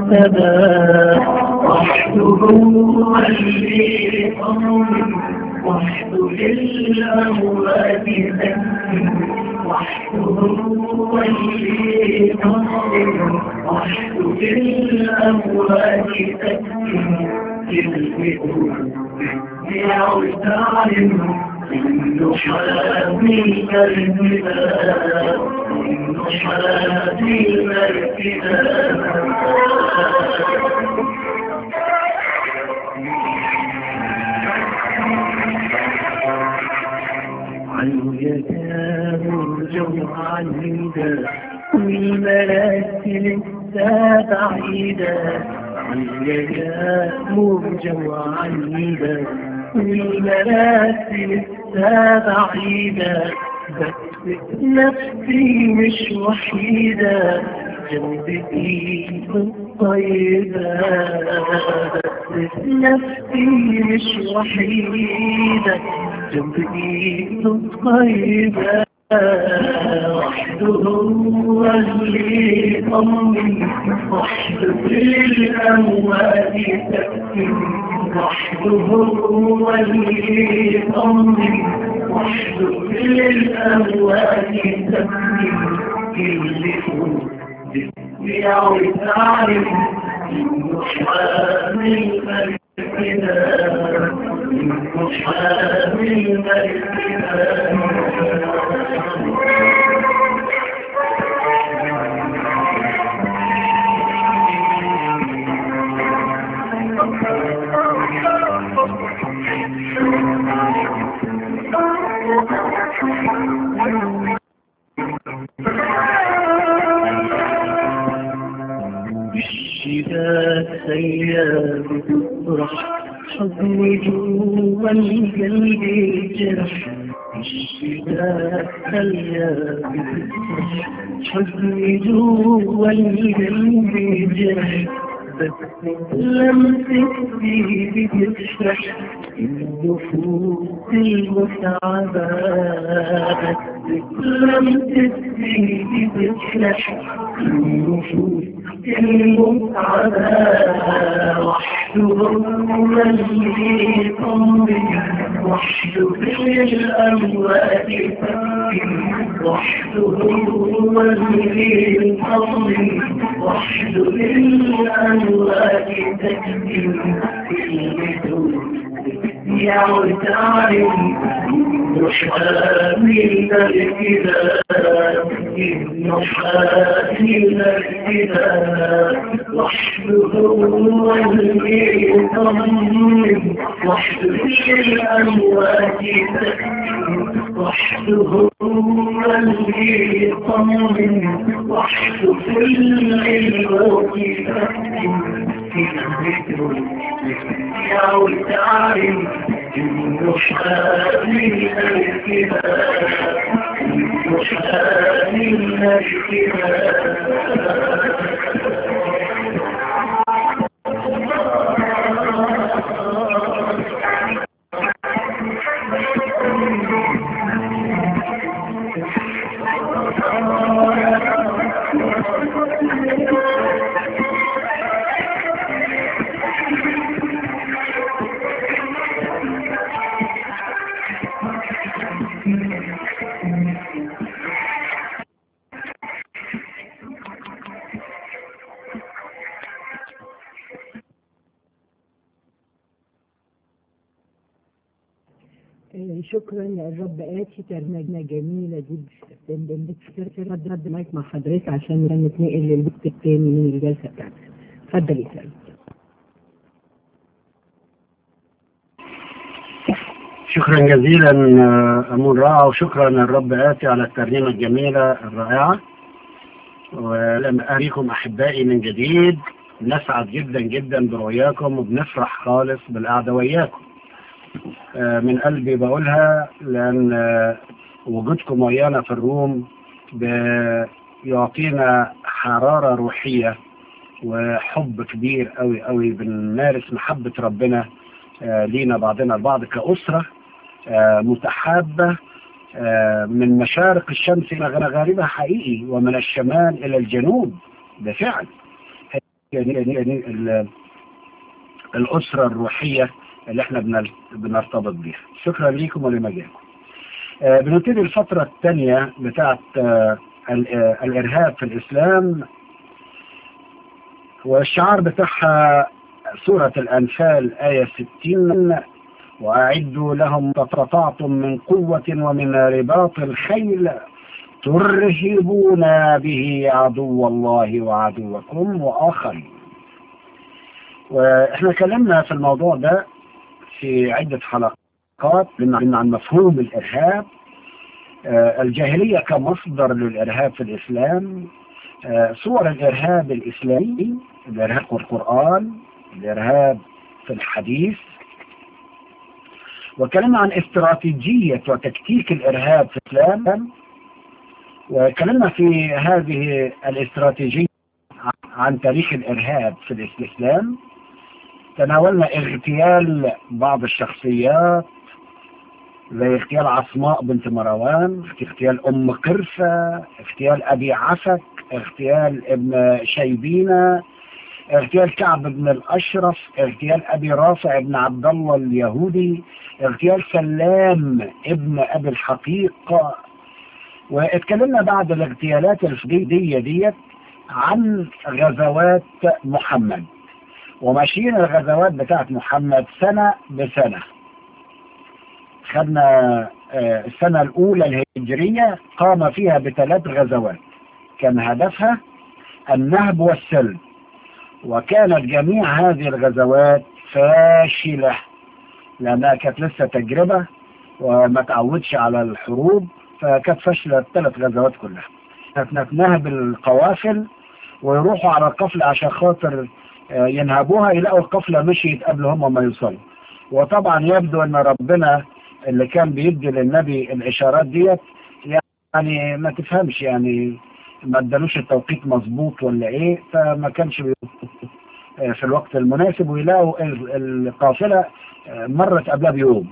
ثبات وحده هو اللي وحده للأموات وحده هو اللي وحده للأموات كلمته يعود تعلم إنه حامي الكلمات إنه حامي الكلمات عن يداه الجوع الهدى والملاسل بعيدة عن يداه الجوع الهدى والملاسل بعيدة بس نفسي مش وحيدة جنبتي الطيبة بس نفسي مش وحيدة جنبتي الطيبة وحده هو اللي يطمن وحده للأموات تكفي وحده هو اللي يطمن وحده للأموات تكفي اللي فوق يعود تعرف إنه حامل ملكنا إنه حامل ملكنا الشتاء سياب تطرح حضني جوا القلب جرح الشتاء سياب تطرح حضني جوا القلب جرح بس لمستي بتشرح النفوس المتعبة بس لمستي بتشرح النفوس المتعبة وحده هو اللي يطمن وحده في الأموات وحده هو اللي يطمن وحده في الأموات تكفي يعود تعلم نحامل الكتاب نحامل الكتاب وحده هو اللي يطمن وحده في الأموات وحده هو اللي يطمن وحده في العباد في الذكر يعود تعلم مش هامل الكتاب مش هامل الكتاب شكرا يا الرب آتي ترنجنا جميلة جدا بتشكر رد رد مايك مع حضرتك عشان نتنقل للبوك التاني من الجلسة بتاعتك اتفضل يا سلام شكرا جزيلا أمون رائع وشكرا الرب آتي على الترنيمة الجميلة الرائعة ولم أريكم أحبائي من جديد نسعد جدا جدا برؤياكم وبنفرح خالص بالقعدة وياكم من قلبي بقولها لأن وجودكم ويانا في الروم بيعطينا حرارة روحية وحب كبير قوي قوي بنمارس محبة ربنا لينا بعضنا البعض كأسرة متحابة من مشارق الشمس إلى غربها حقيقي ومن الشمال إلى الجنوب بفعل الأسرة الروحية اللي احنا بنرتبط بيها شكرا لكم ولمجالكم آه بنبتدي الفترة الثانية بتاعت آه الإرهاب في الإسلام والشعار بتاعها سورة الأنفال آية 60 وأعدوا لهم ما استطعتم من قوة ومن رباط الخيل ترهبون به عدو الله وعدوكم وآخرين واحنا اتكلمنا في الموضوع ده في عدة حلقات لنا عن مفهوم الإرهاب آه الجاهلية كمصدر للإرهاب في الإسلام آه صور الإرهاب الإسلامي الإرهاب في القرآن الإرهاب في الحديث وكلمنا عن استراتيجية وتكتيك الإرهاب في الإسلام وكلمنا في هذه الاستراتيجية عن تاريخ الإرهاب في الإسلام تناولنا اغتيال بعض الشخصيات زي اغتيال عصماء بنت مروان اغتيال أم قرفة اغتيال أبي عسك اغتيال ابن شيبينة اغتيال كعب بن الأشرف اغتيال أبي رافع بن عبد الله اليهودي اغتيال سلام ابن أبي الحقيق واتكلمنا بعد الاغتيالات الفدية ديت عن غزوات محمد وماشيين الغزوات بتاعت محمد سنة بسنة خدنا السنة الأولى الهجرية قام فيها بثلاث غزوات كان هدفها النهب والسلب وكانت جميع هذه الغزوات فاشلة لأنها كانت لسه تجربة وما تعودش على الحروب فكانت فاشلة الثلاث غزوات كلها كانت نهب القوافل ويروحوا على القفلة عشان خاطر ينهبوها يلاقوا القفلة مشيت قبل هم ما يوصلوا وطبعا يبدو ان ربنا اللي كان بيدي للنبي الاشارات ديت يعني ما تفهمش يعني ما ادالوش التوقيت مظبوط ولا ايه فما كانش في الوقت المناسب ويلاقوا القافلة مرت قبلها بيوم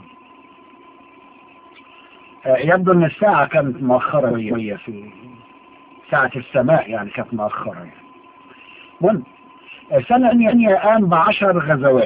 يبدو ان الساعة كانت مؤخرة شوية في ساعة السماء يعني كانت مؤخرة يعني. المهم السنة الثانية قام بعشر غزوات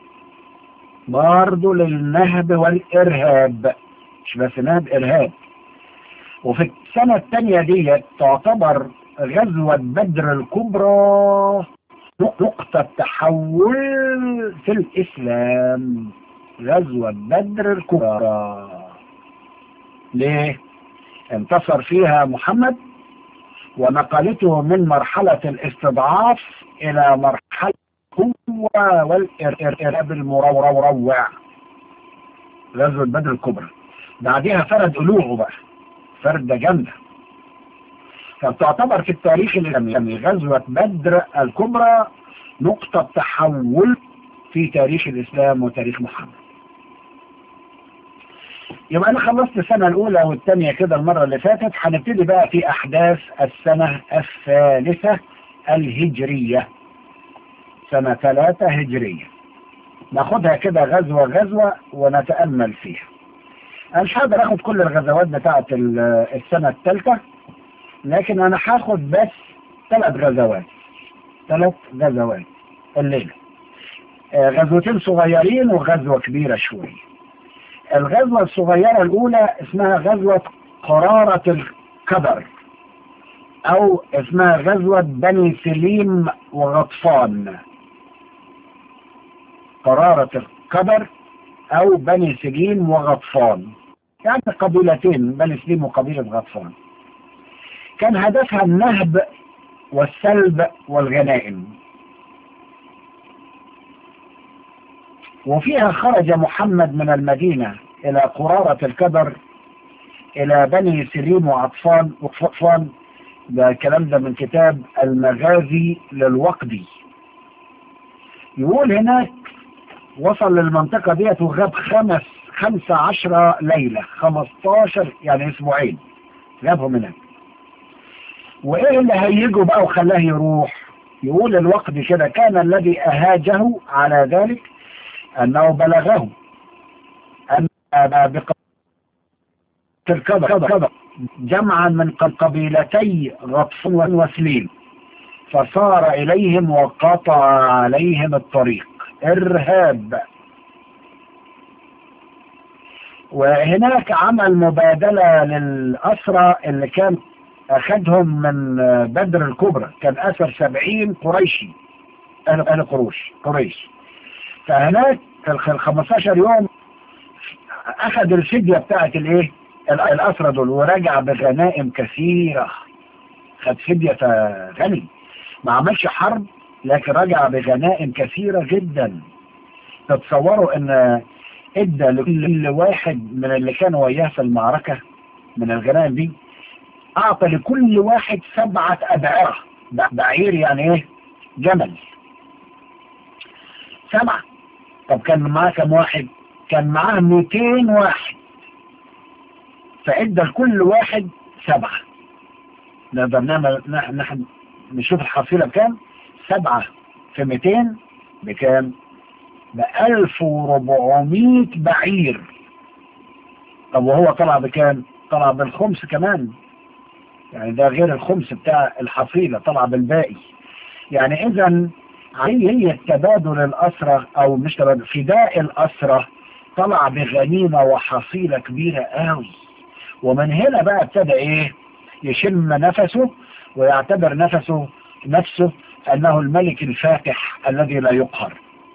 برضه للنهب والإرهاب مش بس نهب إرهاب وفي السنة الثانية دي تعتبر غزوة بدر الكبرى نقطة تحول في الإسلام غزوة بدر الكبرى ليه؟ انتصر فيها محمد ونقلته من مرحلة الاستضعاف إلى مرحلة القوة والإرهاب المروع غزوة بدر الكبرى بعدها فرد ألوعه بقى فردة جامدة فبتعتبر في التاريخ الإسلامي غزوة بدر الكبرى نقطة تحول في تاريخ الإسلام وتاريخ محمد يبقى أنا خلصت السنة الأولى والثانية كده المرة اللي فاتت هنبتدي بقى في أحداث السنة الثالثة الهجرية سنة ثلاثة هجرية ناخدها كده غزوة غزوة ونتأمل فيها أنا مش هقدر أخد كل الغزوات بتاعة السنة الثالثة لكن أنا هاخد بس ثلاث غزوات ثلاث غزوات الليلة غزوتين صغيرين وغزوة كبيرة شوية الغزوة الصغيرة الأولى اسمها غزوة قرارة القدر أو اسمها غزوة بني سليم وغطفان قرارة القدر أو بني سليم وغطفان يعني قبيلتين بني سليم وقبيلة غطفان كان هدفها النهب والسلب والغنائم وفيها خرج محمد من المدينة إلى قرارة الكدر إلى بني سليم وعطفان وغطفان ده الكلام ده من كتاب المغازي للوقدي يقول هناك وصل للمنطقة ديت وغاب خمس خمسة عشرة ليلة خمستاشر يعني اسبوعين غابهم هناك وايه اللي هيجوا بقى وخلاه يروح يقول الوقت كده كان الذي اهاجه على ذلك انه بلغه ان الكبر جمعا من قبيلتي غطفان وسليم فصار إليهم وقطع عليهم الطريق إرهاب وهناك عمل مبادلة للأسرى اللي كان أخذهم من بدر الكبرى كان أسر سبعين قريشي أهل أهل قروش قريش فهناك في ال 15 يوم أخذ الفدية بتاعت الإيه الأسرى دول ورجع بغنائم كثيرة خد فدية غني ما عملش حرب لكن رجع بغنائم كثيرة جدا تتصوروا ان ادى لكل واحد من اللي كانوا وياه في المعركة من الغنائم دي اعطى لكل واحد سبعة ابعرة بعير يعني ايه جمل سبعة طب كان معاه كم واحد كان معاه 200 واحد فادى لكل واحد سبعة نقدر نعمل نحن نشوف الحصيلة بكام سبعة في 200 بكام ب 1400 بعير طب وهو طلع بكام طلع بالخمس كمان يعني ده غير الخمس بتاع الحصيلة طلع بالباقي يعني اذا هي هي التبادل الأسرة او مش تبادل فداء الأسرة طلع بغنيمة وحصيلة كبيرة قوي ومن هنا بقى ابتدى ايه يشم نفسه ويعتبر نفسه نفسه أنه الملك الفاتح الذي لا يقهر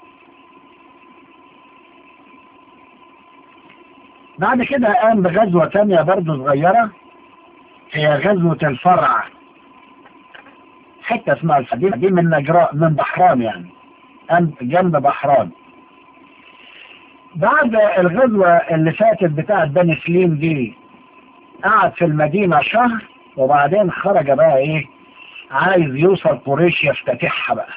بعد كده قام بغزوة تانية برضه صغيرة هي غزوة الفرع حتة اسمها الفديمة دي من نجراء من بحران يعني قام جنب بحران بعد الغزوة اللي فاتت بتاعت بني سليم دي قعد في المدينة شهر وبعدين خرج بقى ايه عايز يوصل قريش يفتتحها بقى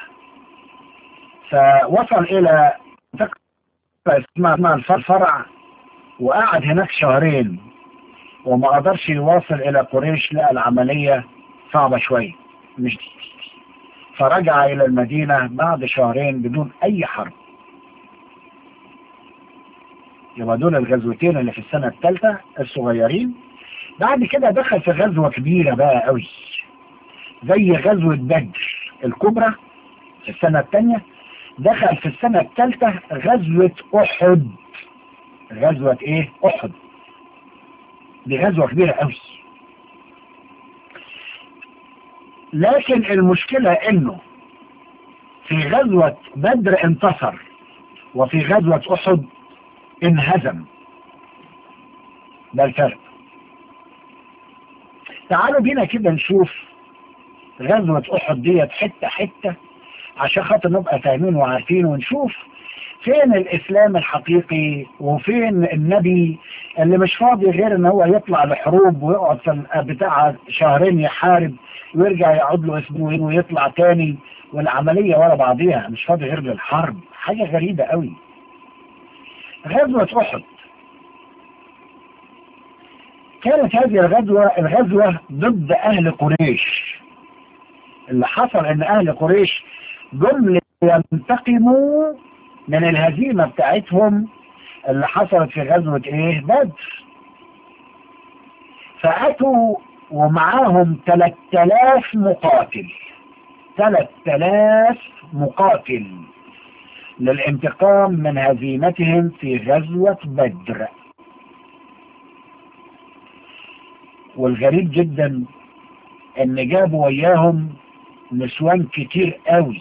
فوصل الى اسمها الفرع وقعد هناك شهرين وما قدرش يواصل الى قريش لقى العملية صعبة شوية مش فرجع الى المدينة بعد شهرين بدون اي حرب يبقى دول الغزوتين اللي في السنة الثالثة الصغيرين بعد كده دخل في غزوة كبيرة بقى قوي زي غزوة بدر الكبرى في السنة الثانية دخل في السنة الثالثة غزوة أحد غزوة إيه؟ أحد دي غزوة كبيرة قوي لكن المشكلة إنه في غزوة بدر انتصر وفي غزوة أحد انهزم ده الفرق تعالوا بينا كده نشوف غزوة أحد ديت حتة حتة عشان خاطر نبقى فاهمين وعارفين ونشوف فين الإسلام الحقيقي وفين النبي اللي مش فاضي غير ان هو يطلع لحروب ويقعد في بتاع شهرين يحارب ويرجع يقعد له اسبوعين ويطلع تاني والعملية ورا بعضيها مش فاضي غير للحرب حاجة غريبة قوي غزوة أحد كانت هذه الغزوة الغزوة ضد أهل قريش اللي حصل ان أهل قريش جم ينتقموا من الهزيمة بتاعتهم اللي حصلت في غزوة ايه بدر فأتوا ومعاهم 3000 مقاتل 3000 مقاتل للانتقام من هزيمتهم في غزوة بدر والغريب جدا ان جابوا وياهم نسوان كتير قوي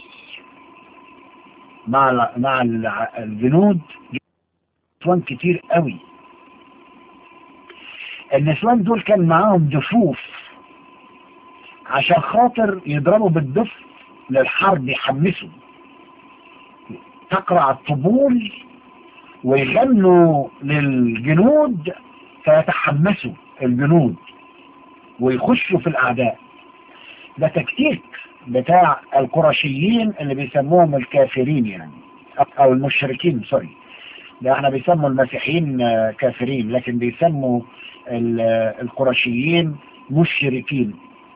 مع ال مع ال الجنود نسوان كتير قوي النسوان دول كان معاهم دفوف عشان خاطر يضربوا بالدف للحرب يحمسوا تقرع الطبول ويغنوا للجنود فيتحمسوا الجنود ويخشوا في الأعداء ده تكتيك بتاع القرشيين اللي بيسموهم الكافرين يعني أو المشركين سوري ده احنا بيسموا المسيحيين كافرين لكن بيسموا القرشيين مشركين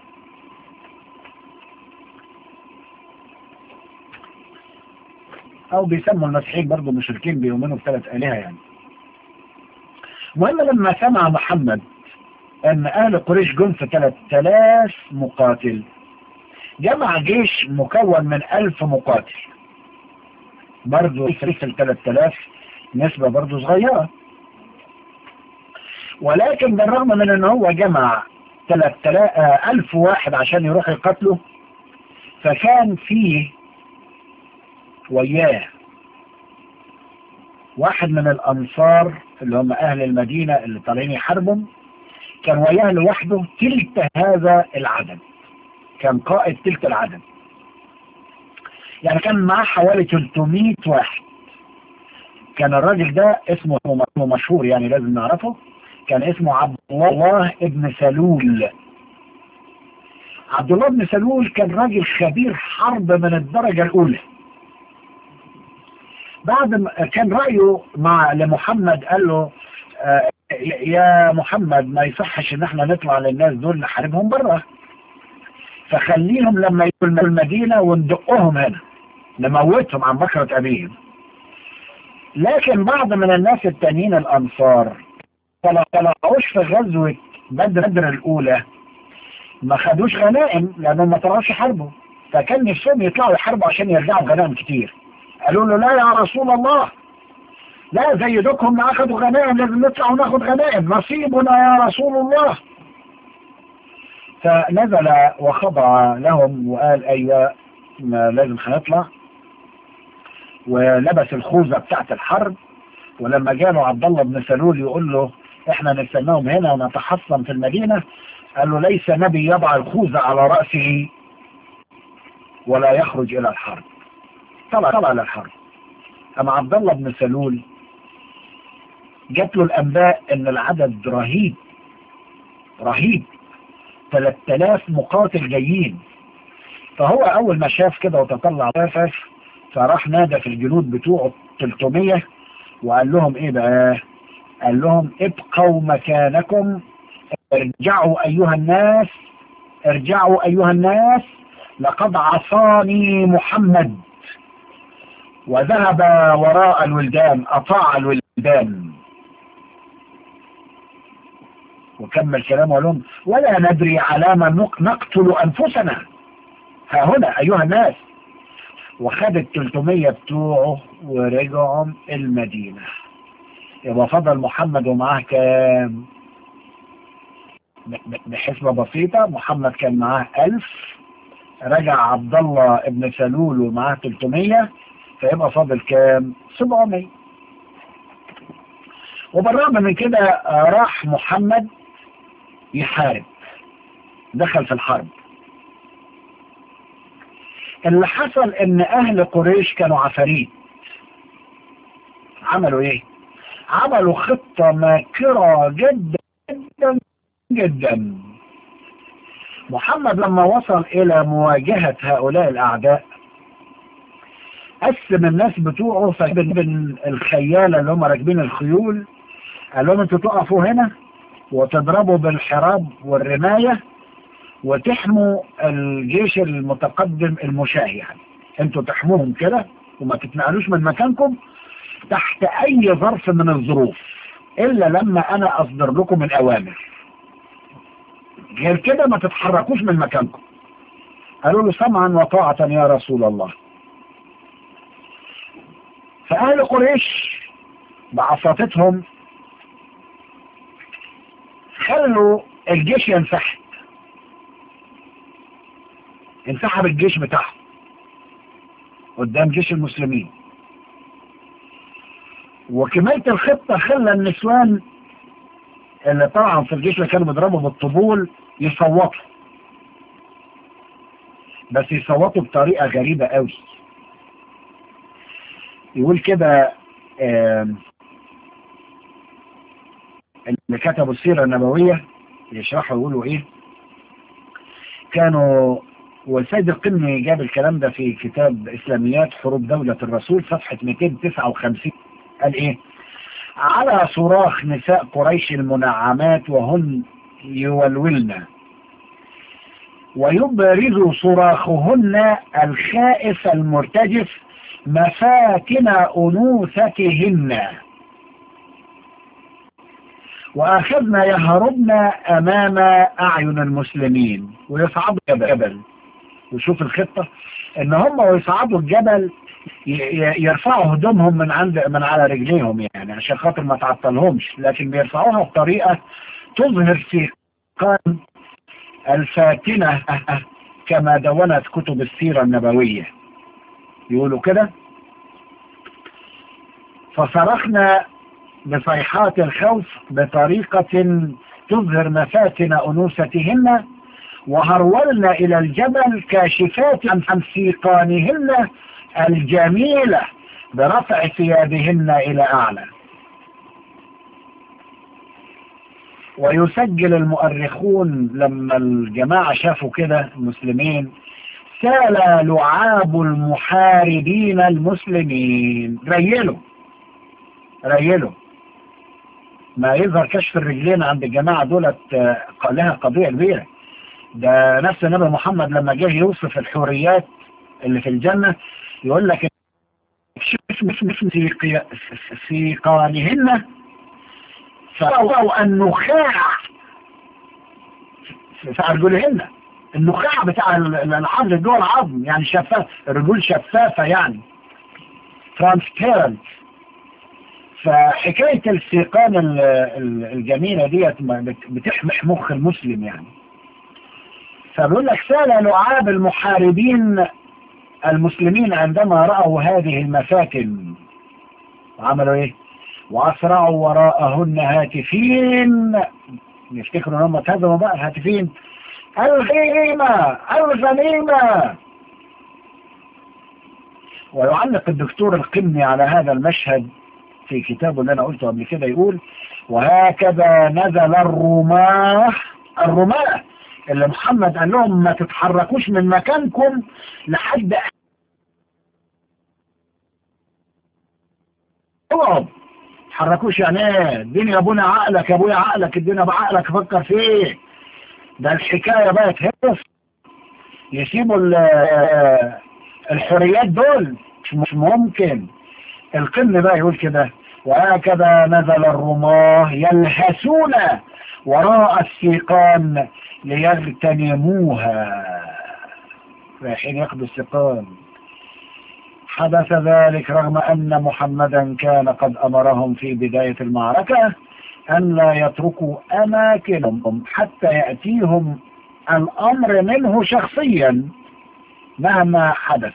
او بيسموا المسيحيين برضو مشركين بيؤمنوا بثلاث آلهة يعني المهم لما سمع محمد ان اهل قريش جم في 3000 مقاتل جمع جيش مكون من ألف مقاتل برضو يفرق ال 3000 نسبة برضو صغيرة ولكن بالرغم من ان هو جمع 3000 ألف واحد عشان يروح يقتله فكان فيه وياه واحد من الأنصار اللي هم أهل المدينة اللي طالعين يحاربوا كان وياه لوحده تلك هذا العدد كان قائد تلك العدد يعني كان معاه حوالي 300 واحد كان الراجل ده اسمه مشهور يعني لازم نعرفه كان اسمه عبد الله ابن سلول عبد الله بن سلول كان راجل خبير حرب من الدرجة الأولى بعد ما كان رأيه مع لمحمد قال له آه يا محمد ما يصحش ان احنا نطلع للناس دول نحاربهم بره فخليهم لما يجوا المدينة وندقهم هنا نموتهم عن بكرة أبيهم لكن بعض من الناس التانيين الأنصار طلعوش في غزوة بدر بدر الأولى ما خدوش غنائم لأنهم ما طلعوش يحاربوا فكان نفسهم يطلعوا يحاربوا عشان يرجعوا غنائم كتير قالوا له لا يا رسول الله لا زيدكم ما أخذوا غنائم لازم نطلع وناخد غنائم نصيبنا يا رسول الله فنزل وخضع لهم وقال أيوة ما لازم هنطلع ولبس الخوذة بتاعت الحرب ولما جاله عبد الله بن سلول يقول له احنا نستناهم هنا ونتحصن في المدينة قال له ليس نبي يضع الخوذة على رأسه ولا يخرج إلى الحرب طلع طلع للحرب أما عبد الله بن سلول جات له الأنباء إن العدد رهيب رهيب 3000 مقاتل جايين فهو أول ما شاف كده وتطلع شافف فراح نادى في الجنود بتوعه 300 وقال لهم إيه بقى قال لهم ابقوا مكانكم ارجعوا أيها الناس ارجعوا أيها الناس لقد عصاني محمد وذهب وراء الولدان أطاع الولدان وكمل كلامه لهم ولا ندري على ما نقتل أنفسنا ها هنا أيها الناس وخد ال 300 بتوعه ورجعوا المدينة يبقى فضل محمد ومعاه كام بحسبة بسيطة محمد كان معاه 1000 رجع عبد الله ابن سلول ومعاه 300 فيبقى فاضل كام 700 وبالرغم من كده راح محمد يحارب دخل في الحرب اللي حصل ان اهل قريش كانوا عفاريت عملوا ايه عملوا خطة ماكرة جدا جدا جدا محمد لما وصل الى مواجهة هؤلاء الاعداء قسم الناس بتوعه بين الخيالة اللي هم راكبين الخيول قال لهم انتوا تقفوا هنا وتضربوا بالحراب والرماية وتحموا الجيش المتقدم المشاه يعني انتوا تحموهم كده وما تتنقلوش من مكانكم تحت اي ظرف من الظروف الا لما انا اصدر لكم الاوامر غير كده ما تتحركوش من مكانكم قالوا له سمعا وطاعة يا رسول الله فأهل قريش بعصاتهم خلوا الجيش ينسحب انسحب الجيش بتاعهم قدام جيش المسلمين وكمية الخطة خلى النسوان اللي طبعا في الجيش اللي كانوا بيضربوا بالطبول يصوتوا بس يصوتوا بطريقة غريبة قوي يقول كده اللي كتبوا السيرة النبوية يشرحوا يقولوا ايه كانوا والسيد القمي جاب الكلام ده في كتاب إسلاميات حروب دولة الرسول صفحة 259 قال ايه على صراخ نساء قريش المنعمات وهن يولولن ويبرز صراخهن الخائف المرتجف مساكن أنوثتهن وأخذنا يهربن أمام أعين المسلمين ويصعد جبل وشوف الخطة ان هم ويصعدوا الجبل ي- ي- يرفعوا هدومهم من عند من على رجليهم يعني عشان خاطر ما تعطلهمش لكن بيرفعوها بطريقة تظهر سيقان الفاتنة كما دونت كتب السيرة النبوية يقولوا كده فصرخنا بصيحات الخوف بطريقة تظهر مفاتن أنوثتهن وهرولنا إلى الجبل كاشفات عن سيقانهن الجميلة برفع ثيابهن إلى أعلى ويسجل المؤرخون لما الجماعة شافوا كده المسلمين سال لعاب المحاربين المسلمين ريلوا ريلوا ما يظهر كشف الرجلين عند الجماعة دولت آه، لها قضية كبيرة ده نفس النبي محمد لما جه يوصف الحوريات اللي في الجنة يقول لك شوف مثل سيقي- سيقانهن فرأوا النخاع في أرجلهن النخاع بتاع ال- ال- العظم جوه العظم يعني شفاف الرجول شفافة يعني ترانسبيرنت فحكاية السيقان ال- ال- الجميلة ديت ما بت- بتحمح مخ المسلم يعني فبيقول لك سال لعاب المحاربين المسلمين عندما رأوا هذه المفاتن عملوا ايه وأسرعوا وراءهن هاتفين يفتكروا ان هم اتهزموا بقى هاتفين الغنيمة الغنيمة ويعلق الدكتور القمني على هذا المشهد في كتابه اللي انا قلته قبل كده يقول وهكذا نزل الرماة الرماة اللي محمد قال لهم ما تتحركوش من مكانكم لحد اقعد تحركوش يعني ايه الدنيا يا ابونا عقلك يا ابويا عقلك الدنيا بعقلك فكر فيه ده الحكاية بقت هرس يسيبوا ال- الحريات دول مش- مش ممكن القن بقى يقول كده وهكذا نزل الرماه يلهسون وراء السيقان ليغتنموها رايحين ياخدوا السيقان حدث ذلك رغم أن محمدا كان قد أمرهم في بداية المعركة أن لا يتركوا أماكنهم حتى يأتيهم الأمر منه شخصيا مهما حدث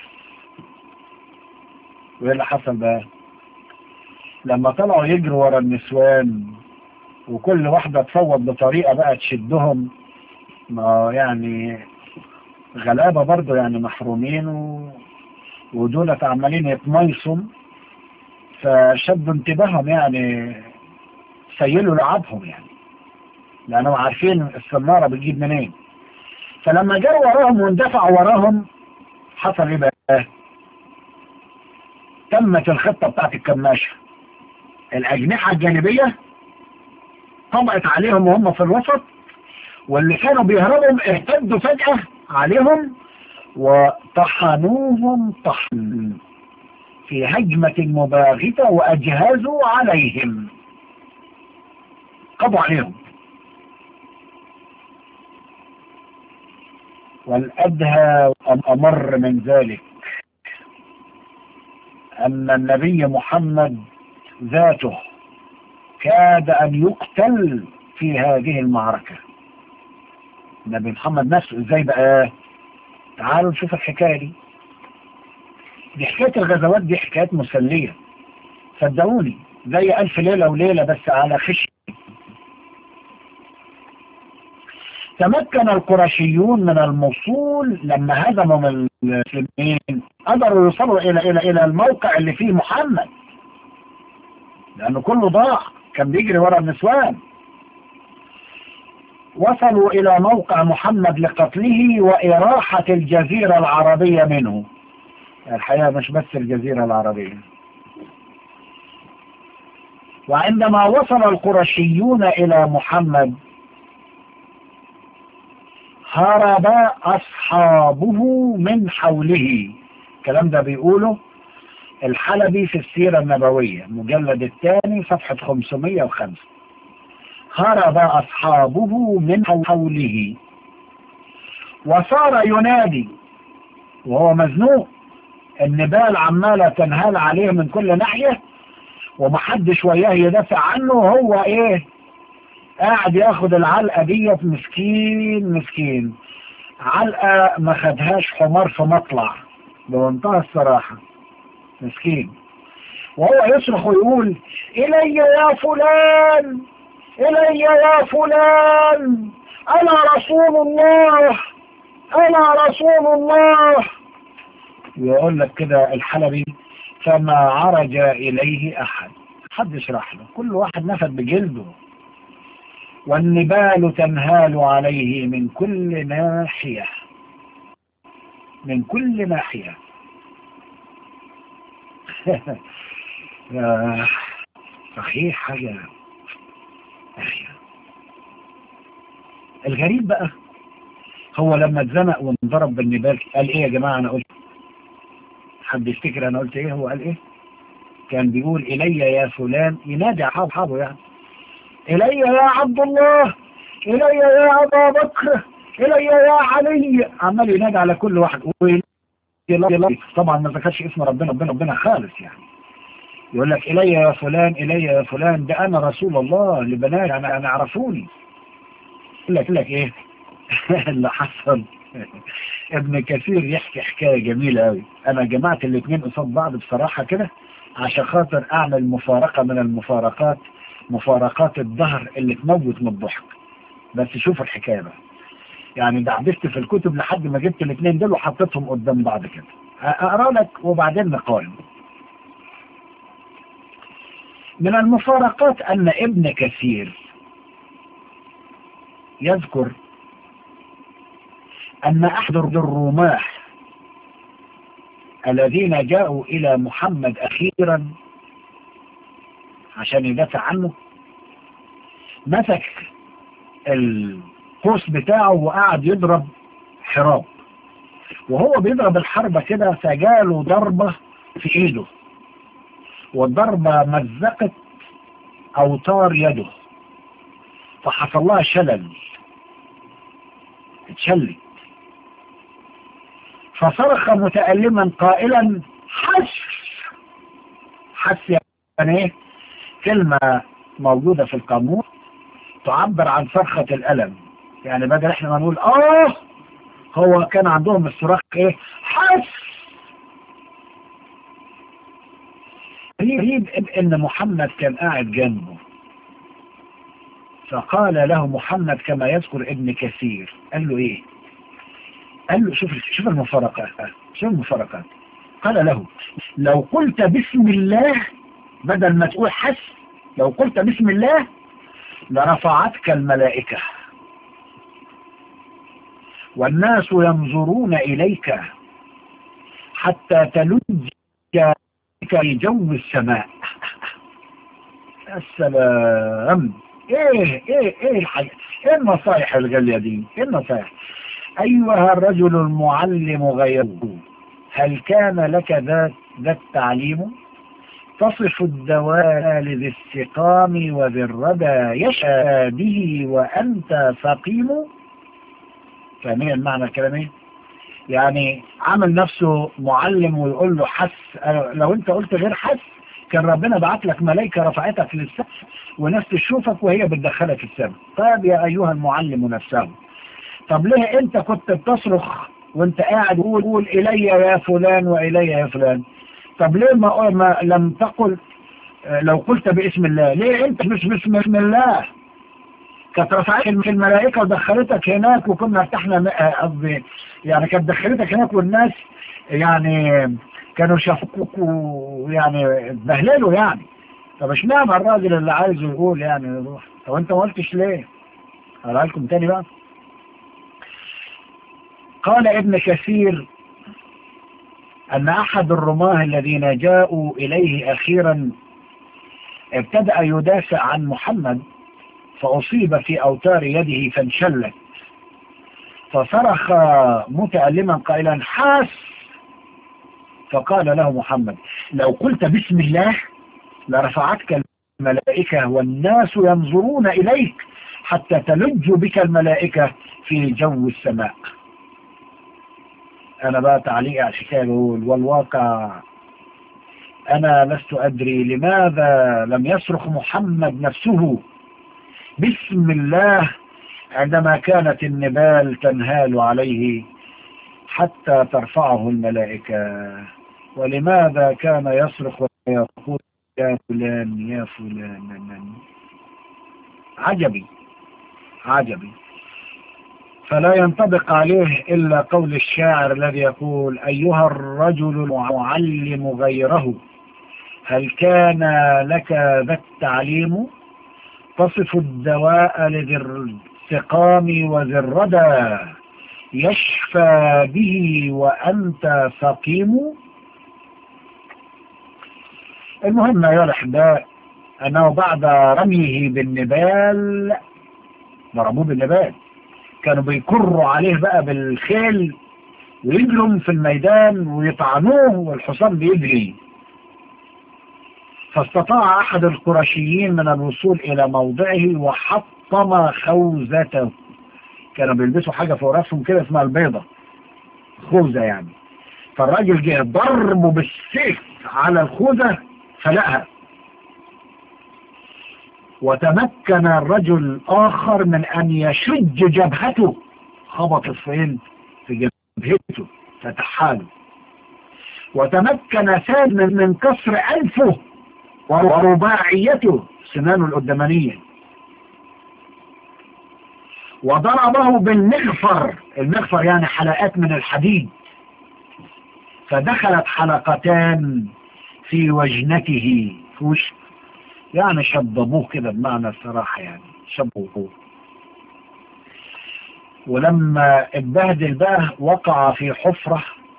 وإيه اللي حصل بقى لما طلعوا يجروا ورا النسوان وكل واحدة تصوت بطريقة بقى تشدهم ما يعني غلابة برضه يعني محرومين و... ودولة عمالين يتميصوا فشدوا انتباههم يعني سيلوا لعبهم يعني لأنهم عارفين السنارة بتجيب منين فلما جروا وراهم واندفعوا وراهم حصل ايه بقى تمت الخطة بتاعت الكماشة الأجنحة الجانبية طبقت عليهم وهم في الوسط واللي كانوا بيهربوا اهتدوا فجأة عليهم وطحنوهم طحن في هجمة مباغتة وأجهزوا عليهم قضوا عليهم والأدهى أمر من ذلك أن النبي محمد ذاته كاد أن يقتل في هذه المعركة النبي محمد نفسه ازاي بقى تعالوا نشوف الحكاية دي دي حكاية الغزوات دي حكايات مسلية صدقوني زي ألف ليلة وليلة بس على خشي تمكن القرشيون من الموصول لما هزموا من المسلمين قدروا يوصلوا إلى إلى إلى الموقع اللي فيه محمد لأنه كله ضاع كان بيجري ورا النسوان وصلوا إلى موقع محمد لقتله وإراحة الجزيرة العربية منه الحقيقة مش بس الجزيرة العربية وعندما وصل القرشيون إلى محمد هرب أصحابه من حوله الكلام ده بيقوله الحلبي في السيرة النبوية المجلد الثاني صفحة 505 هرب أصحابه من حوله وصار ينادي وهو مزنوق النبال عمالة تنهال عليه من كل ناحية ومحدش وياه يدافع عنه وهو ايه قاعد ياخد العلقة ديت مسكين مسكين علقة ما خدهاش حمار في مطلع بمنتهى الصراحة مسكين وهو يصرخ ويقول إلي يا فلان إلي يا فلان أنا رسول الله أنا رسول الله يقول لك كده الحلبي فما عرج إليه أحد حد يشرح له كل واحد نفد بجلده والنبال تنهال عليه من كل ناحية من كل ناحية صحيح حاجة أخي الغريب بقى هو لما اتزنق وانضرب بالنبال قال ايه يا جماعة انا قلت حد يفتكر انا قلت ايه هو قال ايه كان بيقول الي يا فلان ينادي على اصحابه يعني الي يا عبد الله الي يا ابا بكر الي يا علي عمال ينادي على كل واحد طبعا ما ذكرش اسم ربنا ربنا ربنا خالص يعني يقول لك الي يا فلان الي يا فلان ده انا رسول الله لبنات انا انا عرفوني يقول لك لك ايه اللي حصل ابن كثير يحكي حكاية جميلة قوي انا جمعت الاثنين قصاد بعض بصراحة كده عشان خاطر اعمل مفارقة من المفارقات مفارقات الظهر اللي تموت من الضحك بس شوف الحكاية بقى يعني دعبست في الكتب لحد ما جبت الاثنين دول وحطيتهم قدام بعض كده اقرا لك وبعدين نقارن من المفارقات ان ابن كثير يذكر أن أحد الرماح الذين جاءوا إلى محمد أخيرا عشان يدافع عنه مسك القوس بتاعه وقعد يضرب حراب وهو بيضرب الحربة كده فجاله ضربة في ايده والضربة مزقت اوتار يده فحصل لها شلل اتشلت فصرخ متألما قائلا حس حس يعني ايه كلمة موجودة في القاموس تعبر عن صرخة الألم يعني بدل احنا ما نقول اه هو كان عندهم الصراخ ايه حس غريب ان محمد كان قاعد جنبه فقال له محمد كما يذكر ابن كثير قال له ايه قال له شوف شوف المفارقات شوف المفارقات قال له لو قلت بسم الله بدل ما تقول حس لو قلت بسم الله لرفعتك الملائكة والناس ينظرون إليك حتى تلج في جو السماء السلام ايه ايه ايه الحاجة ايه النصائح الغالية دي ايه النصائح ايها الرجل المعلم غيره هل كان لك ذات ذات تعليم تصف الدواء لذي السقام وذي الردى يشاء به وأنت سقيم فاهمين المعنى الكلام ايه؟ يعني عمل نفسه معلم ويقول له حس لو انت قلت غير حس كان ربنا بعت لك ملائكة رفعتك للسقف وناس تشوفك وهي بتدخلك السماء طيب يا أيها المعلم نفسه طب ليه انت كنت بتصرخ وانت قاعد قول قول إلي يا فلان وإلي يا فلان طب ليه ما, ما لم تقل لو قلت باسم الله ليه انت مش باسم الله كانت رفعت الملائكة ودخلتك هناك وكنا ارتحنا قصدي يعني كانت دخلتك هناك والناس يعني كانوا شافوك ويعني اتبهللوا يعني طب اشمعنى الراجل اللي عايزه يقول يعني يروح طب انت ما قلتش ليه هقولها لكم تاني بقى قال ابن كثير أن أحد الرماه الذين جاءوا إليه أخيرا ابتدأ يدافع عن محمد فأصيب في أوتار يده فانشلت فصرخ متألما قائلا حاس فقال له محمد لو قلت بسم الله لرفعتك الملائكة والناس ينظرون إليك حتى تلج بك الملائكة في جو السماء أنا بقى تعليقي على الحكاية بقول والواقع أنا لست أدري لماذا لم يصرخ محمد نفسه بسم الله عندما كانت النبال تنهال عليه حتى ترفعه الملائكة ولماذا كان يصرخ ويقول يا فلان يا فلان عجبي عجبي فلا ينطبق عليه إلا قول الشاعر الذي يقول أيها الرجل المعلم غيره هل كان لك ذا التعليم تصف الدواء لذي السقام وذي الردى يشفى به وأنت سقيم المهم يا الأحباء أنه بعد رميه بالنبال ضربوه بالنبال كانوا بيكروا عليه بقى بالخيل ويجروا في الميدان ويطعنوه والحصان بيجري فاستطاع أحد القرشيين من الوصول إلى موضعه وحطم خوذته كانوا بيلبسوا حاجة فوق راسهم كده اسمها البيضة خوذة يعني فالراجل جه ضربه بالسيف على الخوذة فلقها وتمكن الرجل آخر من أن يشج جبهته خبط فين في جبهته فتحاله وتمكن ثالث من كسر أنفه ورباعيته سنانه القدامانية وضربه بالمغفر المغفر يعني حلقات من الحديد فدخلت حلقتان في وجنته في وش يعني شببوه كده بمعنى الصراحة يعني شببوه ولما اتبهدل بقى وقع في حفرة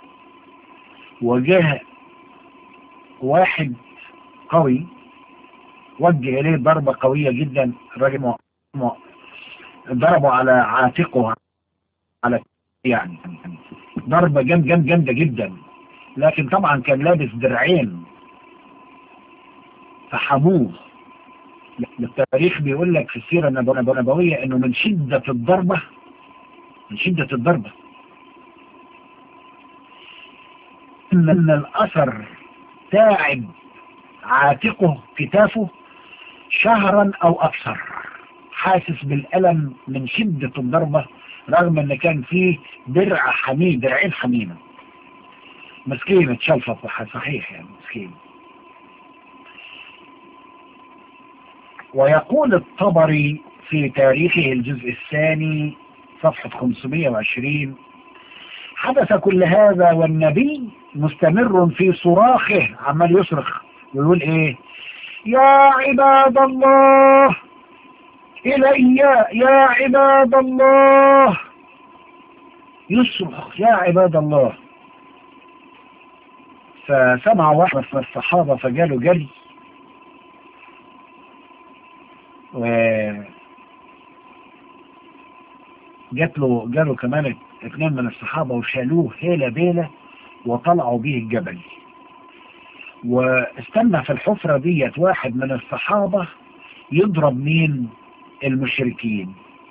وجه واحد قوي وجه إليه ضربة قوية جدا الراجل مو... مو... ضربه على عاتقه على يعني ضربة جم جم جامدة جدا لكن طبعا كان لابس درعين فحموه التاريخ بيقول لك في السيرة النبوية انه من شدة الضربة من شدة الضربة ان الاثر تعب عاتقه كتافه شهرا او اكثر حاسس بالالم من شدة الضربة رغم ان كان فيه درع حميد درعين حميمة مسكين اتشلفط صحيح يعني مسكين ويقول الطبري في تاريخه الجزء الثاني صفحة 520 حدث كل هذا والنبي مستمر في صراخه عمال يصرخ ويقول ايه يا عباد الله إلي يا عباد الله يصرخ يا عباد الله فسمع واحد من الصحابة فجاله جري و جات له جاله كمان اثنين من الصحابة وشالوه هيلة بيلة وطلعوا بيه الجبل واستنى في الحفرة ديت واحد من الصحابة يضرب مين المشركين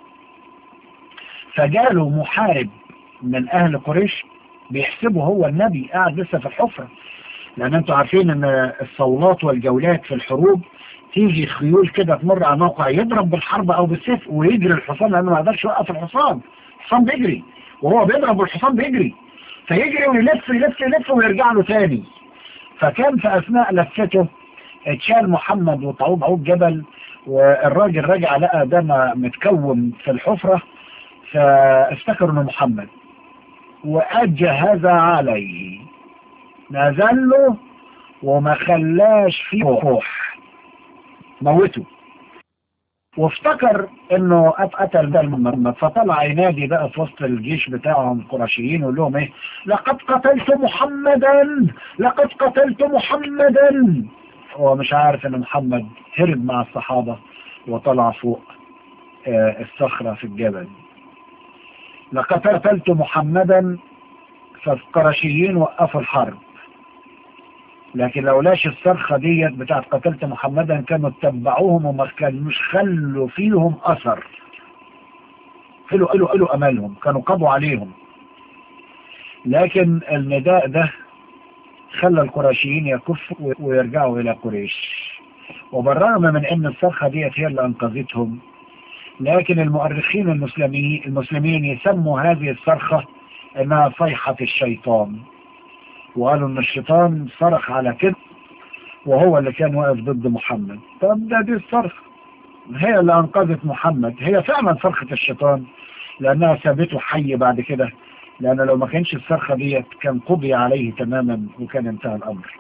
فجاله محارب من اهل قريش بيحسبه هو النبي قاعد لسه في الحفرة لان انتوا عارفين ان الصولات والجولات في الحروب تيجي خيول كده تمر على موقع يضرب بالحرب او بالسيف ويجري الحصان لانه ما يقدرش يوقف الحصان الحصان بيجري وهو بيضرب والحصان بيجري فيجري ويلف يلف يلف ويرجع له تاني فكان في اثناء لفته اتشال محمد وطعوب عود جبل والراجل رجع لقى دم متكون في الحفرة فافتكر انه محمد واجهز عليه نزل له وما خلاش فيه روح موته وافتكر انه قتل ده محمد فطلع ينادي بقى في وسط الجيش بتاعهم القرشيين ويقول لهم ايه لقد قتلت محمدا لقد قتلت محمدا هو مش عارف ان محمد هرب مع الصحابة وطلع فوق آه الصخرة في الجبل لقد قتلت محمدا فالقرشيين وقفوا الحرب لكن لولاش الصرخة ديت بتاعت قتلت محمدا كانوا اتبعوهم وما كانوش خلوا فيهم اثر خلوا قلوا قلوا امالهم كانوا قضوا عليهم لكن النداء ده خلى القرشيين يكفوا ويرجعوا إلى قريش وبالرغم من أن الصرخة ديت هي اللي أنقذتهم لكن المؤرخين المسلمين المسلمين يسموا هذه الصرخة انها صيحة الشيطان وقالوا ان الشيطان صرخ على كده وهو اللي كان واقف ضد محمد طب ده دي الصرخة هي اللي انقذت محمد هي فعلا صرخة الشيطان لانها سابته حي بعد كده لان لو ما كانش الصرخة ديت كان قضي عليه تماما وكان انتهى الامر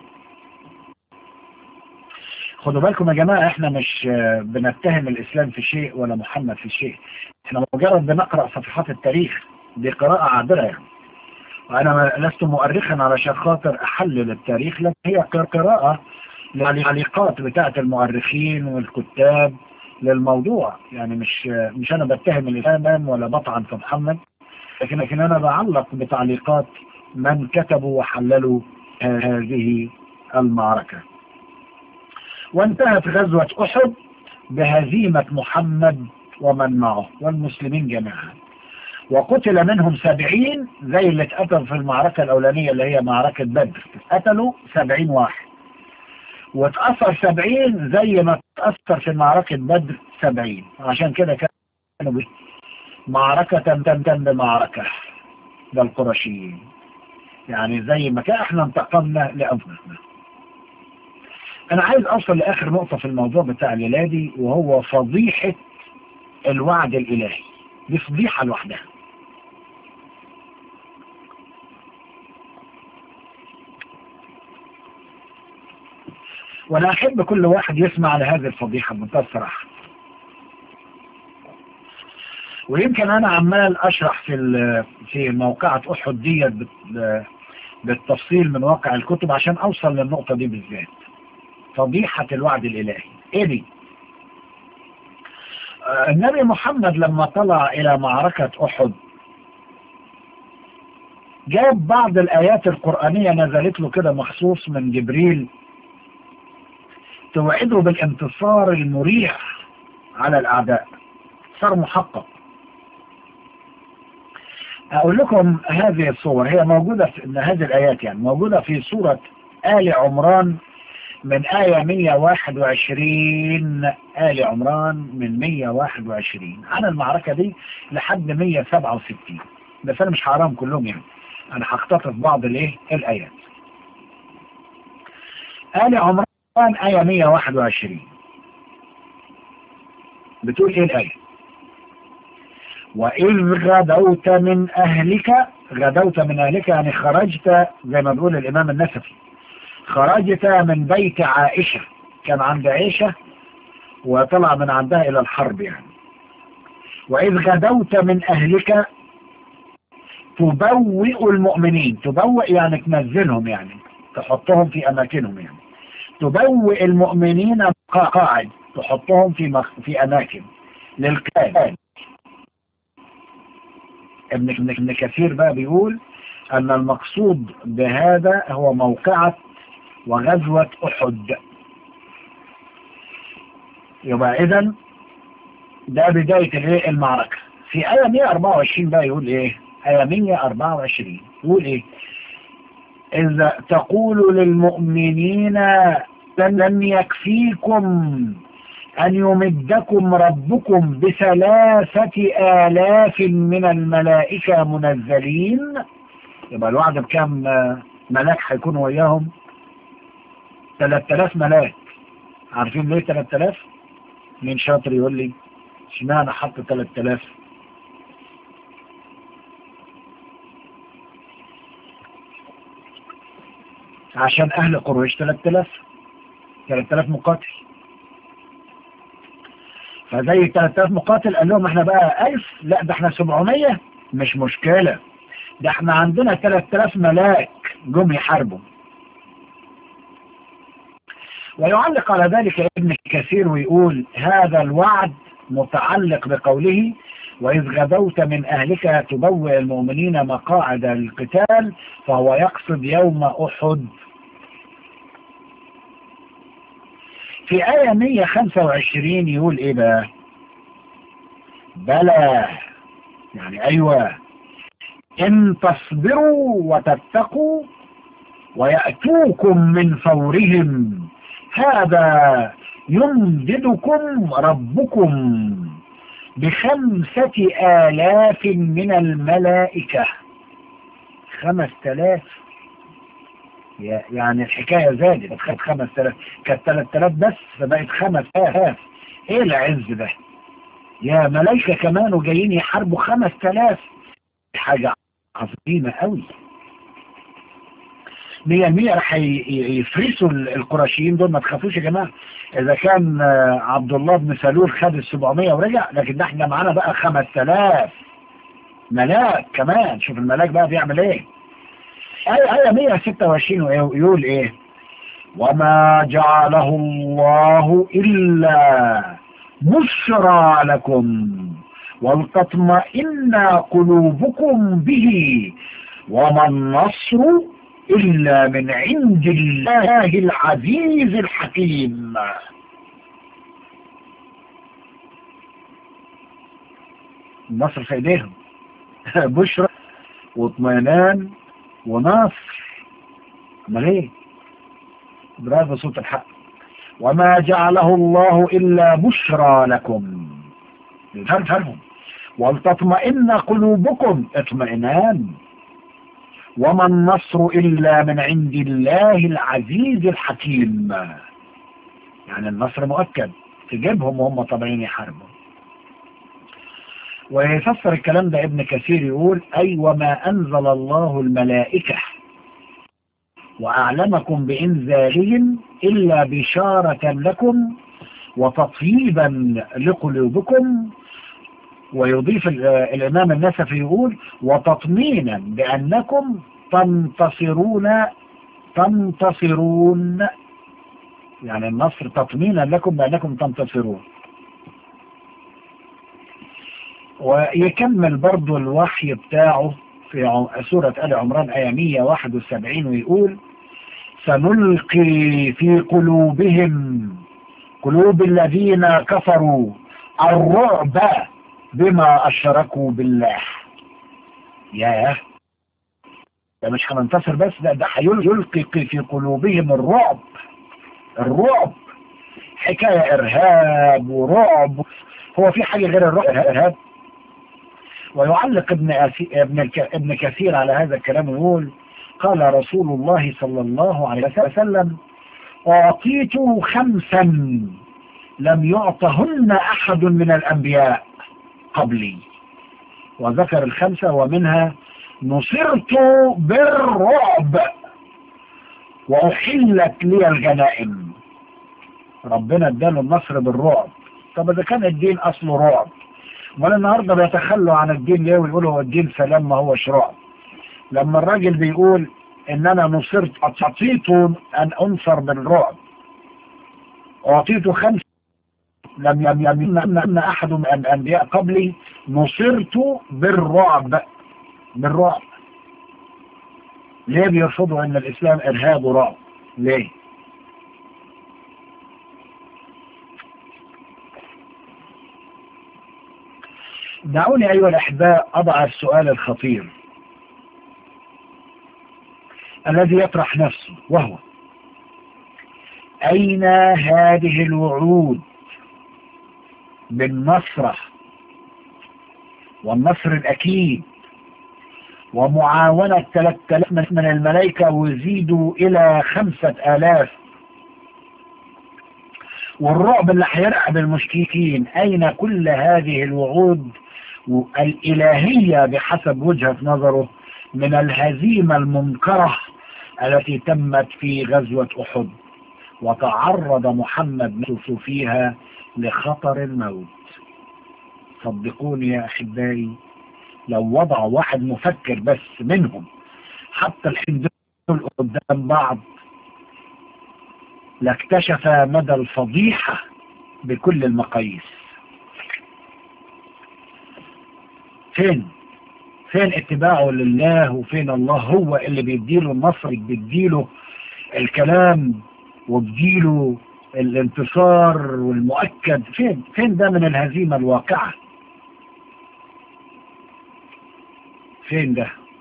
خدوا بالكم يا جماعة احنا مش بنتهم الاسلام في شيء ولا محمد في شيء احنا مجرد بنقرأ صفحات التاريخ دي قراءة عابرة يعني وانا لست مؤرخا علشان خاطر احلل التاريخ لكن هي قراءة للعليقات بتاعة المؤرخين والكتاب للموضوع يعني مش مش انا بتهم الاسلام ولا بطعن في محمد لكن لكن انا بعلق بتعليقات من كتبوا وحللوا هذه المعركة وانتهت غزوة أحد بهزيمة محمد ومن معه والمسلمين جميعا وقتل منهم سبعين زي اللي اتقتل في المعركة الأولانية اللي هي معركة بدر قتلوا سبعين واحد واتأثر سبعين زي ما اتأثر في معركة بدر سبعين عشان كده كانوا معركة تمتم بمعركة للقرشيين يعني زي ما كان احنا انتقمنا لأنفسنا انا عايز اوصل لاخر نقطة في الموضوع بتاع الولادي وهو فضيحة الوعد الالهي دي فضيحة لوحدها وانا احب كل واحد يسمع على هذه الفضيحة بمنتهى الصراحة ويمكن انا عمال اشرح في في موقعة احد ديت بالتفصيل من واقع الكتب عشان اوصل للنقطة دي بالذات فضيحة الوعد الالهي ايه دي آه النبي محمد لما طلع الى معركة احد جاب بعض الايات القرآنية نزلت له كده مخصوص من جبريل توعده بالانتصار المريح على الاعداء صار محقق اقول لكم هذه الصور هي موجودة في هذه الايات يعني موجودة في سورة آل عمران من آية 121 آل عمران من 121 عن المعركة دي لحد 167 بس انا مش هقراهم كلهم يعني انا هختطف بعض الايه الايات آل عمران آية 121 بتقول ايه الآية وإذ غدوت من أهلك غدوت من أهلك يعني خرجت زي ما بيقول الإمام النسفي خرجت من بيت عائشة كان عند عائشة وطلع من عندها إلى الحرب يعني وإذ غدوت من أهلك تبوئ المؤمنين تبوئ يعني تنزلهم يعني تحطهم في أماكنهم يعني تبوئ المؤمنين قاعد تحطهم في مخ... في أماكن للقتال ابن ابن كثير بقى بيقول أن المقصود بهذا هو موقعة وغزوة أحد يبقى إذا ده بداية المعركة في آية 124 بقى يقول إيه آية 124 يقول إيه إذا تقول للمؤمنين لن يكفيكم أن يمدكم ربكم بثلاثة آلاف من الملائكة منزلين يبقى الوعد بكم ملاك هيكون وياهم 3000 ملاك عارفين ليه 3000 مين شاطر يقول لي اشمعنى حط 3000 عشان اهل قريش 3000 3000 مقاتل فزي 3000 مقاتل قال لهم احنا بقى 1000 لا ده احنا 700 مش مشكلة ده احنا عندنا 3000 ملاك جم يحاربوا ويعلق على ذلك ابن كثير ويقول هذا الوعد متعلق بقوله وإذ غدوت من أهلك تبوئ المؤمنين مقاعد القتال فهو يقصد يوم أحد في آية 125 يقول إيه بقى بلى يعني أيوة إن تصبروا وتتقوا ويأتوكم من فورهم هذا يمددكم ربكم بخمسة آلاف من الملائكة خمس تلاف يعني الحكاية زادت خد خمس تلاف كانت تلات تلاف بس فبقت خمس تلاف ايه العز ده يا ملايكة كمان وجايين يحاربوا خمس تلاف حاجة عظيمة قوي مية المية راح يفرسوا القرشيين دول ما تخافوش يا جماعة إذا كان عبد الله بن سلول خد السبعمية ورجع لكن ده احنا معانا بقى خمس تلاف ملاك كمان شوف الملاك بقى بيعمل ايه آية آية 126 يقول ايه وما جعله الله إلا بشرى لكم ولتطمئن قلوبكم به وما النصر إلا من عند الله العزيز الحكيم النصر في ايديهم بشرى واطمئنان ونصر امال ايه برافو صوت الحق وما جعله الله الا بشرى لكم فرهم ولتطمئن قلوبكم اطمئنان وما النصر إلا من عند الله العزيز الحكيم يعني النصر مؤكد تجيبهم وهم طبعين يحاربوا ويفسر الكلام ده ابن كثير يقول أي وما أنزل الله الملائكة وأعلمكم بإنزالهم إلا بشارة لكم وتطييبا لقلوبكم ويضيف الإمام النسفي يقول وتطمينا بأنكم تنتصرون تنتصرون يعني النصر تطمينا لكم بأنكم تنتصرون ويكمل برضو الوحي بتاعه في سورة آل عمران آية 171 ويقول سنلقي في قلوبهم قلوب الذين كفروا الرعب بما أشركوا بالله ياه ده مش هننتصر بس ده ده هيلقي في قلوبهم الرعب الرعب حكاية إرهاب ورعب هو في حاجة غير الرعب إرهاب ويعلق ابن أسي... ابن الك... ابن كثير على هذا الكلام يقول قال رسول الله صلى الله عليه وسلم أعطيت خمسا لم يعطهن أحد من الأنبياء قبلي وذكر الخمسة ومنها نصرت بالرعب وأحلت لي الغنائم ربنا اداله النصر بالرعب طب إذا كان الدين أصله رعب امال النهارده بيتخلوا عن الدين ليه ويقولوا هو الدين سلام ما هوش رعب لما الراجل بيقول ان انا نصرت اعطيت ان انصر بالرعب اعطيت خمس لم لم يمن ان احد من الانبياء قبلي نصرت بالرعب بالرعب ليه بيرفضوا ان الاسلام ارهاب ورعب ليه دعوني أيها الأحباء أضع السؤال الخطير الذي يطرح نفسه وهو أين هذه الوعود بالنصرة والنصر الأكيد ومعاونة 3000 من الملائكة ويزيدوا إلى خمسة آلاف والرعب اللي هيرعب المشركين أين كل هذه الوعود الإلهية بحسب وجهة نظره من الهزيمة المنكرة التي تمت في غزوة أحد وتعرض محمد نفسه فيها لخطر الموت صدقوني يا أحبائي لو وضع واحد مفكر بس منهم حتى الحين دول قدام بعض لاكتشف مدى الفضيحة بكل المقاييس فين فين اتباعه لله وفين الله هو اللي بيديله النصر بيديله الكلام وبيديله الانتصار والمؤكد فين فين ده من الهزيمة الواقعة فين ده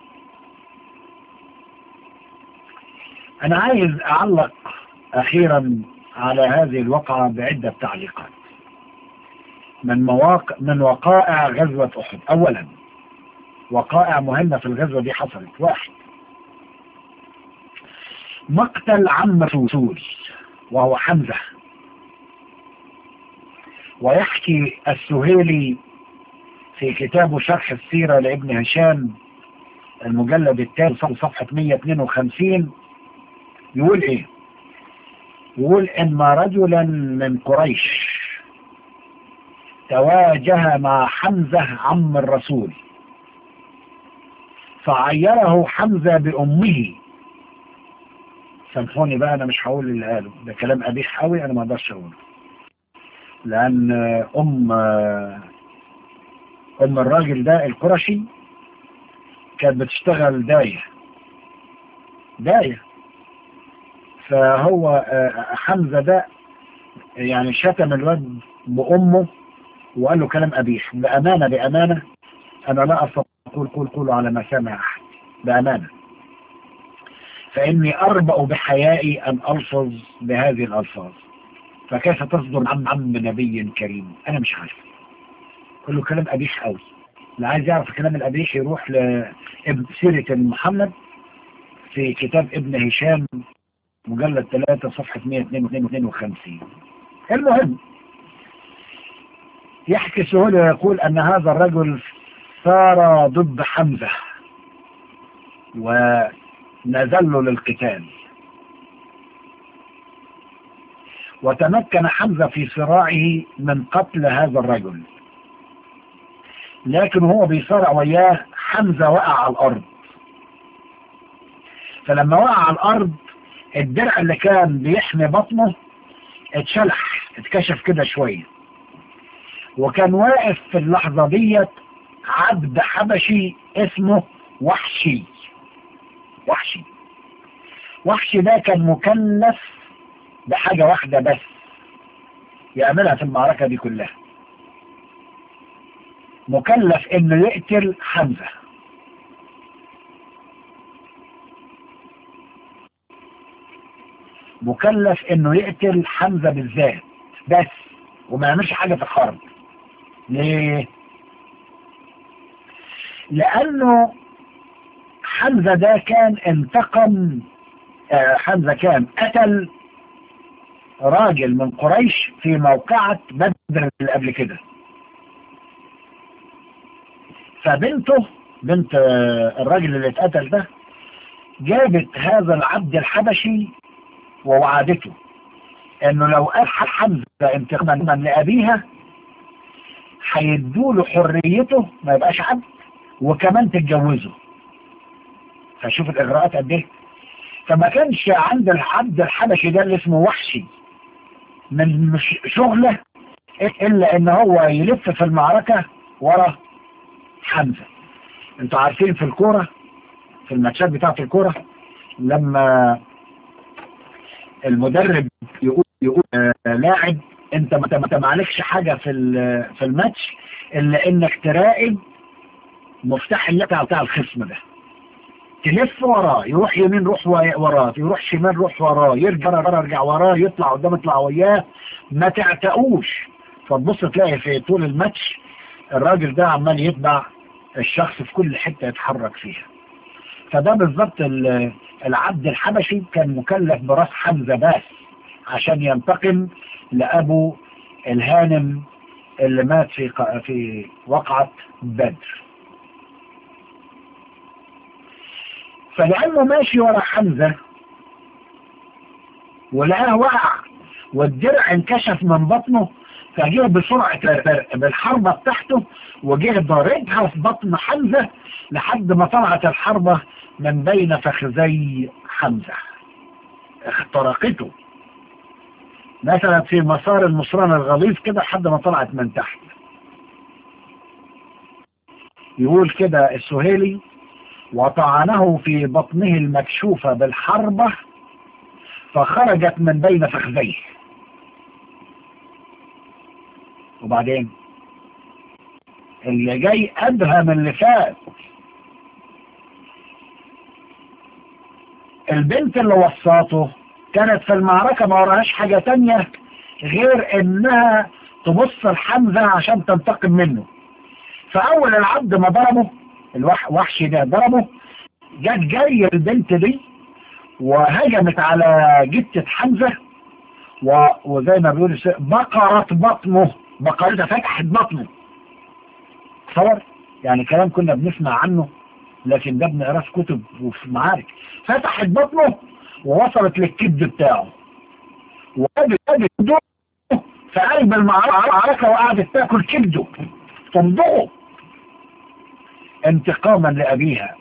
أنا عايز أعلق أخيرا على هذه الوقعة بعدة تعليقات من مواقع من وقائع غزوة أحد أولا وقائع مهمة في الغزوة دي حصلت واحد مقتل عم الرسول وهو حمزة ويحكي السهيلي في كتابه شرح السيرة لابن هشام المجلد الثالث صفحة 152 يقول ايه يقول ان رجلا من قريش تواجه مع حمزة عم الرسول فعيره حمزة بأمه سامحوني بقى انا مش هقول اللي قاله ده كلام قبيح قوي انا ما اقدرش اقوله لان ام ام الراجل ده القرشي كانت بتشتغل داية داية فهو حمزة ده يعني شتم الواد بأمه وقال له كلام قبيح بأمانة بأمانة أنا لا أستطيع أقول قول قولوا على ما سمع أحد بأمانة فإني أربأ بحيائي أن ألفظ بهذه الألفاظ فكيف تصدر عن عم نبي كريم أنا مش عارف كله كلام قبيح قوي اللي عايز يعرف الكلام القبيح يروح لابن سيرة محمد في كتاب ابن هشام مجلد 3 صفحة 152 المهم يحكي سهولة ويقول أن هذا الرجل ثار ضد حمزة ونزل له للقتال وتمكن حمزة في صراعه من قتل هذا الرجل لكن هو بيصارع وياه حمزة وقع على الأرض فلما وقع على الأرض الدرع اللي كان بيحمي بطنه اتشلح اتكشف كده شوية وكان واقف في اللحظة ديت عبد حبشي اسمه وحشي وحشي وحشي ده كان مكلف بحاجة واحدة بس يعملها في المعركة دي كلها مكلف انه يقتل حمزة مكلف انه يقتل حمزة بالذات بس وما يعملش حاجة في الحرب ليه لانه حمزة ده كان انتقم آه حمزة كان قتل راجل من قريش في موقعة بدر اللي قبل كده فبنته بنت الراجل اللي اتقتل ده جابت هذا العبد الحبشي ووعدته انه لو قتل حمزة انتقاما لأبيها هيدوله حريته ما يبقاش عبد وكمان تتجوزه فشوف الاغراءات قد ايه فما كانش عند العبد الحبشي ده اللي اسمه وحشي من مش شغله الا ان هو يلف في المعركة ورا حمزة انتوا عارفين في الكورة في الماتشات بتاعت الكورة لما المدرب يقول يقول آه لاعب انت ما معلكش حاجة في في الماتش الا انك تراقب مفتاح اللعبة بتاع الخصم ده تلف وراه يروح يمين روح وراه يروح شمال روح وراه يرجع وراه يرجع وراه يطلع قدام يطلع وياه ما تعتقوش فتبص تلاقي في طول الماتش الراجل ده عمال يتبع الشخص في كل حتة يتحرك فيها فده بالظبط العبد الحبشي كان مكلف براس حمزة بس عشان ينتقم لأبو الهانم اللي مات في في وقعة بدر فلأنه ماشي ورا حمزة ولقاه وقع والدرع انكشف من بطنه فجه بسرعة بالحربة بتاعته وجه ضاربها في بطن حمزة لحد ما طلعت الحربة من بين فخذي حمزة اخترقته مثلا في مسار المصران الغليظ كده لحد ما طلعت من تحت يقول كده السهيلي وطعنه في بطنه المكشوفة بالحربة فخرجت من بين فخذيه وبعدين اللي جاي أدهى من اللي فات البنت اللي وصاته كانت في المعركة ما وراهاش حاجة تانية غير انها تبص لحمزة عشان تنتقم منه فاول العبد ما ضربه الوحش ده ضربه جت جاي البنت دي وهجمت على جتة حمزة و... وزي ما بيقول بقرت بطنه بقرتها فتحت بطنه تصور يعني كلام كنا بنسمع عنه لكن ده بنقراه في كتب وفي معارك فتحت بطنه ووصلت للكبد بتاعه وقابل كبده في قلب المعركة وقعدت تاكل كبده تمضغه انتقاما لأبيها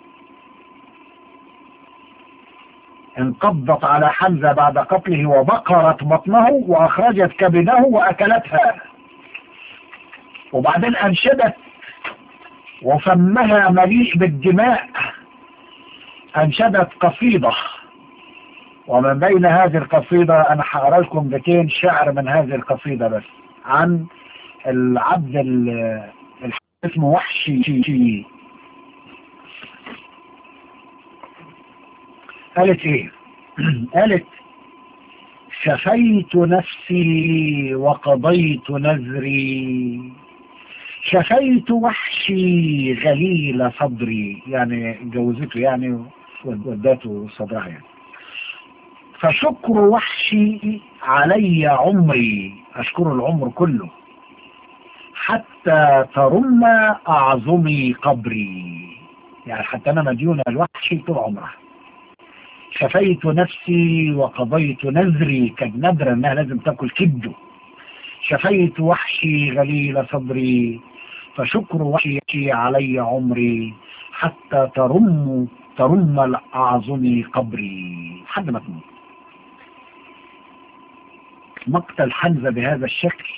انقضت على حمزة بعد قتله وبقرت بطنه وأخرجت كبده وأكلتها وبعدين أنشدت وفمها مليء بالدماء أنشدت قصيدة ومن بين هذه القصيدة أنا هقرا لكم بيتين شعر من هذه القصيدة بس عن العبد ال اسمه وحشي قالت ايه قالت شفيت نفسي وقضيت نذري شفيت وحشي غليل صدري يعني جوزته يعني وداته صدرها يعني فشكر وحشي علي عمري أشكر العمر كله حتى ترم أعظمي قبري يعني حتى أنا مديون الوحشي طول عمره شفيت نفسي وقضيت نذري كان نذر انها لازم تاكل كبده شفيت وحشي غليل صدري فشكر وحشي علي عمري حتى ترم ترم الأعظم قبري حد ما تموت مقتل حمزة بهذا الشكل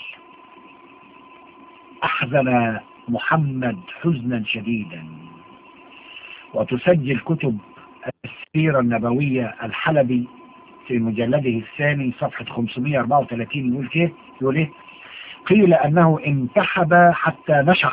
أحزن محمد حزنا شديدا وتسجل كتب السيرة النبوية الحلبي في مجلده الثاني صفحة 534 يقول كيف يقول ايه قيل انه انتحب حتى نشق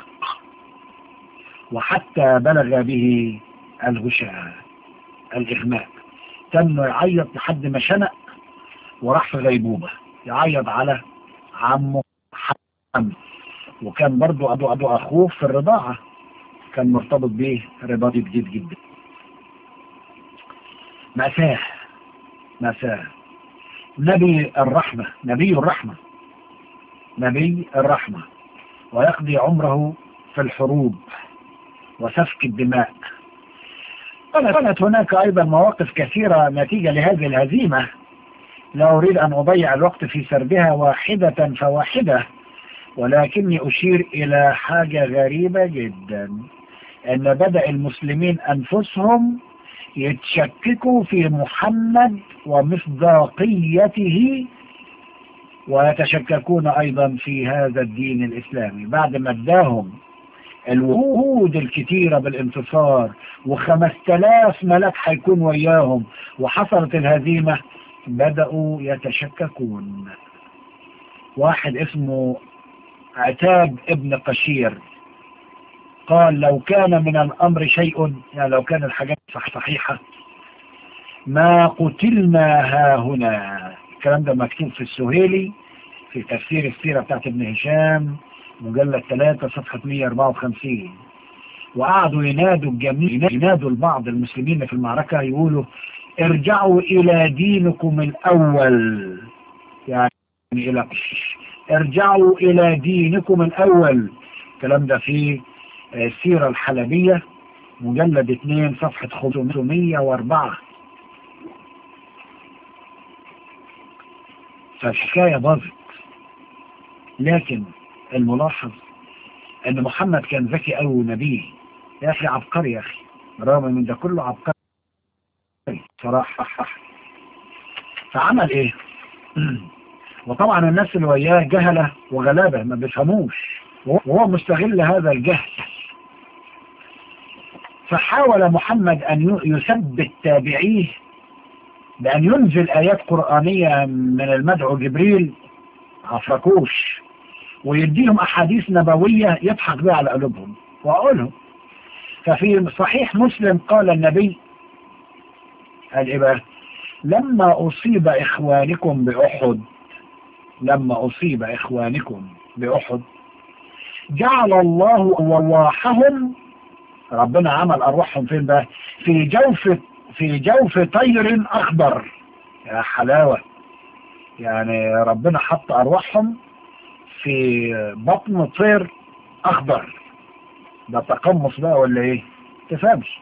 وحتى بلغ به الغشاء الاغماء تم يعيط لحد ما شنق وراح في غيبوبة يعيط على عمه حمد وكان برضو أبو, أبو أخوه في الرضاعة كان مرتبط به رباط جديد جدا مأساة مأساة نبي الرحمة نبي الرحمة نبي الرحمة ويقضي عمره في الحروب وسفك الدماء كانت هناك أيضا مواقف كثيرة نتيجة لهذه الهزيمة لا أريد أن أضيع الوقت في سردها واحدة فواحدة ولكني أشير إلى حاجة غريبة جدا أن بدأ المسلمين أنفسهم يتشككوا في محمد ومصداقيته ويتشككون أيضا في هذا الدين الإسلامي بعد ما اداهم الوعود الكتيرة بالانتصار وخمس تلاف ملك حيكون وياهم وحصلت الهزيمة بدأوا يتشككون واحد اسمه عتاب ابن قشير قال لو كان من الأمر شيء يعني لو كان الحاجات صح صحيحة ما قتلنا ها هنا الكلام ده مكتوب في السهيلي في تفسير السيرة بتاعت ابن هشام مجلد 3 صفحة 154 وقعدوا ينادوا الجميع ينادوا البعض المسلمين في المعركة يقولوا ارجعوا إلى دينكم الأول يعني إلى ارجعوا إلى دينكم الأول الكلام ده في السيرة الحلبية مجلد 2 صفحة 504 فالحكاية باظت لكن الملاحظ ان محمد كان ذكي قوي ونبي يا اخي عبقري يا اخي رغم من ده كله عبقري صراحة فعمل ايه وطبعا الناس اللي وياه جهلة وغلابة ما بيفهموش وهو مستغل هذا الجهل فحاول محمد أن يثبت تابعيه بأن ينزل آيات قرآنية من المدعو جبريل عفركوش ويديهم أحاديث نبوية يضحك بها على قلوبهم وأقولهم ففي صحيح مسلم قال النبي قال ايه بقى لما اصيب اخوانكم باحد لما اصيب اخوانكم باحد جعل الله ارواحهم ربنا عمل ارواحهم فين بقى في جوف في جوف طير اخضر يا حلاوة يعني ربنا حط ارواحهم في بطن طير اخضر ده تقمص بقى ولا ايه تفهمش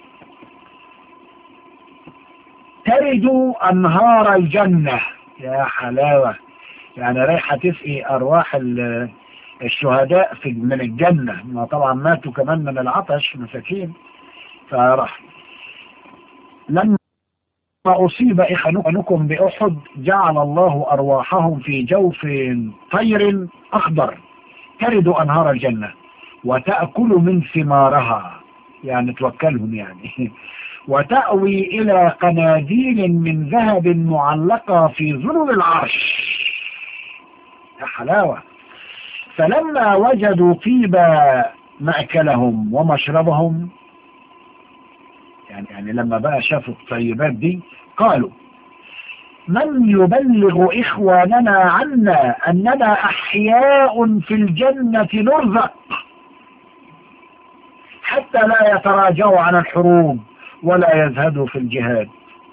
تردوا انهار الجنة يا حلاوة يعني رايحة تسقي ارواح الشهداء في من الجنة ما طبعا ماتوا كمان من العطش مساكين فراح لما أصيب إخوانكم بأحد جعل الله أرواحهم في جوف طير أخضر ترد أنهار الجنة وتأكل من ثمارها يعني توكلهم يعني وتأوي إلى قناديل من ذهب معلقة في ظلل العرش يا حلاوة فلما وجدوا طيب مأكلهم ومشربهم يعني, يعني لما بقى شافوا الطيبات دي قالوا من يبلغ إخواننا عنا أننا أحياء في الجنة نرزق حتى لا يتراجعوا عن الحروب ولا يزهدوا في الجهاد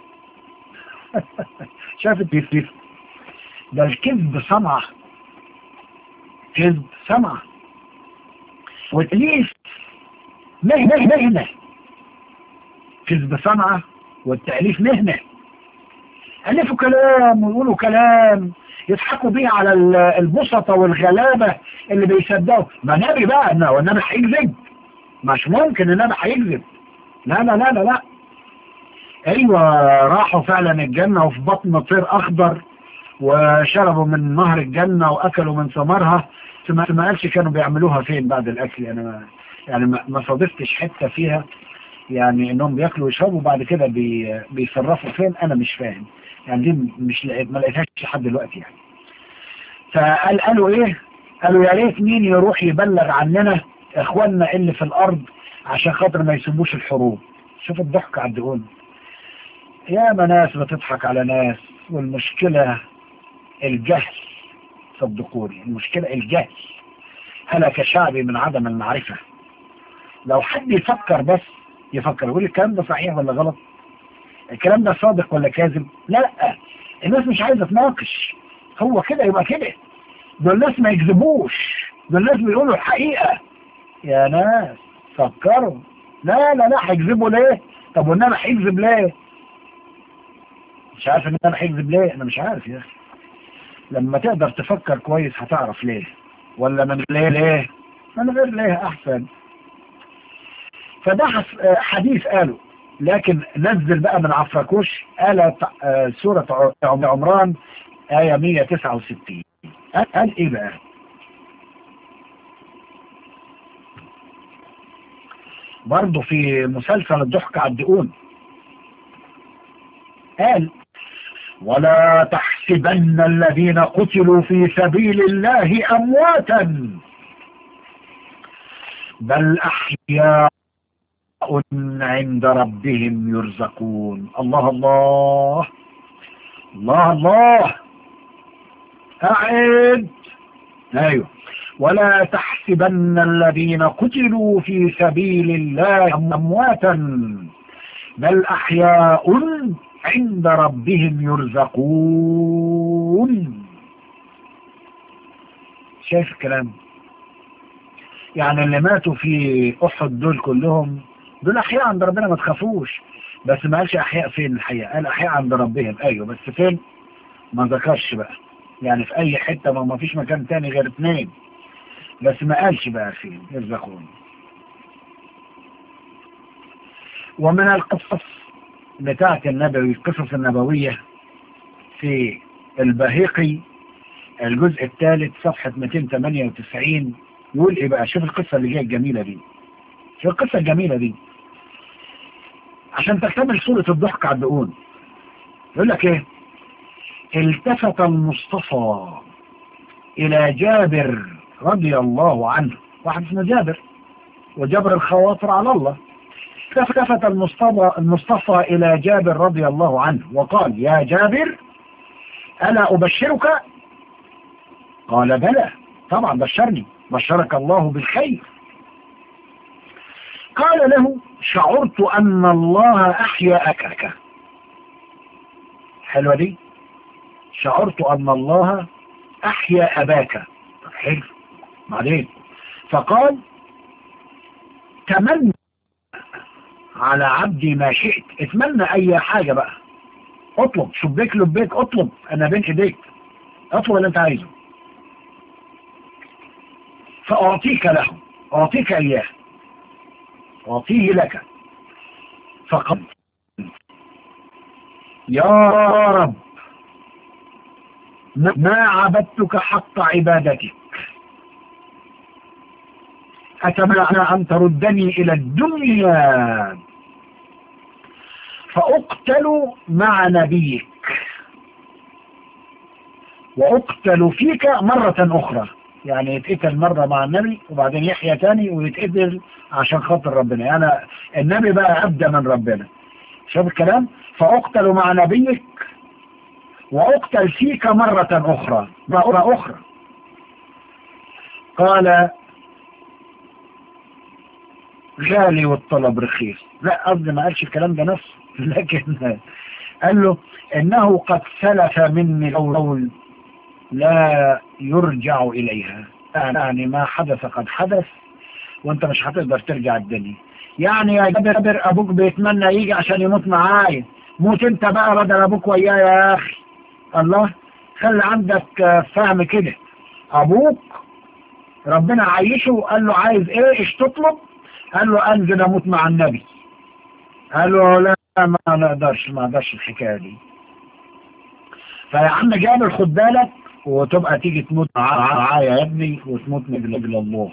شافت كيف ده الكذب صنعة كذب صنعة وتليف مهنة مهنة كذب صنعة والتأليف مهنة ألفوا كلام ويقولوا كلام يضحكوا بيه على البسطة والغلابة اللي بيصدقوا ما نبي بقى انه والنبي هيكذب مش ممكن النبي هيكذب لا لا لا لا لا ايوه راحوا فعلا الجنة وفي بطن طير اخضر وشربوا من نهر الجنة واكلوا من ثمرها ما قالش كانوا بيعملوها فين بعد الاكل انا ما يعني ما صادفتش حتة فيها يعني انهم بياكلوا ويشربوا بعد كده بي بيصرفوا فين انا مش فاهم يعني دي مش لقيت ما لقيتهاش لحد دلوقتي يعني فقال قالوا ايه قالوا يا ريت مين يروح يبلغ عننا اخواننا اللي في الارض عشان خاطر ما يسيبوش الحروب شوف الضحك على الدهون يا ما ناس بتضحك على ناس والمشكلة الجهل صدقوني المشكلة الجهل هلك شعبي من عدم المعرفة لو حد يفكر بس يفكر يقول الكلام ده صحيح ولا غلط الكلام ده صادق ولا كاذب لا الناس مش عايزة تناقش هو كده يبقى كده دول الناس ما يكذبوش دول الناس بيقولوا الحقيقة يا ناس فكروا لا لا لا هيكذبوا ليه طب والنبي هيكذب ليه مش عارف ان انا هيكذب ليه انا مش عارف يا اخي لما تقدر تفكر كويس هتعرف ليه ولا من ليه ليه من غير ليه احسن فده حديث قاله لكن نزل بقى من عفركوش قال سورة عمران آية 169 قال ايه بقى برضه في مسلسل الضحك على الدقون قال ولا تحسبن الذين قتلوا في سبيل الله أمواتا بل أحياء عند ربهم يرزقون الله الله الله الله أعد أيوه ولا تحسبن الذين قتلوا في سبيل الله أمواتا بل أحياء عند ربهم يرزقون شايف الكلام يعني اللي ماتوا في أحد دول كلهم دول أحياء عند ربنا ما تخافوش بس ما قالش أحياء فين الحقيقة قال أحياء عند ربهم أيوه بس فين ما ذكرش بقى يعني في أي حتة ما فيش مكان تاني غير اتنين بس ما قالش بقى فين يرزقون ومن القصص بتاعة النبوي القصص النبوية في البهيقي الجزء الثالث صفحة 298 يقول ايه بقى شوف القصة اللي جاية الجميلة دي شوف القصة الجميلة دي عشان تكتمل صورة الضحك على الدقون يقول لك ايه التفت المصطفى الى جابر رضي الله عنه واحد اسمه جابر وجبر الخواطر على الله التفت المصطفى, المصطفى إلى جابر رضي الله عنه وقال يا جابر ألا أبشرك قال بلى طبعا بشرني بشرك الله بالخير قال له شعرت أن الله أحيا أكاك حلوة دي شعرت أن الله أحيا أباك طب حلو بعدين فقال تمنى على عبدي ما شئت اتمنى اي حاجة بقى اطلب شبيك لبيك اطلب انا بين ايديك اطلب اللي انت عايزه فاعطيك له اعطيك اياه اعطيه لك فقد يا رب ما عبدتك حق عبادتك أتمنى أن تردني إلى الدنيا فأقتل مع نبيك وأقتل فيك مرة أخرى يعني يتقتل مرة مع النبي وبعدين يحيى تاني ويتقتل عشان خاطر ربنا يعني النبي بقى أبدى من ربنا شوف الكلام فأقتل مع نبيك وأقتل فيك مرة أخرى مرة أخرى قال غالي والطلب رخيص لا قصدي ما قالش الكلام ده نفسه لكن قال له انه قد سلف مني القول لا يرجع اليها يعني ما حدث قد حدث وانت مش هتقدر ترجع الدنيا يعني يا جابر ابوك بيتمنى يجي عشان يموت معايا موت انت بقى بدل ابوك وياه يا اخي الله خلي عندك فهم كده ابوك ربنا عايشه قال له عايز ايه ايش تطلب قال له انزل اموت مع النبي قال له لا ما نقدرش ما نقدرش الحكايه دي فيا عم جابر خد بالك وتبقى تيجي تموت معايا يا ابني وتموت من اجل الله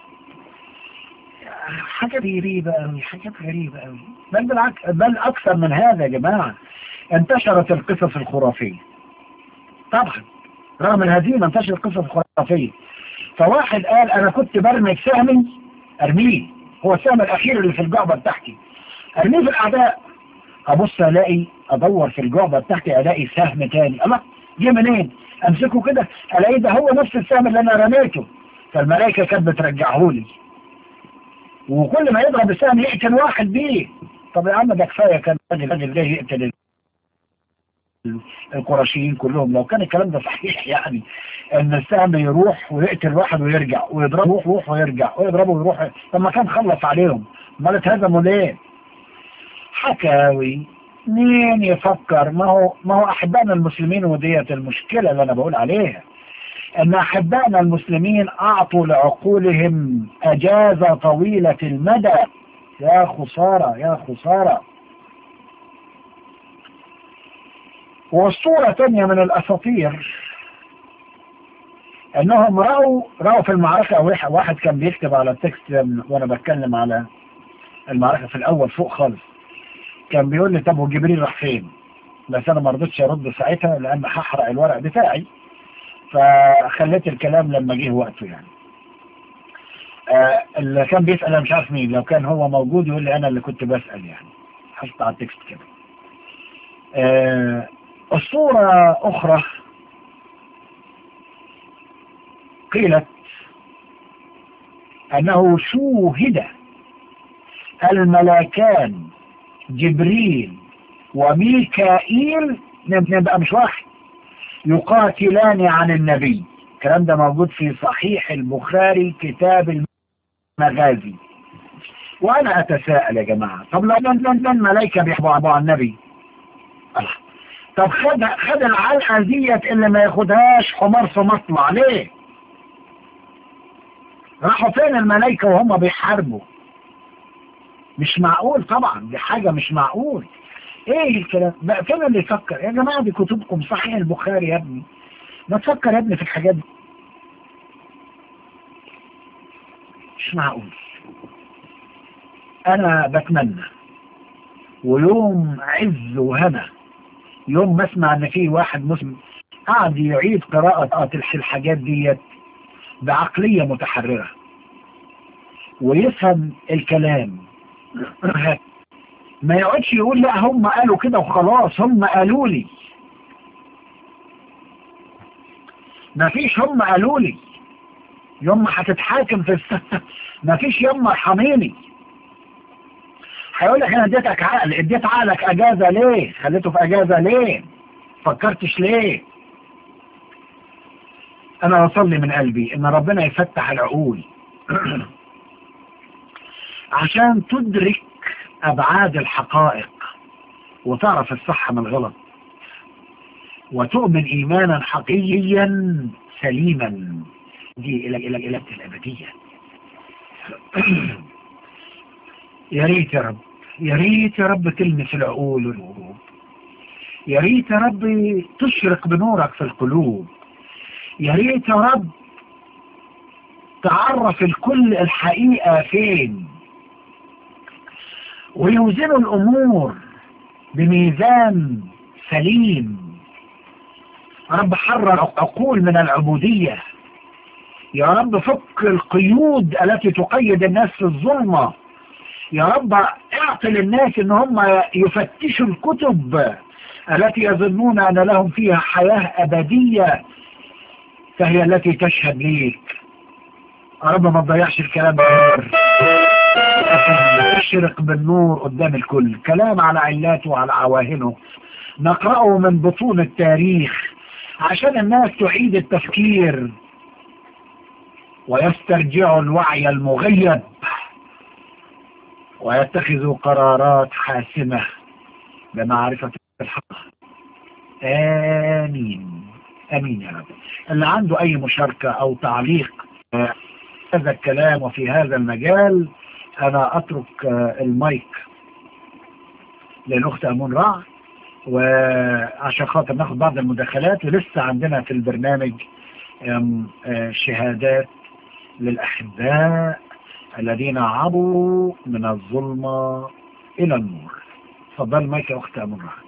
حاجة غريبة قوي حاجات غريبة قوي بل بالعكس بل أكثر من هذا يا جماعة انتشرت القصص الخرافية طبعا رغم الهزيمة انتشرت القصص الخرافية فواحد قال أنا كنت برمي سهمي أرميه هو السهم الأخير اللي في الجعبة بتاعتي أرميه في الأعداء أبص ألاقي أدور في الجعبة بتاعتي ألاقي سهم تاني الله جه منين أمسكه كده ألاقي ده هو نفس السهم اللي أنا رميته فالملائكة كانت بترجعه لي وكل ما يضرب السهم يقتل واحد بيه طب يا عم ده كفاية كان الراجل ده يقتل القرشيين كلهم لو كان الكلام ده صحيح يعني ان السهم يروح ويقتل واحد ويرجع ويضربه يروح يروح ويرجع ويضربه ويروح طب ما كان خلص عليهم امال اتهزموا ليه حكاوي مين يفكر ما هو ما هو احبائنا المسلمين وديت المشكلة اللي انا بقول عليها ان احبائنا المسلمين اعطوا لعقولهم اجازة طويلة المدى يا خسارة يا خسارة وصورة تانية من الاساطير انهم رأوا رأوا في المعركة واحد كان بيكتب على التكست وانا بتكلم على المعركة في الاول فوق خالص كان بيقول لي طب وجبريل راح فين بس انا ما رضيتش ارد ساعتها لان هحرق الورق بتاعي فخليت الكلام لما جه وقته يعني آه اللي كان بيسأل انا مش عارف مين لو كان هو موجود يقول لي انا اللي كنت بسأل يعني حطت على التكست كده آه الصورة اخرى قيلت انه شوهد الملكان جبريل وميكائيل نبقى مش واحد يقاتلان عن النبي الكلام ده موجود في صحيح البخاري كتاب المغازي وانا اتساءل يا جماعة طب لو من الملائكة بيحبوا عن النبي الله طب خد خد العلقة ديت اللي ما ياخدهاش حمار في مطلع ليه راحوا فين الملائكة وهم بيحاربوا مش معقول طبعا دي حاجة مش معقول ايه الكلام بقى فين اللي يفكر يا جماعة دي كتبكم صحيح البخاري يا ابني ما تفكر يا ابني في الحاجات دي مش معقول انا بتمنى ويوم عز وهنا يوم ما اسمع ان في واحد مسلم قاعد يعيد قراءة الحاجات ديت بعقلية متحررة ويفهم الكلام ما يقعدش يقول لا هم قالوا كده وخلاص هم قالوا لي ما فيش هم قالوا لي يوم ما هتتحاكم في الس... ما فيش يوم ارحميني هيقول لك انا اديتك عقل اديت عقلك اجازه ليه خليته في اجازه ليه فكرتش ليه انا بصلي من قلبي ان ربنا يفتح العقول عشان تدرك ابعاد الحقائق وتعرف الصح من الغلط وتؤمن ايمانا حقيقيا سليما دي الى الى الى الابديه يا ريت يا رب يا ريت يا رب تلمس العقول والقلوب يا ريت يا رب تشرق بنورك في القلوب يا ريت يا رب تعرف الكل الحقيقة فين ويوزنوا الأمور بميزان سليم يا رب حرر عقول من العبودية يا رب فك القيود التي تقيد الناس في الظلمة يا رب اعطي للناس ان هم يفتشوا الكتب التي يظنون ان لهم فيها حياة ابدية فهي التي تشهد ليك يا رب ما تضيعش الكلام بالنور اشرق بالنور قدام الكل كلام على علاته وعلى عواهنه نقرأه من بطون التاريخ عشان الناس تعيد التفكير ويسترجعوا الوعي المغيب ويتخذوا قرارات حاسمة بمعرفة الحق آمين آمين يا رب اللي عنده أي مشاركة أو تعليق هذا الكلام وفي هذا المجال أنا أترك المايك للأخت أمون رع وعشان خاطر ناخد بعض المداخلات ولسه عندنا في البرنامج شهادات للأحباء الذين عبروا من الظلمة إلى النور تفضل مايك يا أخت أمون رع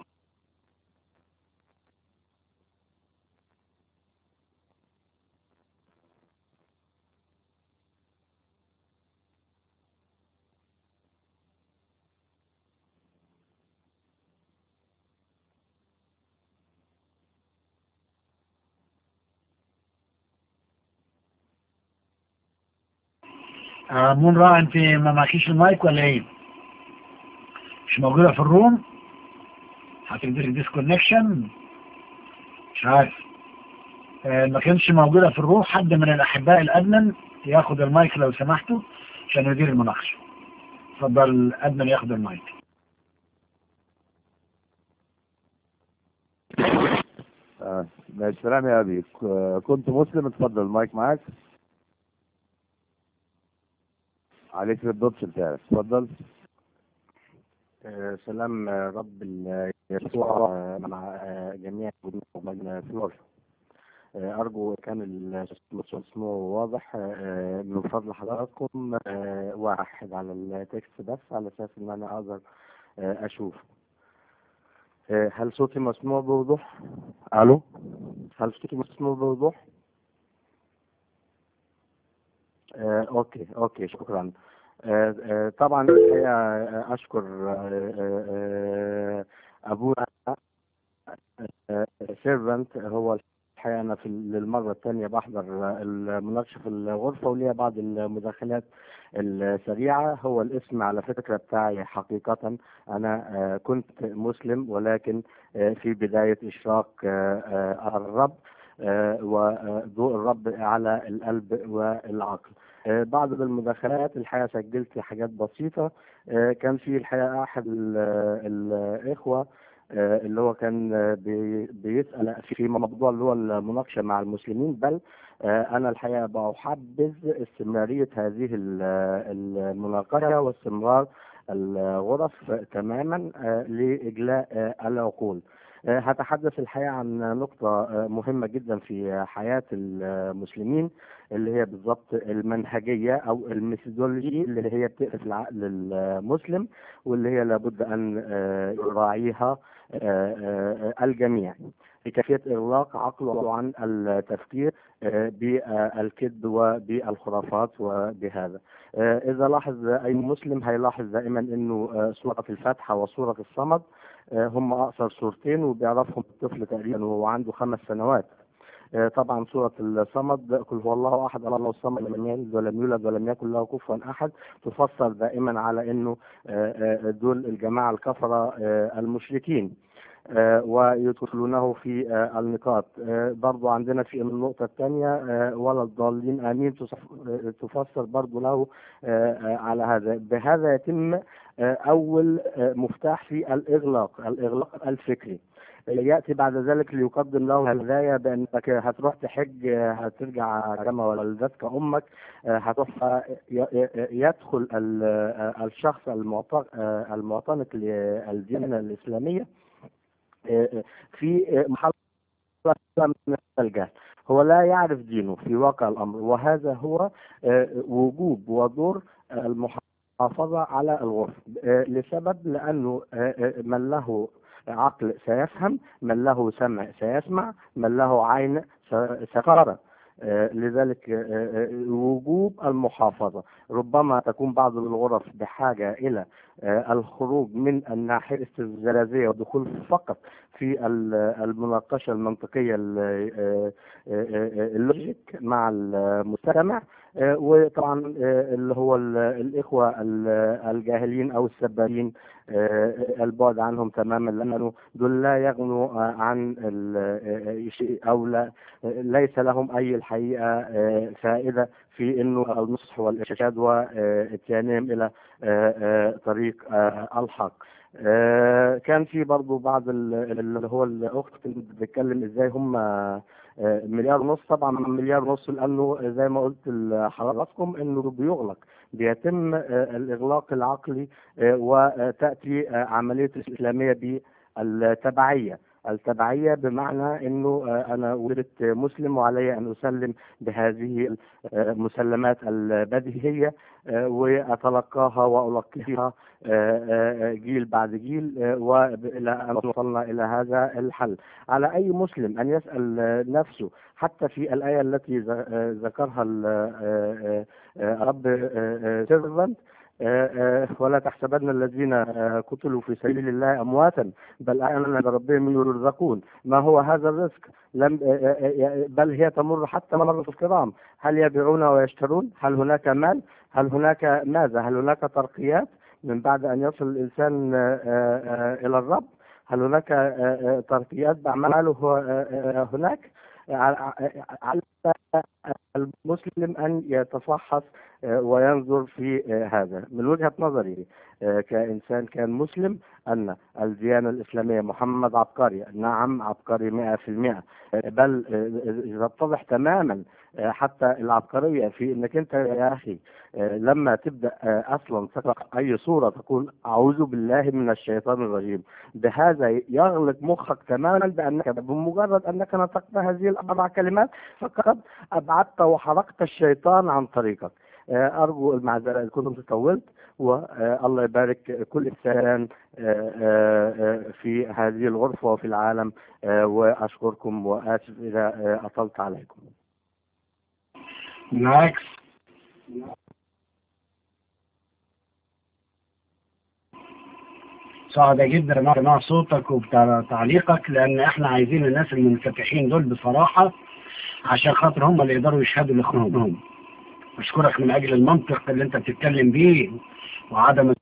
آه منرا انت ما معكيش المايك ولا ايه مش موجودة في الروم هتقدر ديسكونكشن مش عارف آه ما كانش موجودة في الروم حد من الاحباء الادمن ياخد المايك لو سمحتوا عشان يدير المناقشة اتفضل الادمن ياخد المايك آه. ماشي سلام يا ابي ك- كنت مسلم اتفضل المايك معاك عليك الدوتش بتاعك اتفضل آه، سلام آه، رب ال- يسوع آه، مع آه، جميع المؤمنين في الأرض آه، أرجو كان الاسمه واضح آه، من فضل حضراتكم آه، واحد على التكست بس على أساس إن أنا أقدر آه، أشوف آه، هل صوتي مسموع بوضوح؟ ألو؟ هل صوتي مسموع بوضوح؟ آه، أوكي أوكي شكرا آه، آه، طبعا الحقيقة آه، أشكر آه، آه، آه، أبونا سيرفنت هو الحقيقة أنا في للمرة الثانية بحضر المناقشة في الغرفة وليا بعض المداخلات السريعة هو الاسم على فكرة بتاعي حقيقة أنا آه، كنت مسلم ولكن آه، في بداية إشراق آه، آه، الرب آه، وضوء الرب على القلب والعقل آه، بعض المداخلات الحقيقة سجلت حاجات بسيطة آه، كان في الحقيقة أحد ال- الإخوة آه، اللي هو كان آه، بي- بيسأل في موضوع اللي هو المناقشة مع المسلمين بل آه، أنا الحقيقة بحبذ استمرارية هذه ال- المناقشة واستمرار الغرف تماما آه، لإجلاء آه، العقول آه، هتحدث الحقيقة عن نقطة آه، مهمة جدا في حياة المسلمين اللي هي بالضبط المنهجية أو الميثودولوجي اللي هي بتقف العقل المسلم واللي هي لابد أن آه، يراعيها آه، آه، الجميع بكيفية إغلاق عقله عن التفكير آه، بالكذب وبالخرافات وبهذا آه، إذا لاحظ أي مسلم هيلاحظ دائما أنه آه، سورة الفاتحة وسورة الصمد آه، هم أقصر سورتين وبيعرفهم الطفل تقريبا وهو عنده خمس سنوات آه، طبعا سورة الصمد قل هو الله أحد الله الصمد لم يلد ولم يولد ولم يكن له كفوا أحد تفسر دائما على أنه آه، آه، دول الجماعة الكفرة آه، المشركين آه، ويدخلونه في آه، النقاط آه، برضو عندنا في النقطة الثانية آه، ولا الضالين آمين تصف- آه، تفسر برضو له آه، آه، على هذا بهذا يتم آه، أول آه، مفتاح في الإغلاق الإغلاق الفكري يأتي بعد ذلك ليقدم له الهدايا بأنك هتروح تحج آه، هترجع كما ولدتك أمك آه، هتروح آه، ي- ي- يدخل ال- آه، الشخص المعت- آه، المعتنق للديانة الإسلامية آه، في آه، محل من الجهل هو لا يعرف دينه في واقع الأمر وهذا هو آه، وجوب ودور المحافظة على الغرف آه، لسبب لأنه آه، آه، من له عقل سيفهم من له سمع سيسمع من له عين س- سيرى آه، لذلك آه، آه، وجوب المحافظة ربما تكون بعض الغرف بحاجة إلى آه، الخروج من الناحية الاستفزازية والدخول فقط في ال- المناقشة المنطقية ال- آه، آه، آه، اللوجيك مع المستمع آه، وطبعا آه، اللي هو ال- الإخوة ال- الجاهلين أو السبابين آه، البعد عنهم تماما لأنه دول لا يغنوا آه، عن ال- آه، شيء أو لا ليس لهم أي الحقيقة آه، فائدة في انه النصح والارشاد واتيانهم الى آه، آه، طريق آه، الحق آه، كان في برضو بعض ال- اللي هو الاخت اللي بتتكلم ازاي هم آه، مليار ونص طبعا مليار ونص لانه زي ما قلت لحضراتكم انه بيغلق بيتم آه، الاغلاق العقلي آه، وتاتي آه، عمليه الاسلاميه بالتبعيه التبعية بمعنى أنه آه، أنا ولدت مسلم وعلي أن أسلم بهذه المسلمات البديهية آه، وأتلقاها وألقيها آه، آه، جيل بعد جيل آه، وإلى أن وصلنا إلى هذا الحل على أي مسلم أن يسأل آه، نفسه حتى في الآية التي ذ- آه، ذكرها ال- آه، آه، آه، رب سيرفنت ولا تحسبن الذين آه، قتلوا في سبيل الله أمواتا بل أحيانا عند ربهم يرزقون ما هو هذا الرزق لم آه، آه، آه، بل هي تمر حتى مرة الكرام هل يبيعون ويشترون هل هناك مال هل هناك ماذا هل هناك ترقيات من بعد أن يصل الإنسان آه، آه، إلى الرب هل هناك آه، آه، ترقيات بأعماله آه، آه، هناك على على المسلم أن يتفحص آه، وينظر في آه، هذا من وجهة نظري آه، كإنسان كان مسلم أن الديانة الإسلامية محمد عبقري نعم عبقري مئة في المئة آه، بل آه، يتضح تماما آه، حتى العبقرية في أنك أنت يا أخي آه، لما تبدأ آه، أصلا تقرأ أي سورة تقول أعوذ بالله من الشيطان الرجيم بهذا يغلق مخك تماما بأنك بمجرد أنك نطقت هذه الأربع كلمات فقد أبعدت وحرقت الشيطان عن طريقك آه، أرجو المعذرة إن كنت طولت والله يبارك كل إنسان آه، آه، آه، في هذه الغرفة وفي العالم آه، وأشكركم وآسف إذا آه، أطلت عليكم بالعكس سعداء جدا مع سماع صوتك وتعليقك لان احنا عايزين الناس المنفتحين دول بصراحة عشان خاطر هم اللي يقدروا يشهدوا لاخوانهم اشكرك من اجل المنطق اللي انت بتتكلم بيه وعدم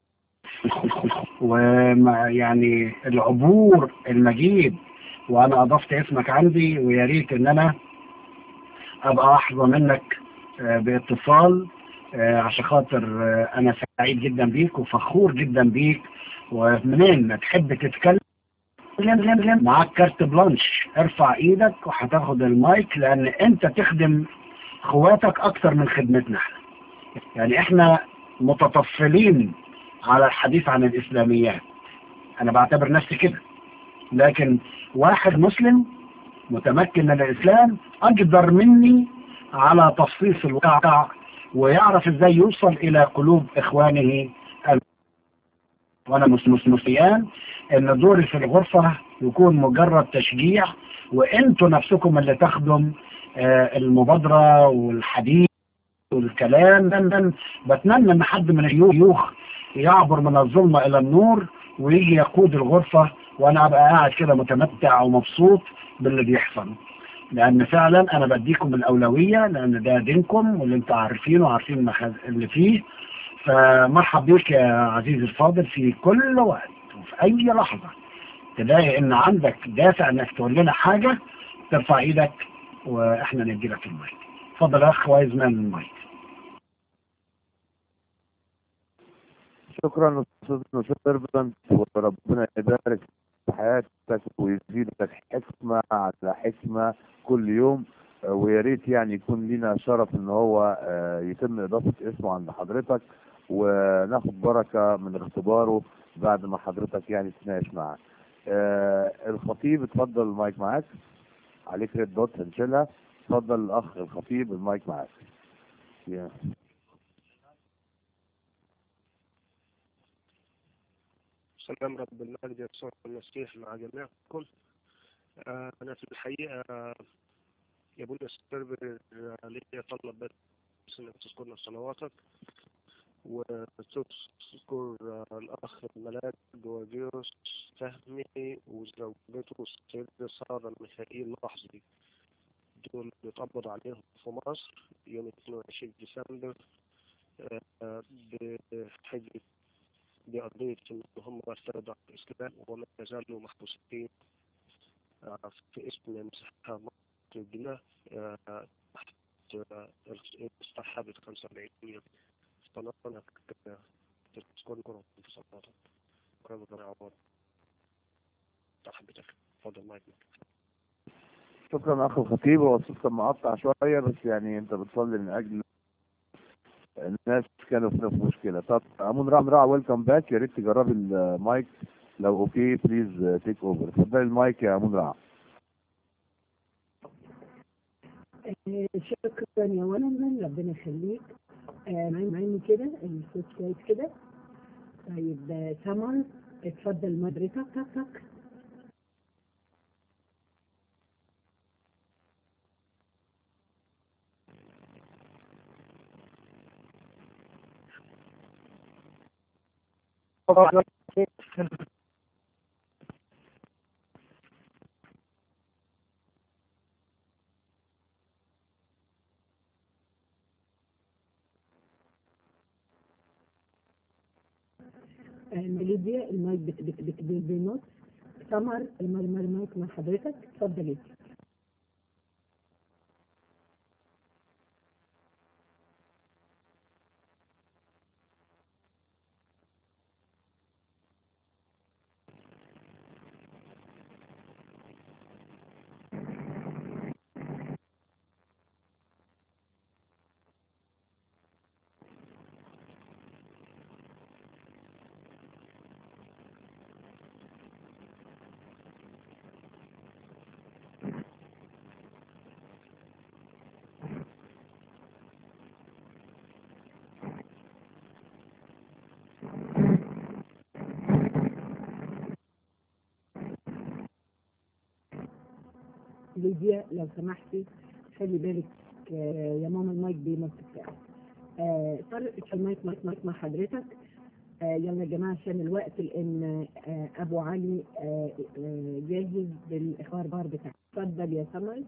وما يعني العبور المجيد وانا اضفت اسمك عندي ويا ريت ان انا ابقى احظى منك آه، باتصال آه، عشان خاطر آه، انا سعيد جدا بيك وفخور جدا بيك ومنين ما تحب تتكلم معاك كارت بلانش ارفع ايدك وهتاخد المايك لان انت تخدم اخواتك اكتر من خدمتنا احنا يعني احنا متطفلين على الحديث عن الاسلاميات انا بعتبر نفسي كده لكن واحد مسلم متمكن من الاسلام اقدر مني على تفصيص الواقع ويعرف ازاي يوصل الى قلوب اخوانه ال- وانا مس- مس- مسيان ان دوري في الغرفة يكون مجرد تشجيع وانتوا نفسكم اللي تخدم آه، المبادرة والحديث والكلام ده- ده بتمنى ان حد من الشيوخ يعبر من الظلمة الى النور ويجي يقود الغرفة وانا ابقى قاعد كده متمتع ومبسوط باللي بيحصل لان فعلا انا بديكم الاولوية لان ده دينكم واللي انتوا عارفينه وعارفين المخاز- اللي فيه فمرحب بيك يا عزيزي الفاضل في كل وقت وفي اي لحظة تلاقي ان عندك دافع انك تقول لنا حاجة ترفع ايدك واحنا ندي لك المايك اتفضل يا اخ وايز مان المايك شكرا استاذنا سيرفنت وربنا يبارك في حياتك ويزيدك حكمة على حكمة كل يوم آه، ويا ريت يعني يكون لنا شرف ان هو آه، يتم اضافة اسمه عند حضرتك وناخد بركة من اختباره بعد ما حضرتك يعني تناقش معاه آه، الخطيب اتفضل المايك معاك عليك ريد دوت هنشيلها اتفضل الاخ الخطيب المايك معاك يا. سلام رب المجد يسوع المسيح مع جميعكم آه، أنا في الحقيقة آه، يا ابونا السيرفر آه، ليا طلب بس إنك تذكرنا في صلواتك وتذكر آه، الأخ الملاك جواجيوس فهمي وزوجته السيدة سارة ميخائيل لحظي دول بيتقبض عليهم في مصر يوم 22 ديسمبر آه، آه، بحجة بقضية إن هم ارتدوا على الإسلام وما زالوا محبوسين آه، في اسم مسحة مصر الجنة آه، تحت آه، استحابة 75 يوم فنظرنا تذكر كرة في صلاتك كرة عوض تحبتك تفضل مايك شكرا اخ الخطيب هو الصوت كان مقطع شويه بس يعني انت بتصلي من اجل الناس كانوا في نفس مشكله طب امون رام رع ويلكم باك يا ريت تجربي المايك لو اوكي بليز تيك اوفر اتفضلي المايك يا امون رع آه، شكرا يا ولد ربنا يخليك آه، معايا معايا كده الصوت كويس كده طيب آه، سمر اتفضل مدرسك تك آه، ليديا المايك بت بت بت بت بينط سمر المايك المايك مع حضرتك اتفضلي ليديا لو سمحتي خلي بالك آه، يا ماما المايك بينط بتاعك آه، طارق المايك مايك مايك مع حضرتك آه، يلا يا جماعه عشان الوقت لان آه، ابو علي آه، آه، جاهز بالاخبار بتاعه اتفضل يا سمر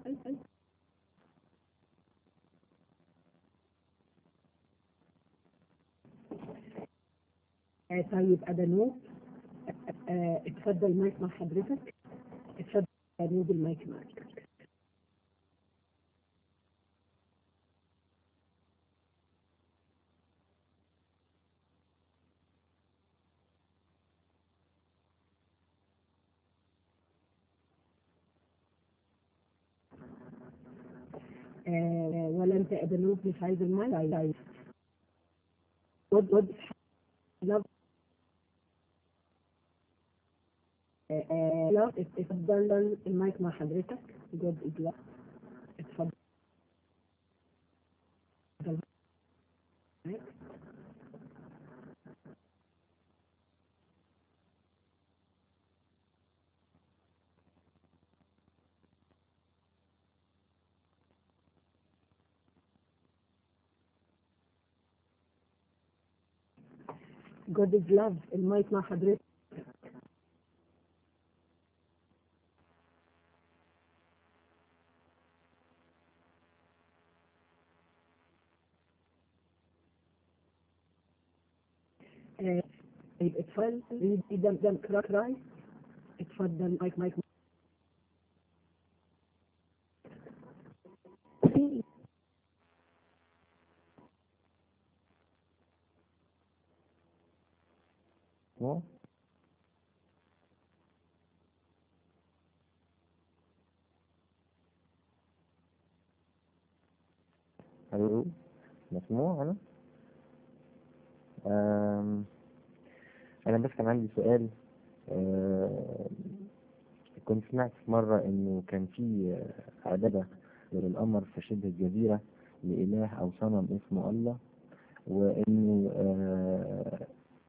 آه، طيب ادانوب آه، اتفضل المايك مع حضرتك اتفضل ادانوب المايك معك آه، ولا انت ادانوب مش عايز المايك عايز عايز ود ود لا آه، آه، لا اتفضل المايك مع حضرتك جود اجلاس اتفضل God is love المايك مع حضرتك آه، طيب اتفضل دي دم دم كراي كراي اتفضل مايك مايك في No? الو مسموع انا أم، انا بس كان عندي سؤال أه، كنت سمعت في مرة انه كان في آه، عبادة للقمر في شبه الجزيرة لإله أو صنم اسمه الله وإنه آه،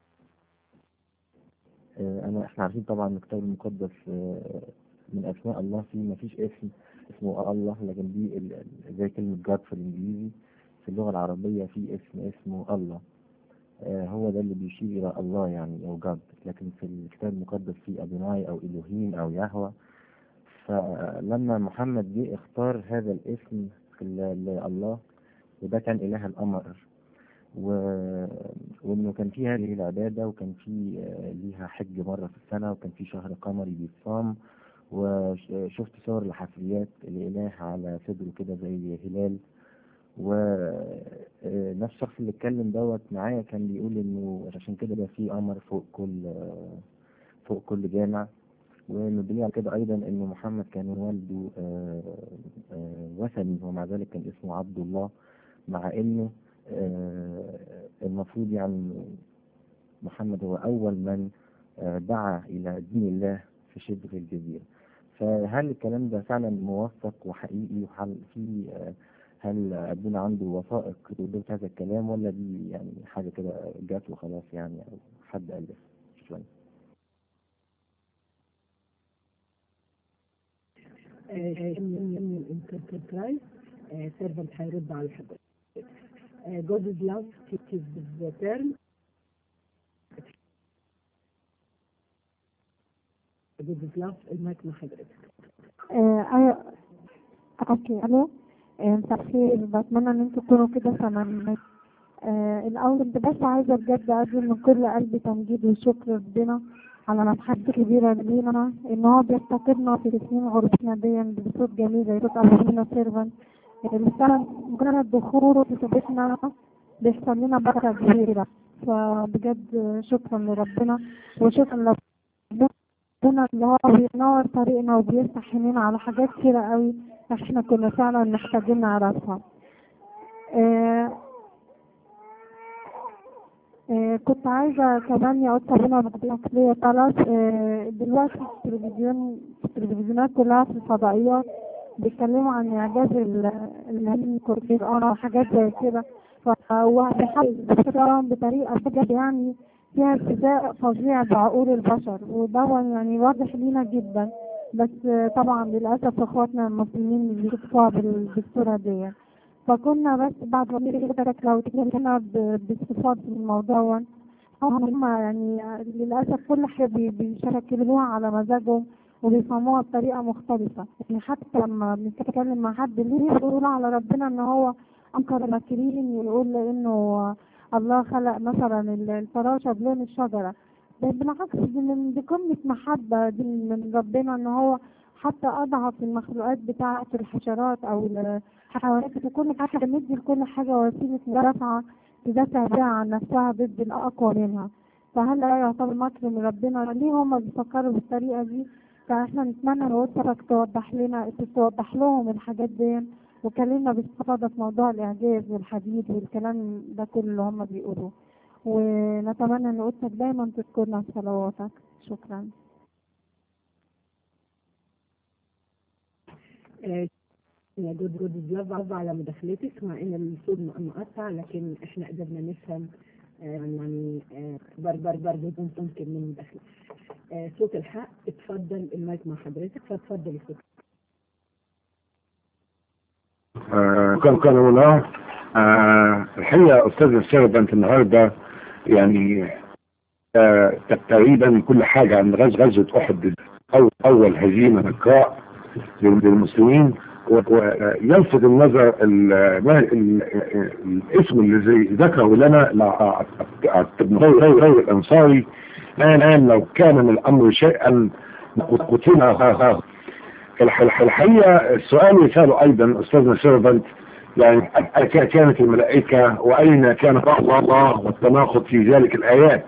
آه، أنا إحنا عارفين طبعا إن الكتاب المقدس آه، من أسماء الله فيه مفيش اسم اسمه الله لكن دي ال- ال- زي كلمة جاد في الإنجليزي في اللغة العربية في اسم اسمه الله آه، هو ده اللي بيشير إلى الله يعني أو جاد لكن في الكتاب المقدس في أدوناي أو إلهيم أو يهوه فلما محمد جه اختار هذا الاسم ل- لله وده كان إله القمر و... وإنه كان في هذه العبادة وكان في آه، ليها حج مرة في السنة وكان في شهر قمري بيتصام وشفت صور لحفريات الإله على صدره كده زي هلال ونفس الشخص اللي اتكلم دوت معايا كان بيقول إنه عشان كده بقى في قمر فوق كل آه، فوق كل جامع وإنه دليل على كده أيضا إن محمد كان والده آه، آه، وثني ومع ذلك كان اسمه عبد الله مع إنه آه، المفروض يعني محمد هو أول من آه، دعا إلى دين الله في شبه الجزيرة فهل الكلام ده فعلا موثق وحقيقي وهل في آه، هل أبونا عنده وثائق تثبت هذا الكلام ولا دي يعني حاجة كده جات وخلاص يعني أو حد ألف شكرا انتربرايز سيرفنت هيرد على حضرتك God is love teaches the term God is love المايك مع حضرتك آه، أيوة اوكي الو آه، مساء الخير بتمنى ان انتوا تكونوا كده تمام آه الاول كنت بس عايزه بجد اقدم من كل قلبي تمجيد وشكر ربنا على محبة كبيرة لينا ان هو بيفتقدنا في سنين غربتنا دي بصوت جميل زي صوت ابونا سيرفن الانسان مجرد دخوله في بيتنا بيحصل لنا بركة كبيرة فبجد شكرا لربنا وشكرا لربنا اللي هو بينور طريقنا وبيفتح عينينا على حاجات كتيرة قوي احنا كنا فعلا محتاجين نعرفها آه آه كنت عايزة كمان يا أستاذ ربنا بقدمك ليا طلب آه دلوقتي في التلفزيون في التلفزيونات كلها في الفضائيات بيتكلموا عن إعجاز ال- العلم القرآن وحاجات زي كده فهو بيحاول بيشتغل بطريقة بجد يعني فيها ابتداء فظيع بعقول البشر وده يعني واضح لينا جدا بس آه، طبعا للأسف إخواتنا المسلمين اللي بيشوفوها بال- بالصورة دي فكنا بس بعد ما حضرتك لو تكلمنا ب- باستفاضة في الموضوع ده، هم يعني للأسف كل حاجة بي- بيشكلوها على مزاجهم وبيفهموها بطريقة مختلفة يعني حتى لما بنتكلم مع حد ليه بيقول على ربنا ان هو انكر الماكرين ويقول انه الله خلق مثلا ال- الفراشة بلون الشجرة ده بالعكس دي من دي قمة محبة دي من ربنا ان هو حتى اضعف المخلوقات بتاعة الحشرات او الحيوانات وكل حاجة مدي لكل حاجة وسيلة مدافعة تدافع بيها عن نفسها ضد الأقوى منها فهل ده يعتبر مكر من ربنا ليه هما بيفكروا بالطريقة دي فاحنا نتمنى لو حضرتك توضح لنا توضح لهم الحاجات دي وكلمنا باستفاضة في موضوع الإعجاز والحديد والكلام ده كله اللي هما بيقولوه ونتمنى ان قدسك دايما تذكرنا في صلواتك شكرا آه، يا جود جود لاف على مداخلتك مع ان الصوت م- مقطع لكن احنا قدرنا نفهم آه، يعني آه، بربر برضه ممكن من مداخلة آه، صوت الحق اتفضل المايك مع حضرتك فاتفضل الصوت آه، كان كان هنا آه، الحقيقة أستاذ السيرفنت النهاردة يعني آه، تقريبا كل حاجة عن غز غزوة أحد أو أول هزيمة نقاء لل- للمسلمين ويلفت النظر ال- ال- الاسم الذي ذكره لنا مع ابن غير الأنصاري الآن لو كان من الأمر شيئا قتلنا الح- الح- الحقيقة السؤال يسأله أيضا أستاذنا سيرفنت يعني أين كانت الملائكة وأين كان رحمة الله والتناقض في ذلك الآيات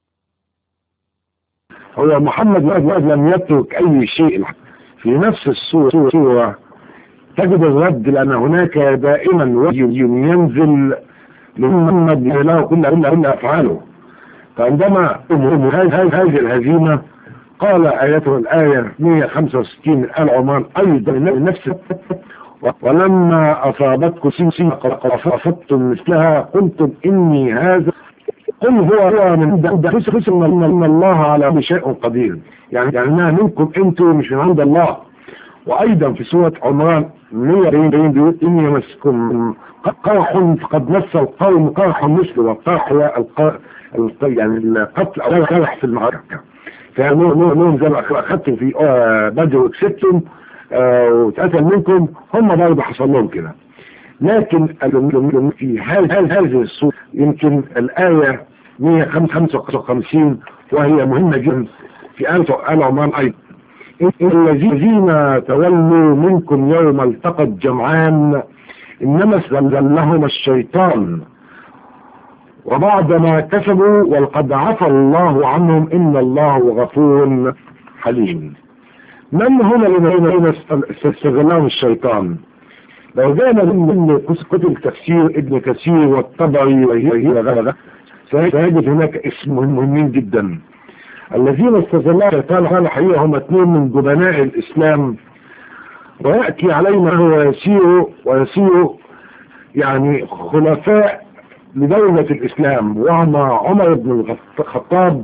هو محمد وأحمد لم يترك أي شيء في نفس السورة سورة تجد الرد لأن هناك دائما وحي ينزل لمحمد له كل كل كل أفعاله فعندما هذه الهزيمة قال آيته الآية 165 من آل عمان أيضا نفس ولما أصابتكم سنسين قد أصبتم مثلها قلتم إني هذا قل هو هو من خسر ان إن الله على كل شيء قدير يعني يعني انها منكم انتم مش من عند الله وايضا في سوره عمران 140 بيقول اني يمسكم قرح قد مس القوم قرح مثله والقرح هو الق... الق... يعني القتل او القرح في المعركه فنوم زي ما اخذتم في آه، بدر وكسبتم آه، واتقتل منكم هم برضه حصل لهم كده لكن ال- في هذه هذه الصورة يمكن الآية 155 وهي مهمة جدا في آية آل عمان أيضا الذين تولوا منكم يوم التقى الجمعان إنما استزلهم الشيطان وبعد ما كسبوا ولقد عفى الله عنهم إن الله غفور حليم من هنا الذين استزلهم الشيطان لو جاءنا من كتب تفسير ابن كثير والطبري وهي غيرها سيجد هناك اسم مهمين جدا الذين استزلوا الشيطان قال الحقيقة هم اثنين من جبناء الإسلام ويأتي علينا هو يسير ويسير يعني خلفاء لدولة الإسلام وهم عمر بن الخطاب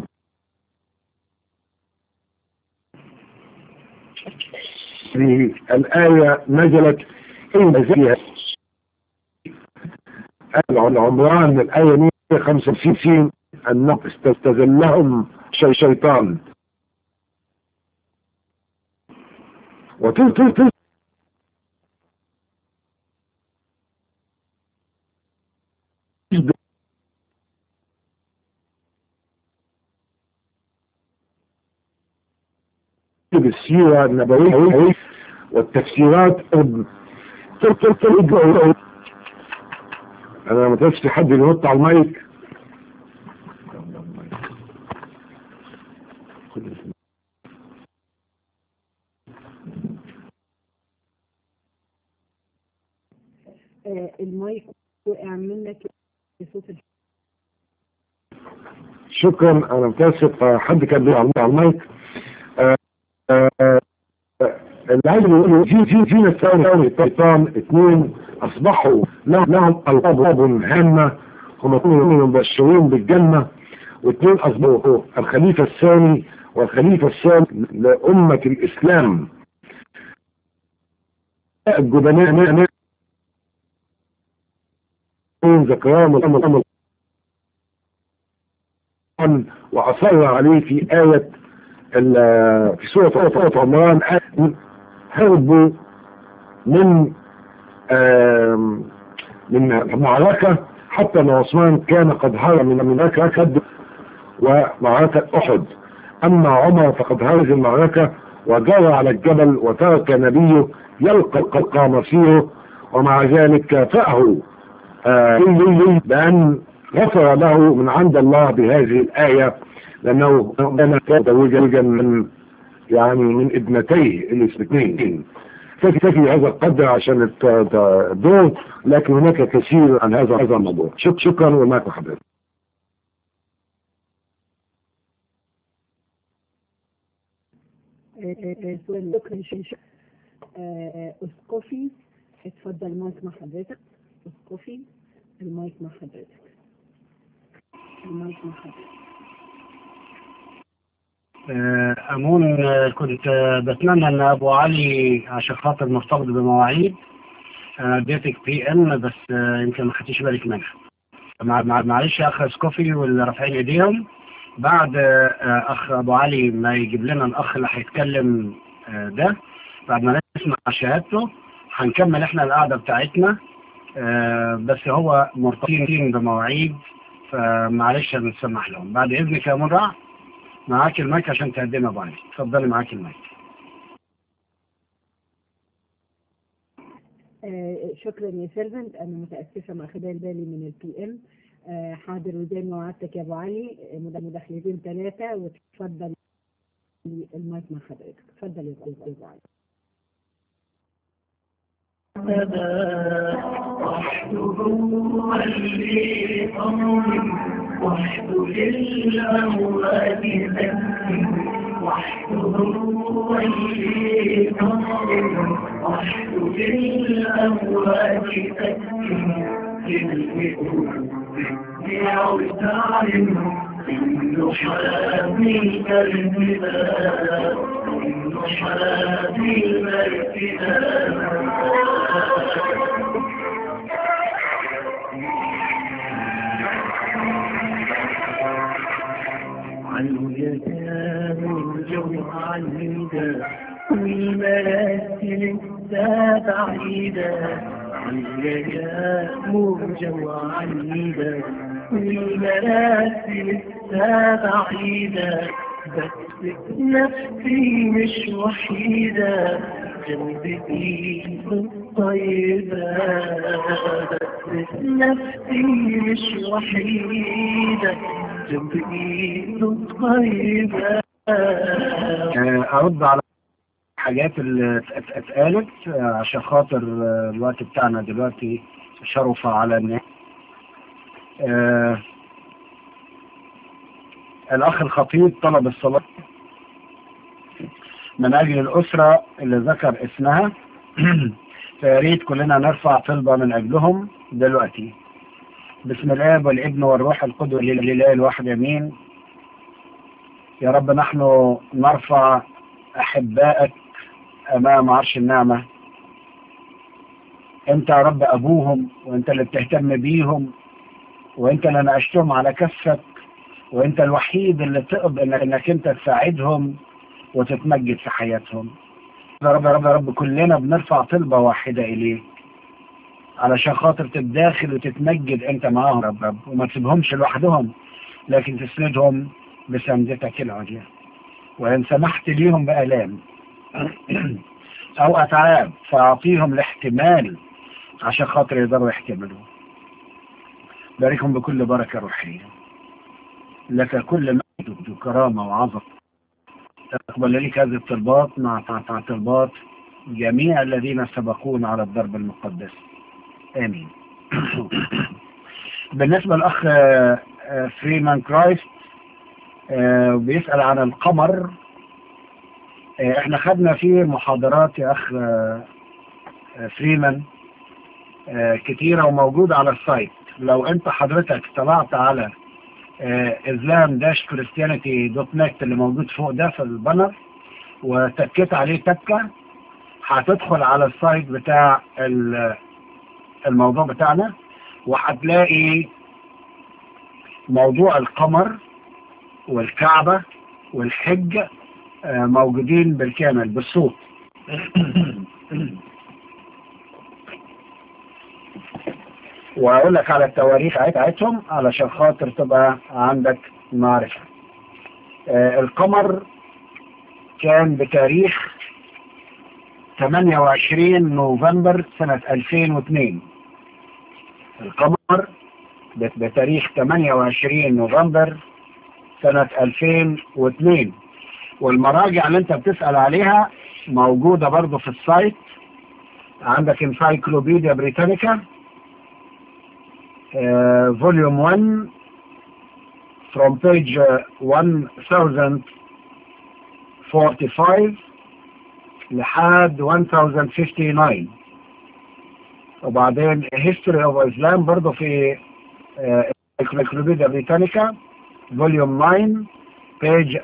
هذه الآية نزلت إن فيها العمران الآية 155 أنه استزلهم شي شيطان وتلك بالسيرة النبوية والتفسيرات انا ما تعرفش حد ينط على المايك آه، المايك وقع منك صوت الح- شكرا انا متاسف آه، حد كان بيقع على المايك آه، آه، آه، اللي عايز يقول في في في ناس ثاني الشيطان اثنين اصبحوا لهم لهم القاب هامه هم كانوا مبشرين بالجنه واثنين اصبحوا الخليفه الثاني والخليفه الثاني لامه الاسلام الجبناء ذكران الامر وأصر عليه في آية ال- في سورة سورة عمران آية هربوا من آم، من معركة حتى ان عثمان كان قد هرب من المعركة كد ومعركة أحد أما عمر فقد هرج المعركة وجرى على الجبل وترك نبيه يلقى القلقى مصيره ومع ذلك كافأه آه، بأن غفر له من عند الله بهذه الآية لأنه كان تزوجا من يعني من ابنتيه الاثنين تكفي هذا القدر عشان الت- الت- الدور لكن هناك كثير عن هذا هذا الموضوع شك شكرا ومعك حضرتك آه، آه، سؤال شكرا شيشة آه، اسقفي اتفضل المايك مع حضرتك اسقفي المايك مع حضرتك المايك مع حضرتك آه، أمون آه، كنت آه، بتمنى أن أبو علي عشان خاطر مرتبط بمواعيد أنا اديتك بي إن بس آه، يمكن ما خدتيش بالك منها مع- مع- معلش يا أخ سكوفي واللي رافعين إيديهم بعد آه، اخ ابو علي ما يجيب لنا الاخ اللي هيتكلم آه، ده بعد ما نسمع شهادته هنكمل احنا القعده بتاعتنا آه، بس هو مرتبطين بمواعيد فمعلش هنسمح لهم بعد اذنك يا مرع معاك المايك عشان تقدم ابو علي اتفضلي معاك المايك آه، شكرا يا سيرفنت انا متاسفه ما اخدها بالي من البي ام آه، حاضر وزي ما وعدتك يا ابو علي آه، مد- مداخلتين ثلاثه وتفضل المايك مع حضرتك اتفضل يا أبو- ابو علي وحده هو اللي قوم وحده للأموات ذكي وحده هو اللي قوم وحده للأموات ذكي كلمته تبدع وتعلم إنه حامي البلاد إنه حامي البلاد عنه يتام الجو عنيدا والمراسل السابع بعيدا عنه يتام الجو عنيدا والمراسل السابع بعيدا بس نفسي مش وحيدة جنبتي الطيبة بس نفسي مش وحيدة جنبتي الطيبة آه، ارد على الحاجات اللي ات- ات- اتقالت آه، عشان خاطر آه، الوقت بتاعنا دلوقتي شرف على الناس آه، الاخ الخطيب طلب الصلاة من اجل الاسرة اللي ذكر اسمها فيا ريت كلنا نرفع طلبة من اجلهم دلوقتي بسم الله والابن والروح القدس لله الواحد امين يا رب نحن نرفع أحبائك أمام عرش النعمة أنت يا رب أبوهم وأنت اللي بتهتم بيهم وأنت اللي نعشتهم على كفك وأنت الوحيد اللي تقدر إنك, إنك أنت تساعدهم وتتمجد في حياتهم يا رب يا رب يا رب كلنا بنرفع طلبة واحدة إليك علشان خاطر تتداخل وتتمجد أنت معاهم يا رب رب وما تسيبهمش لوحدهم لكن تسندهم بسندتك العليا وإن سمحت ليهم بآلام أو أتعاب فأعطيهم الاحتمال عشان خاطر يقدروا يحتملوا باركهم بكل بركة روحية لك كل مجد وكرامة وعظمة تقبل لك هذه الطلبات مع مع طلبات جميع الذين سبقونا على الضرب المقدس آمين بالنسبة للأخ آه، آه، فريمان كرايست آه، بيسأل عن القمر آه، احنا خدنا فيه محاضرات يا اخ آه، آه، فريمان آه، كتيرة وموجودة على السايت لو انت حضرتك طلعت على اسلام داش كريستيانيتي دوت نت اللي موجود فوق ده في البانر وتكيت عليه تكة هتدخل على السايت بتاع ال- الموضوع بتاعنا وهتلاقي موضوع القمر والكعبة والحج آه، موجودين بالكامل بالصوت واقول لك على التواريخ بتاعتهم علشان خاطر تبقى عندك معرفة آه، القمر كان بتاريخ 28 نوفمبر سنة 2002 القمر بت- بتاريخ 28 نوفمبر سنة 2002 والمراجع اللي انت بتسأل عليها موجودة برضو في السايت عندك انسايكلوبيديا بريتانيكا فوليوم 1 from page uh, 1045 لحد 1059 وبعدين history of Islam برضو في انسايكلوبيديا بريتانيكا فوليوم 9 page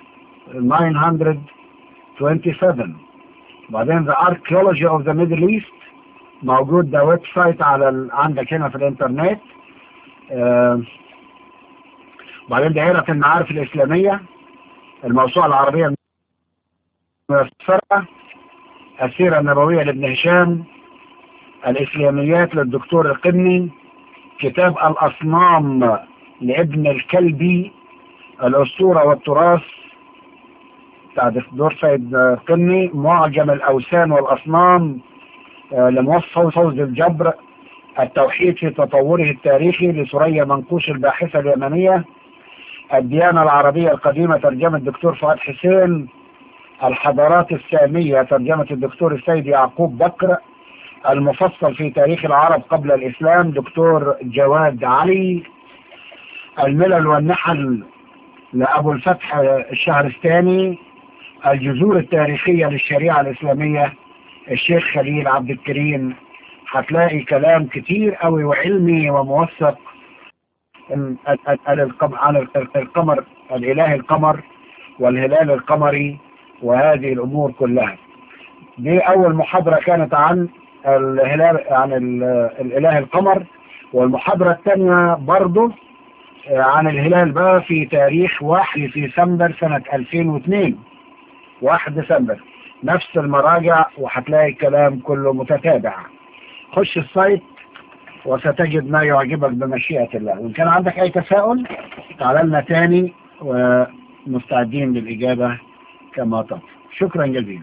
927 بعدين the archaeology of the Middle East موجود ده ويب سايت على ال... عندك هنا في الانترنت آه وبعدين دائرة المعارف الإسلامية الموسوعة العربية الميسرة السيرة النبوية لابن هشام الإسلاميات للدكتور القني كتاب الأصنام لابن الكلبي الأسطورة والتراث بتاع دكتور سيد قني معجم الأوثان والأصنام آه، لموفى فوز الجبر التوحيد في تطوره التاريخي لسرية منقوش الباحثة اليمنية الديانة العربية القديمة ترجمة الدكتور فؤاد حسين الحضارات السامية ترجمة الدكتور السيد يعقوب بكر المفصل في تاريخ العرب قبل الإسلام دكتور جواد علي الملل والنحل لأبو الفتح الشهرستاني الجذور التاريخية للشريعة الإسلامية الشيخ خليل عبد الكريم هتلاقي كلام كتير قوي وعلمي وموثق عن عن القمر الإله القمر والهلال القمري وهذه الأمور كلها دي أول محاضرة كانت عن الهلال عن ال- الإله القمر والمحاضرة الثانية برضو عن الهلال بقى في تاريخ 1 ديسمبر سنة 2002 1 ديسمبر نفس المراجع وهتلاقي الكلام كله متتابع خش السايت وستجد ما يعجبك بمشيئة الله وإن كان عندك أي تساؤل تعال لنا تاني ومستعدين للإجابة كما تطلب شكرا جزيلا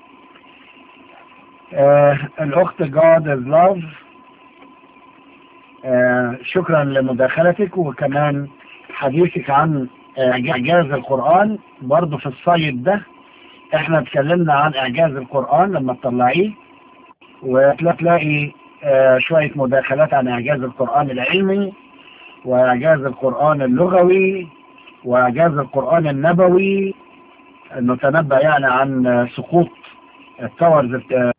آه الأخت God is Love آه شكرا لمداخلتك وكمان حديثك عن إعجاز القرآن برضو في السايت ده احنا اتكلمنا عن إعجاز القرآن لما تطلعيه وتلاقي آه شوية مداخلات عن إعجاز القرآن العلمي وإعجاز القرآن اللغوي وإعجاز القرآن النبوي نتنبأ يعني عن سقوط التاورز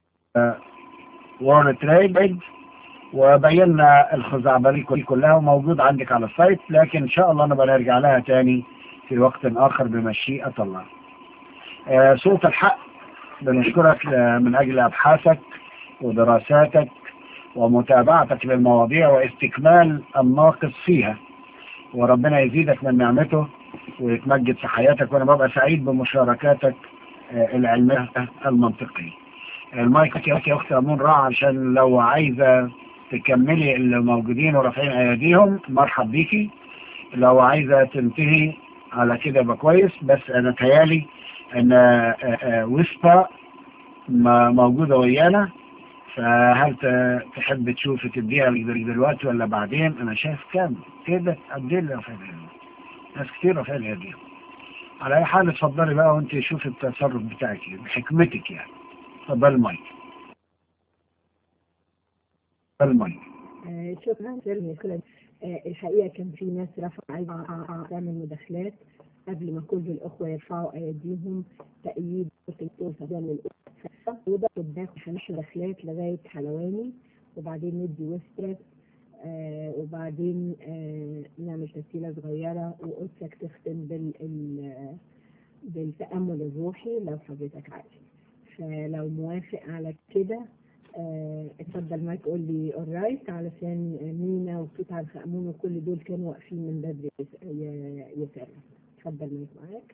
وورد تريد وبينا الخزعبلية كلها وموجود عندك على السايت لكن إن شاء الله نبقى نرجع لها تاني في وقت آخر بمشيئة الله آه صوت الحق بنشكرك من أجل أبحاثك ودراساتك ومتابعتك للمواضيع واستكمال الناقص فيها وربنا يزيدك من نعمته ويتمجد في حياتك وانا ببقى سعيد بمشاركاتك العلمية المنطقية المايك يا اختي امون راع عشان لو عايزة تكملي اللي موجودين ورافعين ايديهم مرحب بيكي لو عايزة تنتهي على كده يبقى كويس بس انا تهيالي ان وسطى موجودة ويانا فهل تحب تشوف تديها دلوقتي ولا بعدين انا شايف كام كده قد ايه اللي رافعين ناس كتير رافعين ايديهم على اي حال اتفضلي بقى وانت شوفي التصرف بتاعك بحكمتك يعني اتفضلي المايك المايك آه شكرا شكرا آه الحقيقة كان في ناس رفع عايزة تعمل مداخلات قبل ما كل الأخوة يرفعوا أيديهم تأييد الدكتور فضل الأخوة وده قدام هنحن مداخلات لغاية حلواني وبعدين ندي وسترس آه وبعدين آه نعمل تسهيلة صغيرة وقدسك تختم بال بالتأمل الروحي لو حضرتك عايز فلو موافق على كده آه اتفضل مايك قول لي اورايت علشان مينا وصوت على الخأمون وكل دول كانوا واقفين من بدري يسألوا اتفضل مايك معاك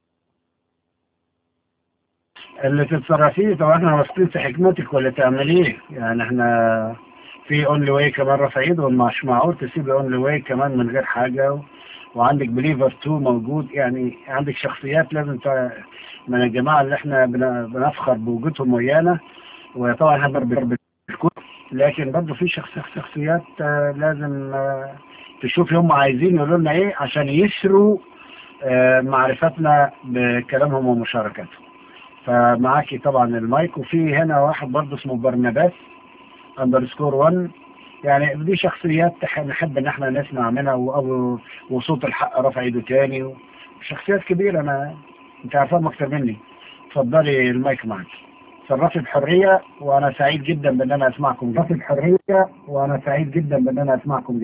اللي تتصرفيه طبعا احنا واثقين في حكمتك واللي تعمليه يعني احنا في اونلي واي كمان رفع ايد ومش معقول تسيب اونلي واي كمان من غير حاجه و... وعندك بليفر 2 موجود يعني عندك شخصيات لازم ت... من الجماعه اللي احنا بن... بنفخر بوجودهم ويانا وطبعا احنا بالكل لكن برضه في شخص شخصيات لازم تشوف هم عايزين يقولوا لنا ايه عشان يسروا معرفتنا بكلامهم ومشاركاتهم فمعاكي طبعا المايك وفي هنا واحد برضه اسمه برناباس اندرسكور 1 يعني دي شخصيات نحب ان احنا نسمع منها وابو وصوت الحق رفع ايده تاني شخصيات كبيرة انا انت عارفهم اكتر مني اتفضلي المايك معك تصرفي بحرية وانا سعيد جدا بان انا اسمعكم تصرفي بحرية وانا سعيد جدا بان انا اسمعكم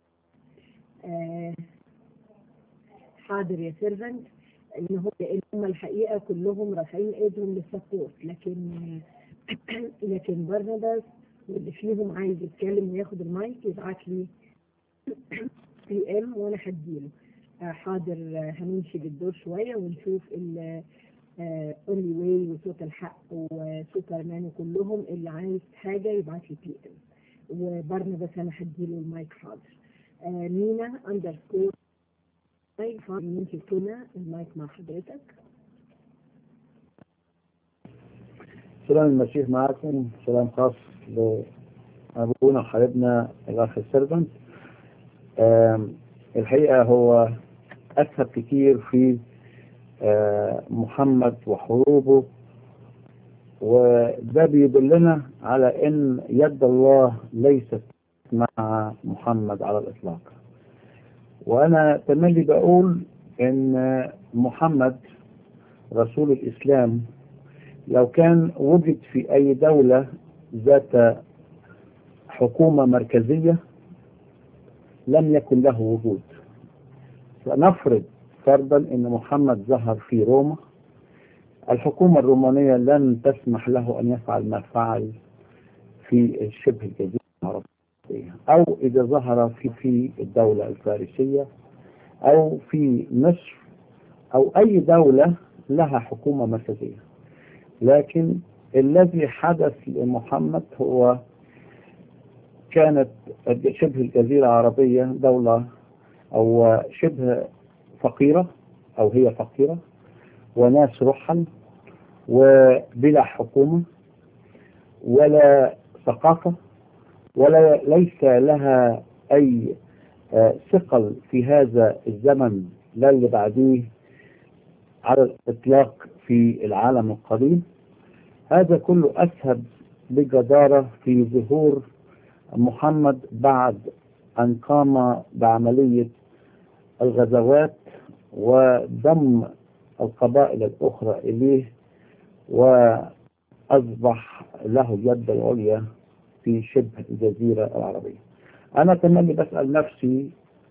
آه حاضر يا سيرفنت ان هم هم الحقيقه كلهم رافعين ايدهم للسبورت لكن لكن برناباس واللي فيهم عايز يتكلم وياخد المايك يبعت لي بي ام وانا هديله آه، حاضر آه، هنمشي بالدور شوية ونشوف ال اونلي واي وصوت الحق وسوبرمان وكلهم اللي عايز حاجة يبعت لي بي ام وبرنابس انا هديله المايك حاضر آه، مينا اندرسكور مايك حاضر ممكن كده المايك مع حضرتك سلام المسيح معكم سلام خاص لأبونا وحبيبنا الأخ السيرفنت آم، الحقيقة هو أسهب كتير في آه، محمد وحروبه وده بيدلنا على أن يد الله ليست مع محمد على الإطلاق وأنا تملي بقول أن محمد رسول الإسلام لو كان وجد في أي دولة ذات حكومة مركزية لم يكن له وجود فنفرض فرضا أن محمد ظهر في روما الحكومة الرومانية لن تسمح له أن يفعل ما فعل في شبه الجزيرة العربية أو إذا ظهر في في الدولة الفارسية أو في مصر أو أي دولة لها حكومة مركزية لكن الذي حدث لمحمد هو كانت شبه الجزيرة العربية دولة أو شبه فقيرة أو هي فقيرة وناس رحل وبلا حكومة ولا ثقافة ولا ليس لها أي آه، ثقل في هذا الزمن لا اللي بعديه على الإطلاق في العالم القديم هذا كله أسهب بجدارة في ظهور محمد بعد أن قام بعملية الغزوات وضم القبائل الأخرى إليه وأصبح له اليد العليا في شبه الجزيرة العربية أنا تملي بسأل نفسي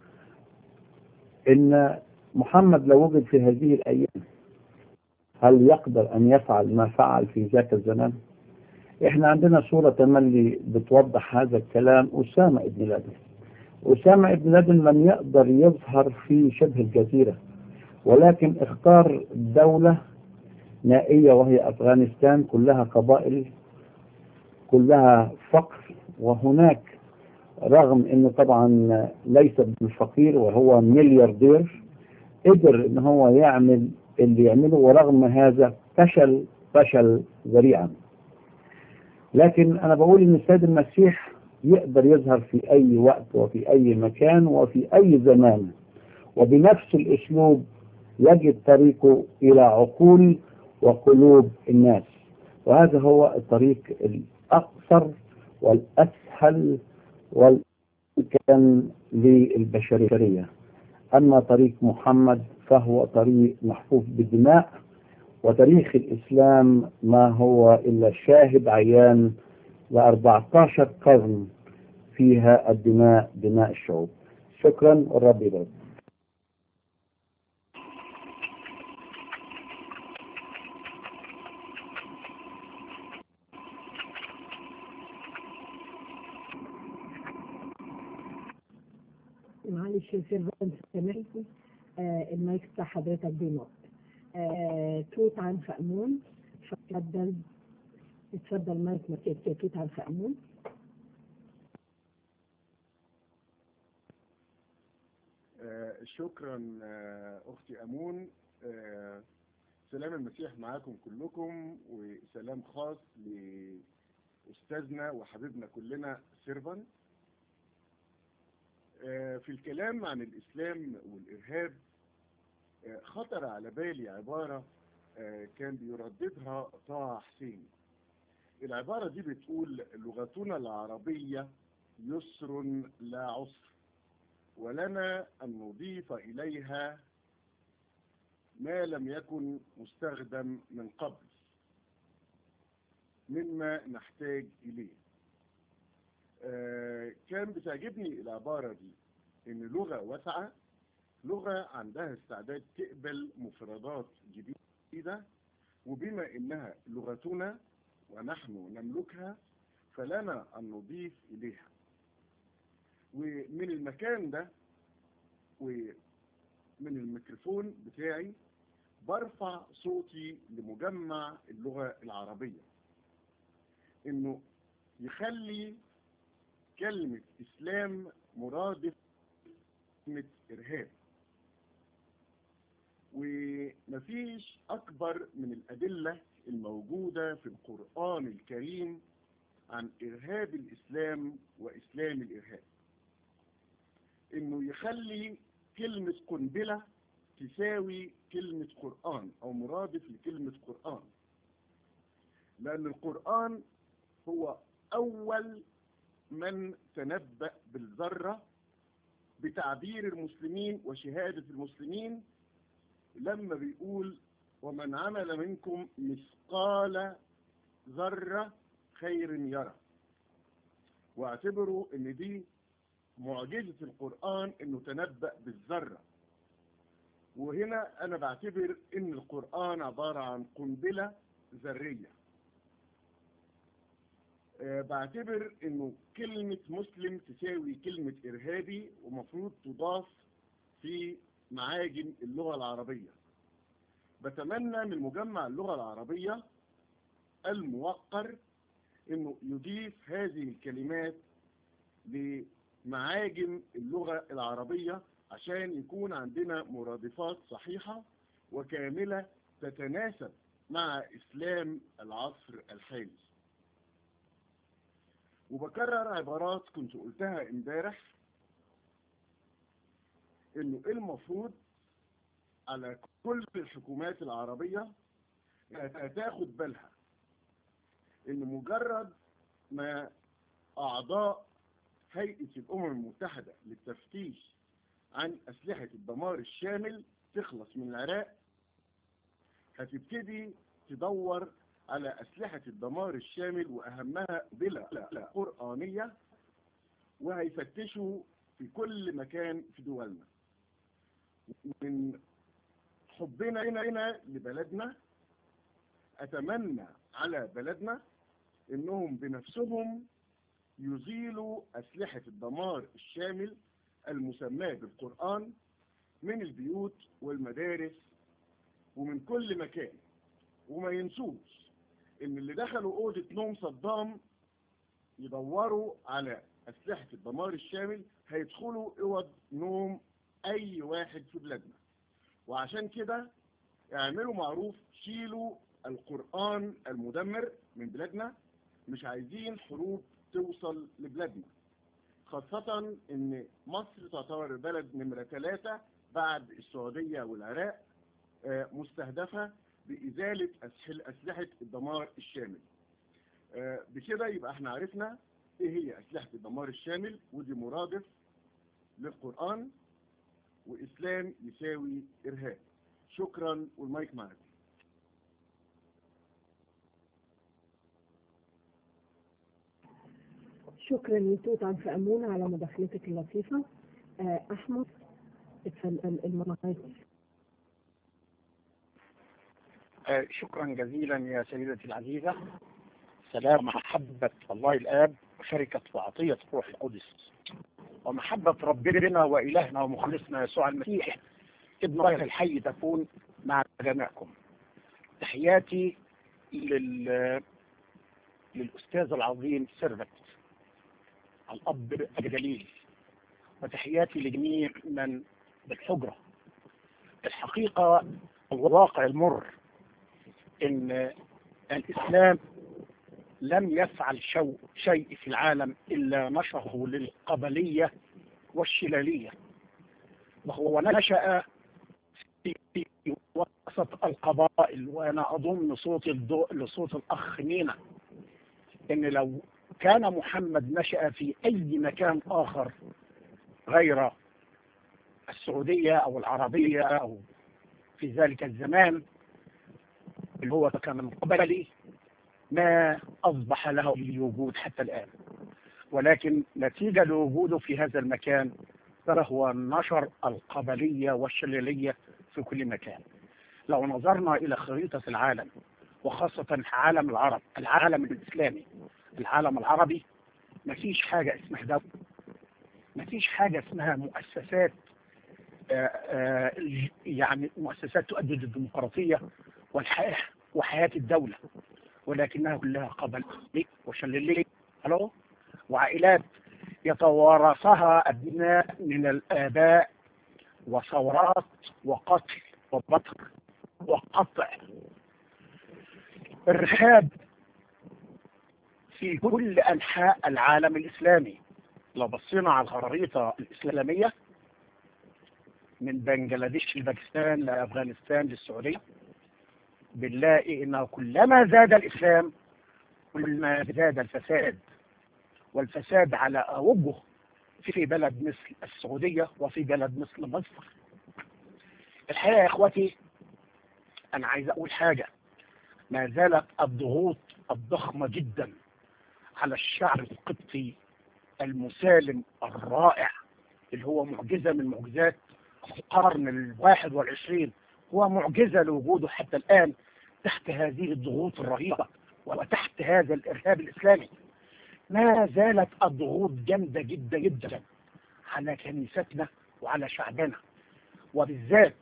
إن محمد لو وجد في هذه الأيام هل يقدر أن يفعل ما فعل في ذاك الزمان إحنا عندنا صورة تملي بتوضح هذا الكلام أسامة ابن لادن أسامة ابن لادن لم يقدر يظهر في شبه الجزيرة ولكن اختار دولة نائية وهي أفغانستان كلها قبائل كلها فقر وهناك رغم انه طبعا ليس بالفقير وهو ملياردير قدر ان هو يعمل اللي يعمله ورغم هذا فشل فشل ذريعا لكن انا بقول ان السيد المسيح يقدر يظهر في اي وقت وفي اي مكان وفي اي زمان وبنفس الاسلوب يجد طريقه الى عقول وقلوب الناس وهذا هو الطريق الاقصر والاسهل والكان للبشريه اما طريق محمد فهو طريق محفوف بالدماء وتاريخ الإسلام ما هو إلا شاهد عيان ل 14 قرن فيها الدماء دماء الشعوب شكرا والرب يبارك معلش يا سيرفنت سامحني آه المايك بتاع حضرتك بينط آه توت عنخ امون اتفضل اتفضل مايك مكتب يا توت عنخ امون آه، شكرا آه، اختي امون آه، سلام المسيح معاكم كلكم وسلام خاص لاستاذنا وحبيبنا كلنا سيرفن في الكلام عن الاسلام والارهاب آه، خطر على بالي عباره آه، كان بيرددها طه حسين العباره دي بتقول لغتنا العربيه يسر لا عسر ولنا أن نضيف إليها ما لم يكن مستخدم من قبل مما نحتاج إليه آه كان بتعجبني العبارة دي إن لغة واسعة لغة عندها استعداد تقبل مفردات جديدة وبما إنها لغتنا ونحن نملكها فلنا أن نضيف إليها ومن المكان ده من الميكروفون بتاعي برفع صوتي لمجمع اللغة العربية انه يخلي كلمة اسلام مرادف كلمة ارهاب ومفيش اكبر من الادلة الموجودة في القرآن الكريم عن ارهاب الاسلام واسلام الارهاب انه يخلي كلمة قنبلة تساوي كلمة قرآن او مرادف لكلمة قرآن لان القرآن هو اول من تنبأ بالذرة بتعبير المسلمين وشهادة المسلمين لما بيقول ومن عمل منكم مثقال ذرة خير يرى واعتبروا ان دي معجزة القرآن انه تنبأ بالذرة وهنا انا بعتبر ان القرآن عبارة عن قنبلة ذرية أه بعتبر انه كلمة مسلم تساوي كلمة ارهابي ومفروض تضاف في معاجم اللغة العربية بتمنى من مجمع اللغة العربية الموقر انه يضيف هذه الكلمات لمعاجم اللغة العربية عشان يكون عندنا مرادفات صحيحة وكاملة تتناسب مع اسلام العصر الحالي وبكرر عبارات كنت قلتها امبارح انه المفروض على كل الحكومات العربية تاخد بالها ان مجرد ما اعضاء هيئة الامم المتحدة للتفتيش عن اسلحة الدمار الشامل تخلص من العراق هتبتدي تدور على اسلحة الدمار الشامل واهمها بلا قرآنية وهيفتشوا في كل مكان في دولنا من حبنا هنا هنا لبلدنا اتمنى على بلدنا انهم بنفسهم يزيلوا اسلحة الدمار الشامل المسماة بالقرآن من البيوت والمدارس ومن كل مكان وما ينسوش ان اللي دخلوا اوضة نوم صدام يدوروا على اسلحة الدمار الشامل هيدخلوا اوض نوم اي واحد في بلادنا وعشان كده اعملوا معروف شيلوا القرآن المدمر من بلادنا مش عايزين حروب توصل لبلادنا خاصة ان مصر تعتبر بلد نمرة ثلاثة بعد السعودية والعراق مستهدفة بإزالة أسلحة الدمار الشامل بكده يبقى احنا عرفنا ايه هي أسلحة الدمار الشامل ودي مرادف للقرآن وإسلام يساوي إرهاب شكرا والمايك معك شكرا لتوت عن فأمونة على مداخلتك اللطيفة آه، أحمد المايك آه، شكرا جزيلا يا سيدتي العزيزة سلام محبة الله الآب وشركة وعطية الروح القدس ومحبة ربنا وإلهنا ومخلصنا يسوع المسيح ابن الله الحي تكون مع جميعكم تحياتي لل... للأستاذ العظيم سيرفت الأب الجليل وتحياتي لجميع من بالحجرة الحقيقة الواقع المر ان الاسلام لم يفعل شو شيء في العالم الا نشره للقبلية والشلالية وهو نشأ في وسط القبائل وانا اضم صوت الضوء لصوت الاخ مينا ان لو كان محمد نشأ في اي مكان اخر غير السعودية او العربية او في ذلك الزمان اللي هو كان من قبلي ما أصبح له الوجود حتى الآن ولكن نتيجة لوجوده في هذا المكان فهو نشر القبلية والشلالية في كل مكان لو نظرنا إلى خريطة العالم وخاصة عالم العرب العالم الإسلامي العالم العربي ما فيش حاجة اسمها دولة ما فيش حاجة اسمها مؤسسات آه، آه، يعني مؤسسات تؤدد الديمقراطية والحياة وحياة الدولة ولكنها كلها قبل وشللي ألو وعائلات يتوارثها أبناء من الآباء وثورات وقتل وبطر وقطع إرهاب في كل أنحاء العالم الإسلامي لو بصينا على الخريطة الإسلامية من بنجلاديش لباكستان لأفغانستان للسعودية بنلاقي إنه كلما زاد الإسلام كلما زاد الفساد والفساد على أوجه في بلد مثل السعودية وفي بلد مثل مصر الحقيقة يا إخوتي أنا عايز أقول حاجة ما زالت الضغوط الضخمة جدا على الشعب القبطي المسالم الرائع اللي هو معجزة من معجزات القرن الواحد والعشرين هو معجزة لوجوده حتى الآن تحت هذه الضغوط الرهيبة وتحت هذا الإرهاب الإسلامي ما زالت الضغوط جامدة جدا جدا على كنيستنا وعلى شعبنا وبالذات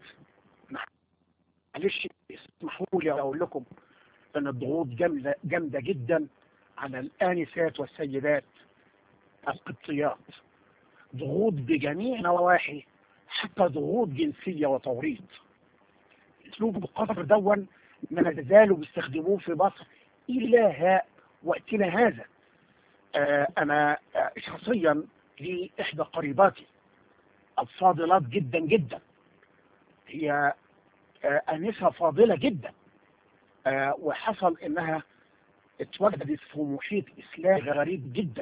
معلش اسمحوا لي اقول لكم ان الضغوط جامده جامده جدا على الانسات والسيدات القبطيات ضغوط بجميع النواحي حتى ضغوط جنسيه وتوريط اسلوب القصر دون ما زالوا بيستخدموه في مصر الى ها وقتنا هذا آه انا آه شخصيا لي احدى قريباتي الفاضلات جدا جدا هي آه انسه فاضله جدا آه وحصل انها اتوجدت في محيط اسلامي غريب جدا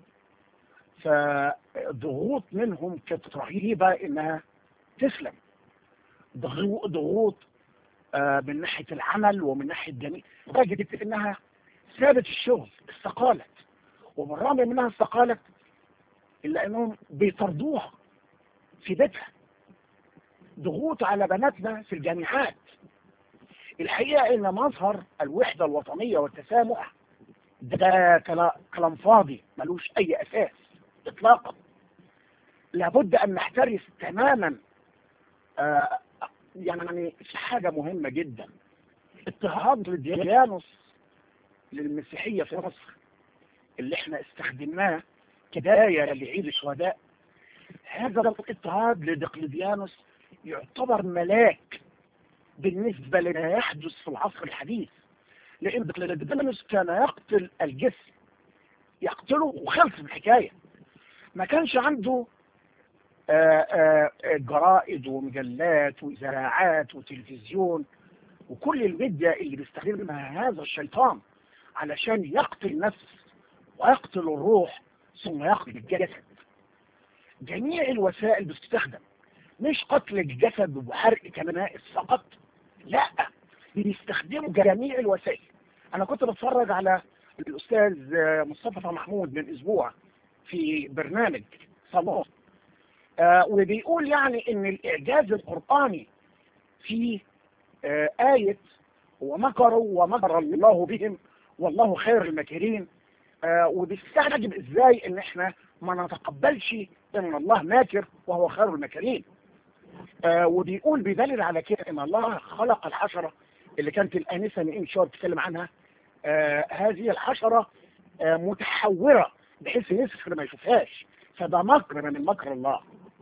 فضغوط منهم كانت رهيبه انها تسلم ضغو- ضغوط آه من ناحيه العمل ومن ناحيه جميع وجدت انها سابت الشغل استقالت وبالرغم من انها استقالت الا انهم بيطردوها في بيتها ضغوط على بناتنا في الجامعات الحقيقه ان مظهر الوحده الوطنيه والتسامح ده كلا- كلام فاضي ملوش اي اساس اطلاقا لابد ان نحترس تماما آه يعني في حاجه مهمه جدا اضطهاد للديانوس للمسيحيه في مصر اللي احنا استخدمناه كبدايه لعيد الشهداء هذا الاضطهاد لدقلديانوس يعتبر ملاك بالنسبه لما يحدث في العصر الحديث لان دقلديانوس كان يقتل الجسم يقتله وخلص الحكايه ما كانش عنده آه، آه، جرائد ومجلات واذاعات وتلفزيون وكل الميديا اللي بيستخدمها هذا الشيطان علشان يقتل النفس ويقتل الروح ثم يقتل الجسد جميع الوسائل بتستخدم مش قتل الجسد وحرق كنائس فقط لا بيستخدموا جميع الوسائل انا كنت بتفرج على الاستاذ مصطفى محمود من اسبوع في برنامج صلاة آه وبيقول يعني ان الاعجاز القرآني في آه آية ومكروا ومكر الله بهم والله خير الماكرين آه وبيستعجب ازاي ان احنا ما نتقبلش ان الله ماكر وهو خير الماكرين آه وبيقول بيدلل على كده ان الله خلق الحشرة اللي كانت الانسة من شويه بتتكلم عنها آه هذه الحشرة آه متحورة بحيث يسفر ما يشوفهاش فده مكر من مكر الله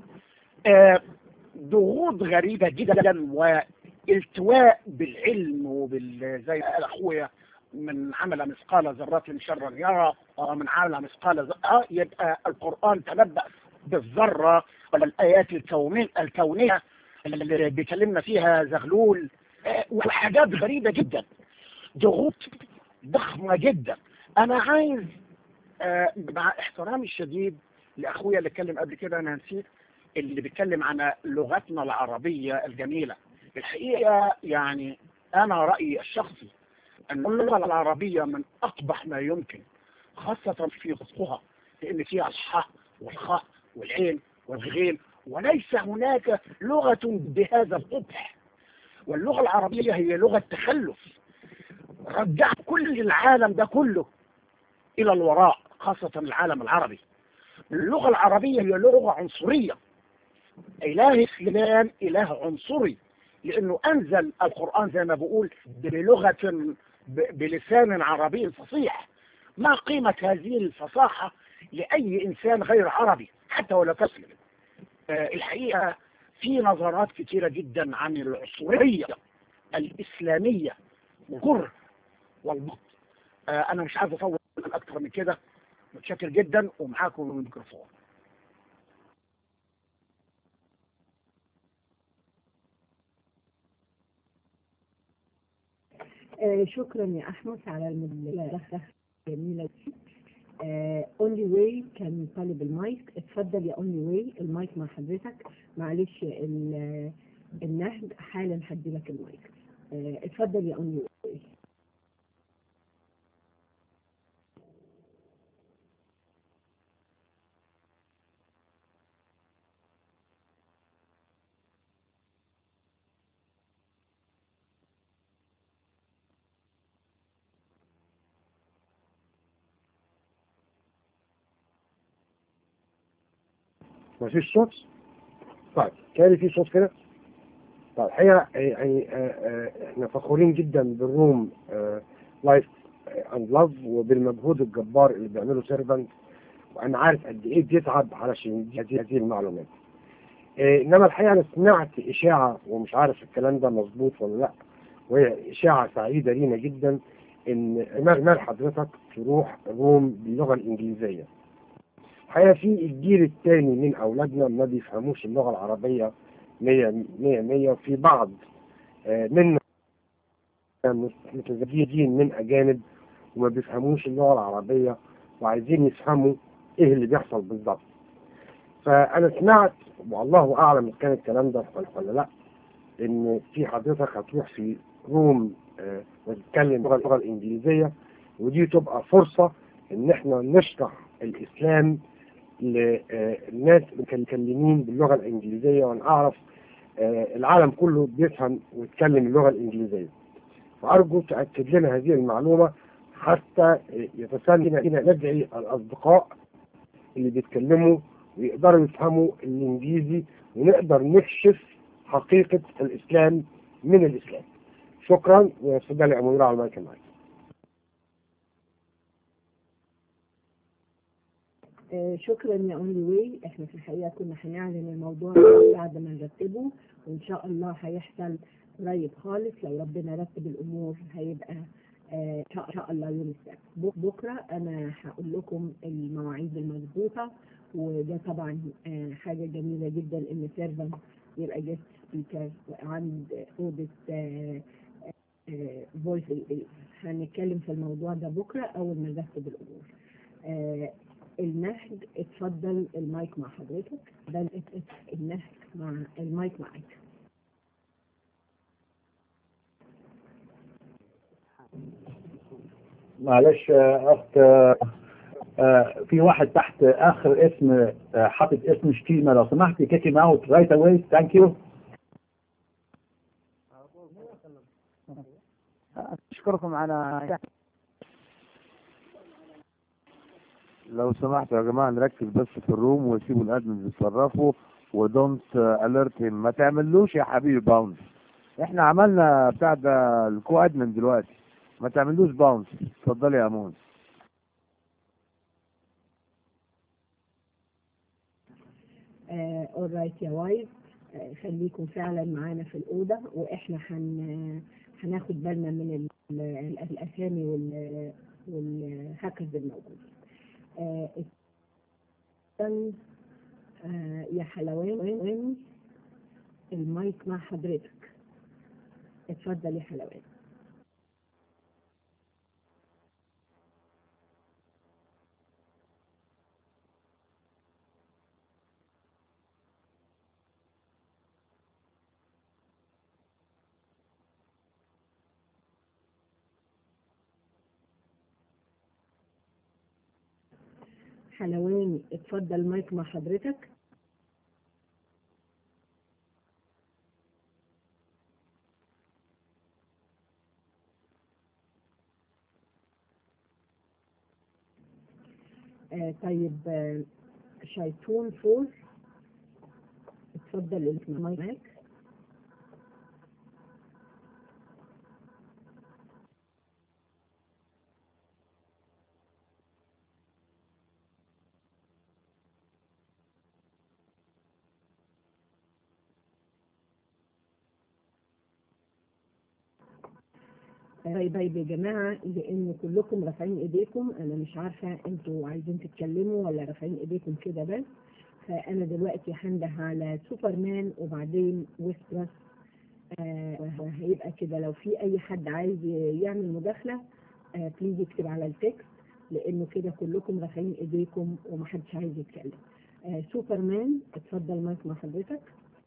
آه ضغوط غريبة جدا والتواء بالعلم وبال زي ما قال اخويا من عمل مثقال ذرة شرا يرى ومن عمل مثقال ذرة يبقى القرآن تنبأ بالذرة والآيات الكونية الكونية اللي بيكلمنا فيها زغلول آه وحاجات غريبة جدا ضغوط ضخمة جدا أنا عايز آه مع احترامي الشديد لاخويا اللي اتكلم قبل كده انا نسيت اللي بيتكلم عن لغتنا العربيه الجميله الحقيقه يعني انا رايي الشخصي ان اللغه العربيه من اقبح ما يمكن خاصه في خطها لان فيها الحاء والخاء والعين والغين وليس هناك لغه بهذا القبح واللغه العربيه هي لغه تخلف رجعت كل العالم ده كله الى الوراء خاصة العالم العربي اللغة العربية هي لغة عنصرية إله الإسلام إله عنصري لأنه أنزل القرآن زي ما بقول بلغة ب- بلسان عربي فصيح ما قيمة هذه الفصاحة لأي إنسان غير عربي حتى ولو تسلم آه، الحقيقة في نظرات كثيرة جدا عن العنصرية الإسلامية والكره والبط آه، أنا مش عايز أطول أكتر من كده متشكر جدا ومعاكم الميكروفون آه شكرا يا احمد على المداخله الجميله دي اونلي واي كان طالب المايك اتفضل يا اونلي واي المايك مع حضرتك معلش ال- النهد حالا هدي لك المايك آه اتفضل يا اونلي واي مفيش صوت طيب كان في صوت كده طيب الحقيقه يعني آه، آه، احنا فخورين جدا بالروم لايف اند لاف وبالمجهود الجبار اللي بيعمله سيرفنت وانا عارف قد ايه بيتعب علشان يدي هذه المعلومات آه، انما الحقيقه انا سمعت اشاعه ومش عارف الكلام ده مظبوط ولا لا وهي اشاعه سعيده لينا جدا ان مال حضرتك تروح روم باللغه الانجليزيه الحقيقه في الجيل الثاني من اولادنا ما بيفهموش اللغه العربيه 100 100 100 وفي بعض آه، منا متزوجين من اجانب وما بيفهموش اللغه العربيه وعايزين يفهموا ايه اللي بيحصل بالظبط فانا سمعت والله اعلم اذا كان الكلام ده صحيح ولا لا ان في حضرتك هتروح في روم آه، وتتكلم اللغه اللغة الانجليزيه ودي تبقى فرصه ان احنا نشرح الاسلام للناس المتكلمين باللغه الانجليزيه وانا اعرف آه، العالم كله بيفهم ويتكلم اللغه الانجليزيه فارجو تاكد لنا هذه المعلومه حتى يتسنى لنا ندعي الاصدقاء اللي بيتكلموا ويقدروا يفهموا الانجليزي ونقدر نكشف حقيقه الاسلام من الاسلام شكرا وتفضلي يا منيره على المايك معاك آه، شكرا يا اونلي واي احنا في الحقيقه كنا هنعلن الموضوع ده بعد ما نرتبه وان شاء الله هيحصل قريب خالص لو ربنا رتب الامور هيبقى آه، ان شاء- شاء الله يوم السبت بك- بكره انا هقول لكم المواعيد المظبوطه وده طبعا آه، حاجه جميله جدا ان سيرفنت يبقى جيست سبيكر عند اوضه فويس هنتكلم في الموضوع ده بكره اول ما نرتب الامور آه، النهج اتفضل المايك مع حضرتك ده النهج مع المايك معاك معلش يا اخت آه، آه، في واحد تحت اخر اسم آه، حاطط اسم شتيمه لو سمحتي كيك him اوت رايت اواي ثانك يو أشكركم على لو سمحتوا يا جماعة نركز بس في الروم وسيبوا الادمنز يتصرفوا ودونت اليرت ما تعملوش يا حبيبي باونس احنا عملنا بتاع ده الكو ادمن دلوقتي ما تعملوش باونس اتفضلي يا امون اورايت يا وايز آه، خليكم فعلا معانا في الأوضة وإحنا هن هناخد بالنا من ال- ال- الأسامي وال والهاكرز الموجودين. آه، اتفضل، آه، يا حلوان المايك مع حضرتك. اتفضل يا حلوان. حلواني اتفضل المايك مع حضرتك. آه طيب آه، شيطون فور اتفضل المايك طيب طيب يا جماعة لأن كلكم رافعين إيديكم أنا مش عارفة أنتوا عايزين تتكلموا ولا رافعين إيديكم كده بس فأنا دلوقتي هنده على سوبرمان وبعدين ويسبرس آه هيبقى كده لو في أي حد عايز يعمل مداخلة آه بليز يكتب على التكست لأنه كده كلكم رافعين إيديكم ومحدش عايز يتكلم آه سوبرمان اتفضل مايك مع حضرتك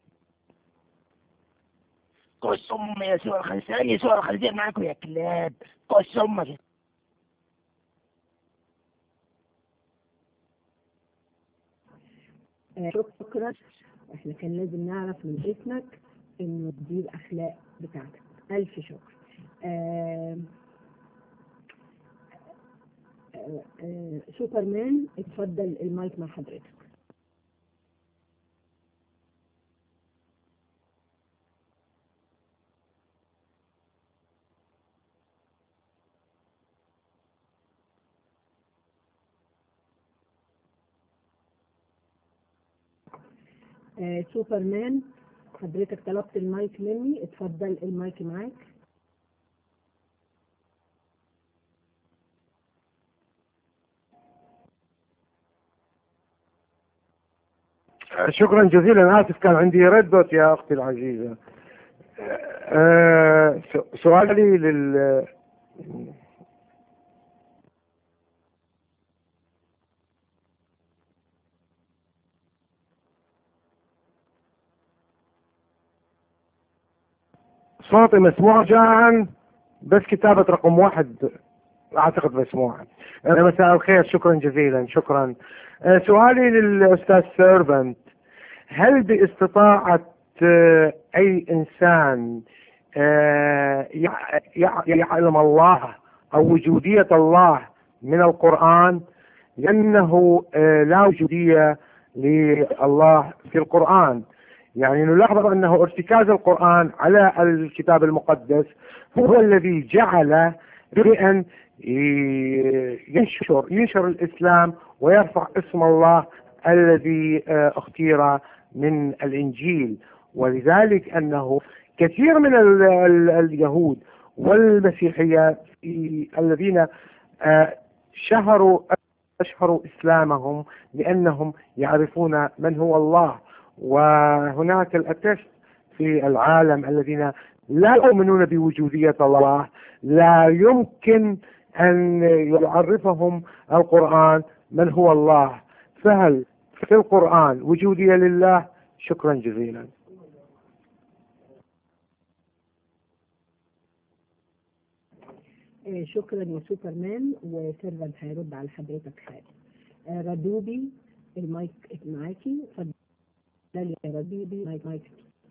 قص أم يسوع الخنزير يسوع الخنزير معاكم يا كلاب قص أمك آه شكرا احنا كان لازم نعرف من اسمك انه دي الاخلاق بتاعتك الف شكر آه آه آه سوبرمان اتفضل المايك مع حضرتك آه سوبرمان حضرتك طلبت المايك مني اتفضل المايك معاك شكرا جزيلا آسف كان عندي ريد دوت يا أختي العزيزة أه سؤالي لل صوتي مسموع جاء بس كتابة رقم واحد أعتقد مسموع مساء الخير شكرا جزيلا شكرا أه سؤالي للأستاذ سيرفنت هل باستطاعة أه أي إنسان أه يعلم الله أو وجودية الله من القرآن لأنه لا وجودية لله في القرآن يعني نلاحظ أنه ارتكاز القرآن على الكتاب المقدس هو الذي جعل بأن ينشر ينشر الإسلام ويرفع اسم الله الذي اختير من الإنجيل ولذلك أنه كثير من ال ال اليهود والمسيحية الذين شهروا أشهروا إسلامهم لأنهم يعرفون من هو الله وهناك الأتست في العالم الذين لا يؤمنون بوجودية الله لا يمكن أن يعرفهم القرآن من هو الله فهل في القرآن وجودية لله شكرا جزيلا شكرا يا سوبرمان وسيرفنت هيرد على حضرتك حاجة ردوبي المايك معاكي اتفضلي يا ردوبي مايك مايك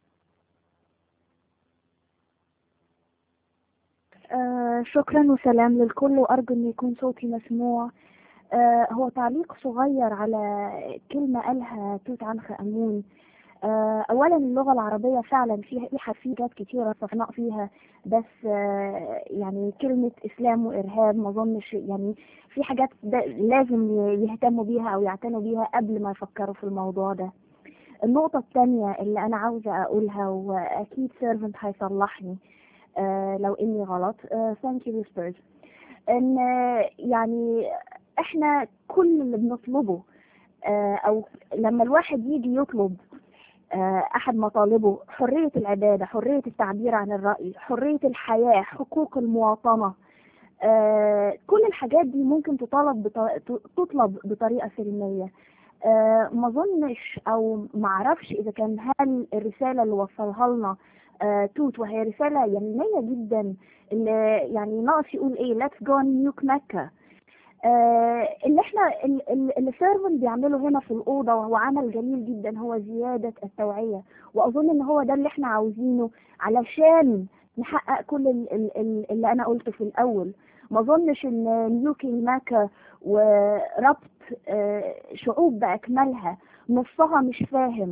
آه شكرا وسلام للكل وأرجو أن يكون صوتي مسموع آه هو تعليق صغير على كلمة قالها توت عنخ أمون آه أولا اللغة العربية فعلا فيها فيها حاجات كتيرة صفناء فيها بس آه يعني كلمة إسلام وإرهاب ما أظنش يعني في حاجات لازم يهتموا بيها أو يعتنوا بيها قبل ما يفكروا في الموضوع ده النقطة الثانية اللي أنا عاوزة أقولها وأكيد سيرفنت هيصلحني آه لو إني غلط ثانك يو ويسبرز إن آه يعني إحنا كل اللي بنطلبه آه أو لما الواحد يجي يطلب أحد مطالبه حرية العبادة حرية التعبير عن الرأي حرية الحياة حقوق المواطنة كل الحاجات دي ممكن تطلب بط... تطلب بطريقة سلمية ما اظنش او ما اعرفش اذا كان هل الرساله اللي وصلها لنا آه توت وهي رساله يمينيه جدا اللي يعني ناقص يقول ايه ليتس جو نيوك مكه آه اللي احنا اللي سيرفن بيعمله هنا في الأوضة وهو عمل جميل جدا هو زيادة التوعية وأظن إن هو ده اللي احنا عاوزينه علشان نحقق كل اللي أنا قلته في الأول ما أظنش إن نيوكي ماكا وربط آه شعوب بأكملها نصها مش فاهم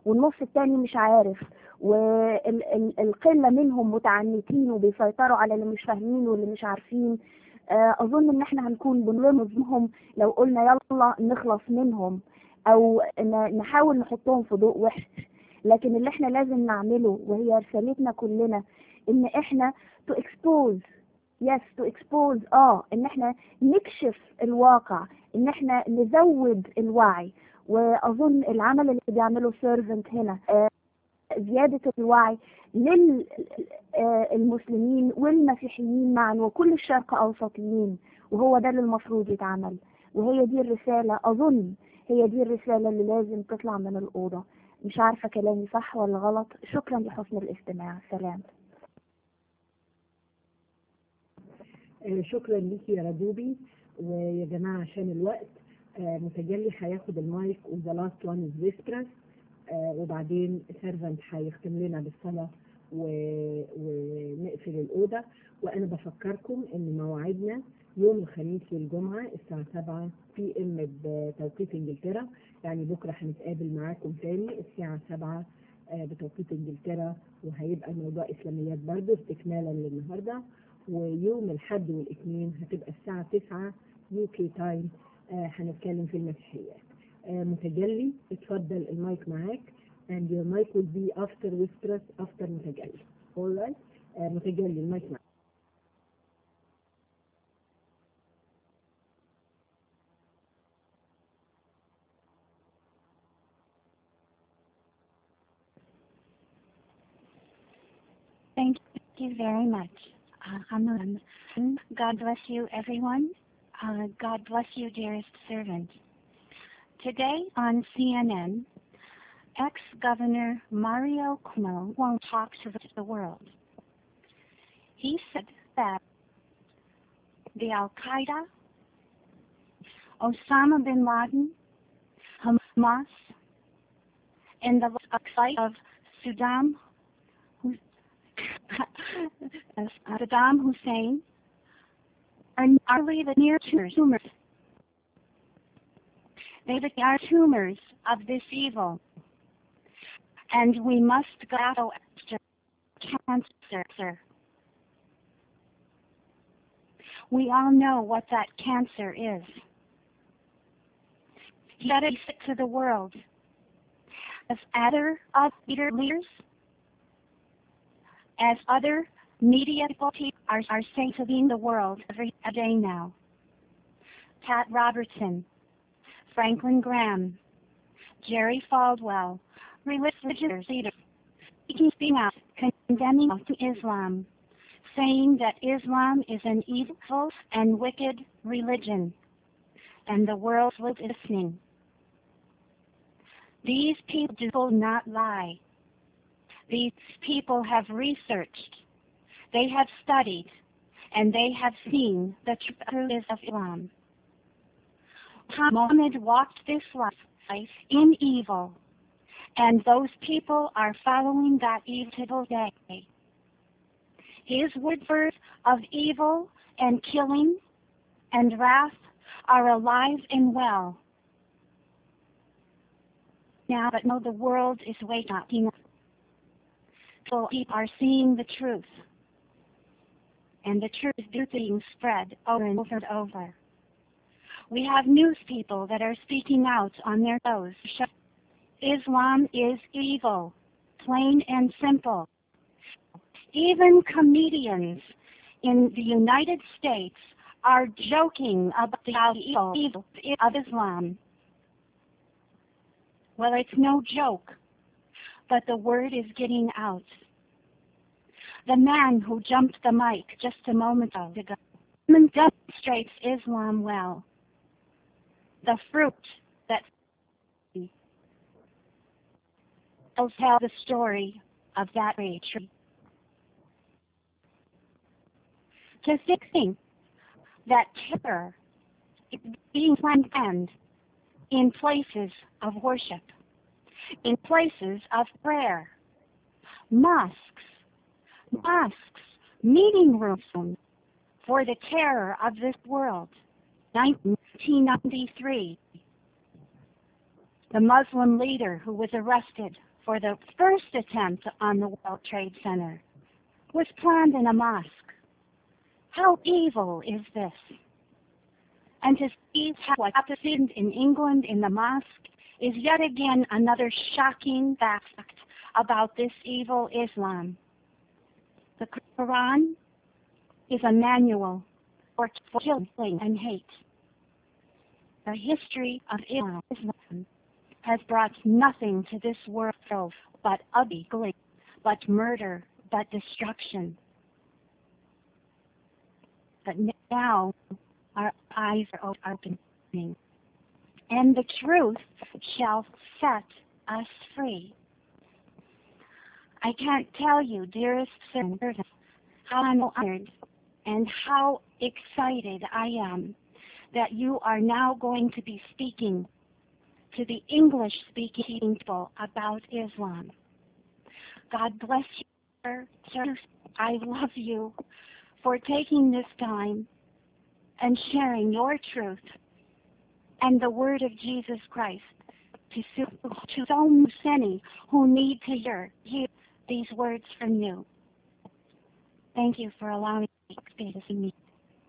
والنص التاني مش عارف والقلة منهم متعنتين وبيسيطروا على اللي مش فاهمين واللي مش عارفين آه، أظن إن إحنا هنكون بنرمزهم لو قلنا يلا نخلص منهم أو ن- نحاول نحطهم في ضوء وحش لكن اللي إحنا لازم نعمله وهي رسالتنا كلنا إن إحنا to expose yes to expose اه ان احنا نكشف الواقع ان احنا نزود الوعي واظن العمل اللي بيعمله سيرفنت هنا آه زيادة الوعي للمسلمين والمسيحيين معا وكل الشرق أوسطيين وهو ده اللي المفروض يتعمل وهي دي الرسالة أظن هي دي الرسالة اللي لازم تطلع من الأوضة مش عارفة كلامي صح ولا غلط شكرا لحسن الاستماع سلام آه، شكرا ليكي يا رجوبي ويا جماعة عشان الوقت آه، متجلي هياخد المايك وذا لاست وان از فيسبرس وبعدين سيرفنت هيختم لنا بالصلاة و- ونقفل الأوضة وأنا بفكركم إن موعدنا يوم الخميس والجمعة الساعة 7 بي ام بتوقيت انجلترا يعني بكرة هنتقابل معاكم تاني الساعة 7 آه، بتوقيت انجلترا وهيبقى الموضوع اسلاميات برضه استكمالا للنهارده ويوم الحد والاثنين هتبقى الساعة 9 يو كي تايم هنتكلم في المسيحيات آه، متجلي اتفضل المايك معاك and your mic will be after whispers after متجلي alright آه، متجلي المايك معاك Thank you very much. Uh, Amun. God bless you, everyone. Uh, God bless you, dearest servant. Today on CNN, ex-governor Mario Cuomo won't talk to the world. He said that the Al-Qaeda, Osama bin Laden, Hamas, and the site of Saddam Hus- Saddam Hussein are nearly the near tumors. They are tumors of this evil. And we must go after cancer. We all know what that cancer is. Let it to the world. As other uh, leader- leaders, as other media people are, are saying to be in the world every day now. Pat Robertson, Franklin Graham, Jerry Falwell, religious leaders, speaking speaking out, condemning to Islam, saying that Islam is an evil and wicked religion, and the world is listening. These people do not lie. These people have researched, they have studied, and they have seen the truth of Islam. Muhammad walked this life in evil, and those people are following that evil day. His words of evil and killing and wrath are alive and well. Now, but no, the world is waking up. So people are seeing the truth. And the truth is being spread over and over and over. We have news people that are speaking out on their shows. Islam is evil, plain and simple. Even comedians in the United States are joking about the evil evil of Islam. Well, it's no joke, but the word is getting out. The man who jumped the mic just a moment ago demonstrates Islam well. The fruit that tells how the story of that tree. To think that terror is being planned in places of worship, in places of prayer, mosques, mosques, meeting rooms for the terror of this world. 1993, the Muslim leader who was arrested for the first attempt on the World Trade Center was planned in a mosque. How evil is this? And to see what happened in England in the mosque is yet again another shocking fact about this evil Islam. The Quran is a manual for killing and hate. The history of Islam has brought nothing to this world but ugly, but murder, but destruction. But now our eyes are opening, and the truth shall set us free. I can't tell you, dearest servant, how I'm honored and how excited I am that you are now going to be speaking to the English speaking people about Islam. God bless you, sir. sir. I love you for taking this time and sharing your truth and the word of Jesus Christ to so, to so many who need to hear, hear these words from you. Thank you for allowing me to speak to me.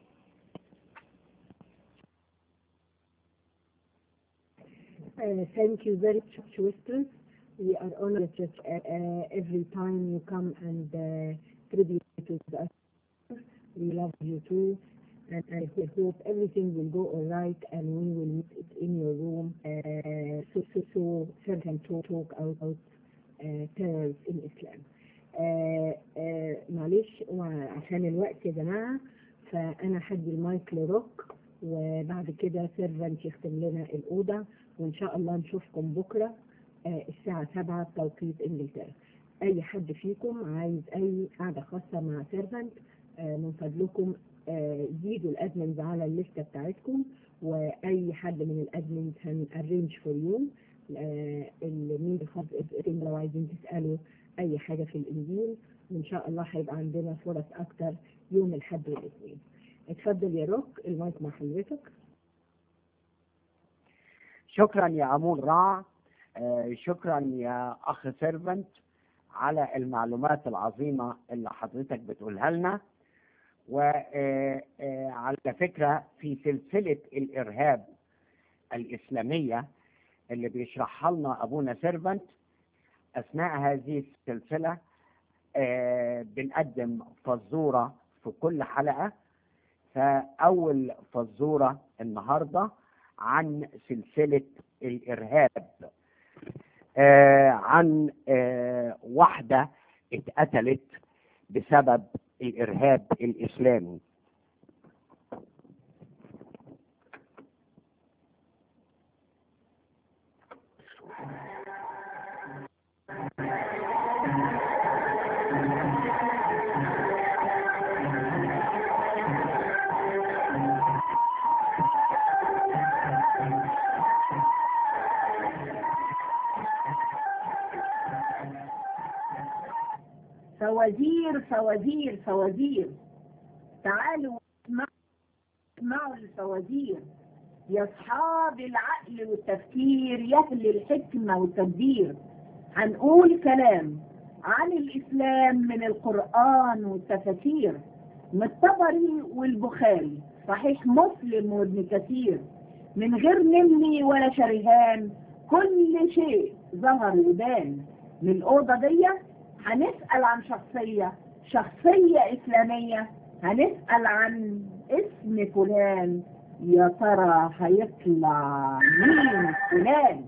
Uh, thank you very much, Western. We are honored that uh, uh, every time you come and uh, tribute to us. We love you too. And I hope everything will go all right and we will meet it in your room uh, so, so, so Sir can talk, talk about uh, terrors in Islam. آه آه معلش وعشان الوقت يا جماعة فأنا هدي المايك لروك وبعد كده سيرفنت يختم لنا الأوضة وإن شاء الله نشوفكم بكرة آه الساعة سبعة بتوقيت إنجلترا أي حد فيكم عايز أي قعدة خاصة مع سيرفنت من فضلكم زيدوا الأدمنز على الليستة بتاعتكم وأي حد من الأدمنز هنأرينج فور يو الميل خاص لو عايزين تسألوا اي حاجة في الانجيل وان شاء الله هيبقى عندنا فرص اكتر يوم الحد والاثنين اتفضل يا روك المايك مع حضرتك شكرا يا عمول رع آه شكرا يا اخ سيرفنت على المعلومات العظيمة اللي حضرتك بتقولها لنا وعلى فكرة في سلسلة الإرهاب الإسلامية اللي بيشرحها لنا أبونا سيرفنت أثناء هذه السلسلة آه بنقدم فزورة في كل حلقة فأول فزورة النهاردة عن سلسلة الإرهاب آه عن آه واحدة اتقتلت بسبب الإرهاب الإسلامي فوازير فوازير فوازير تعالوا اسمعوا اسمعوا الفوازير يا اصحاب العقل والتفكير يا اهل الحكمه والتدبير هنقول كلام عن الاسلام من القران والتفاسير من الطبري والبخاري صحيح مسلم وابن كثير من غير نمني ولا شريهان كل شيء ظهر وبان من الاوضه دي هنسأل عن شخصية شخصية إسلامية هنسأل عن اسم فلان يا ترى هيطلع مين فلان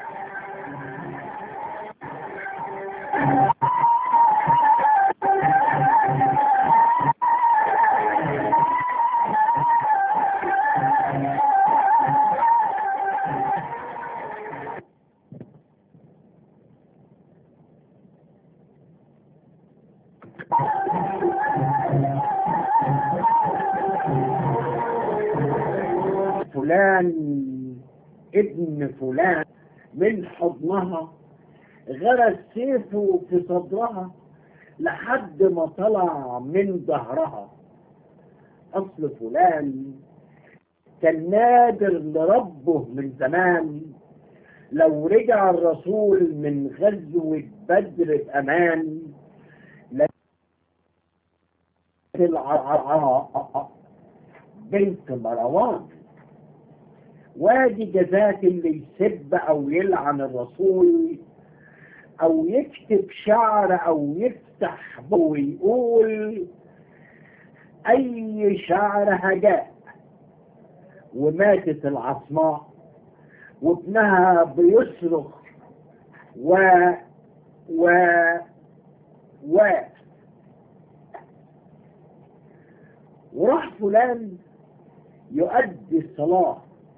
فلان ابن فلان من حضنها غرس سيفه في صدرها لحد ما طلع من ظهرها أصل فلان كان نادر لربه من زمان لو رجع الرسول من غزوة بدر بأمان العراء بنت مروان وادي جزاك اللي يسب او يلعن الرسول او يكتب شعر او يفتح بقه ويقول اي شعر هجاء وماتت العصماء وابنها بيصرخ و و و وراح فلان يؤدي الصلاة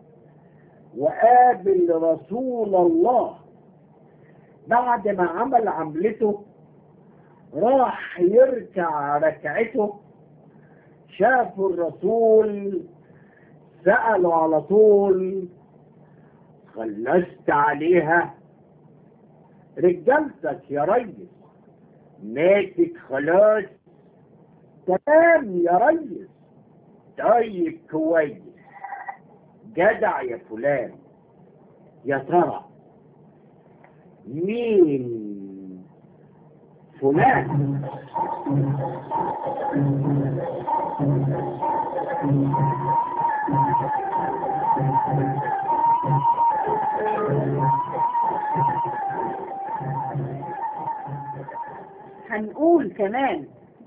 وقابل رسول الله بعد ما عمل عملته راح يركع ركعته شافوا الرسول سألوا على طول خلصت عليها رجالتك يا ريس ماتت خلاص تمام يا ريس طيب كويس جدع يا فلان يا ترى مين فلان هنقول كمان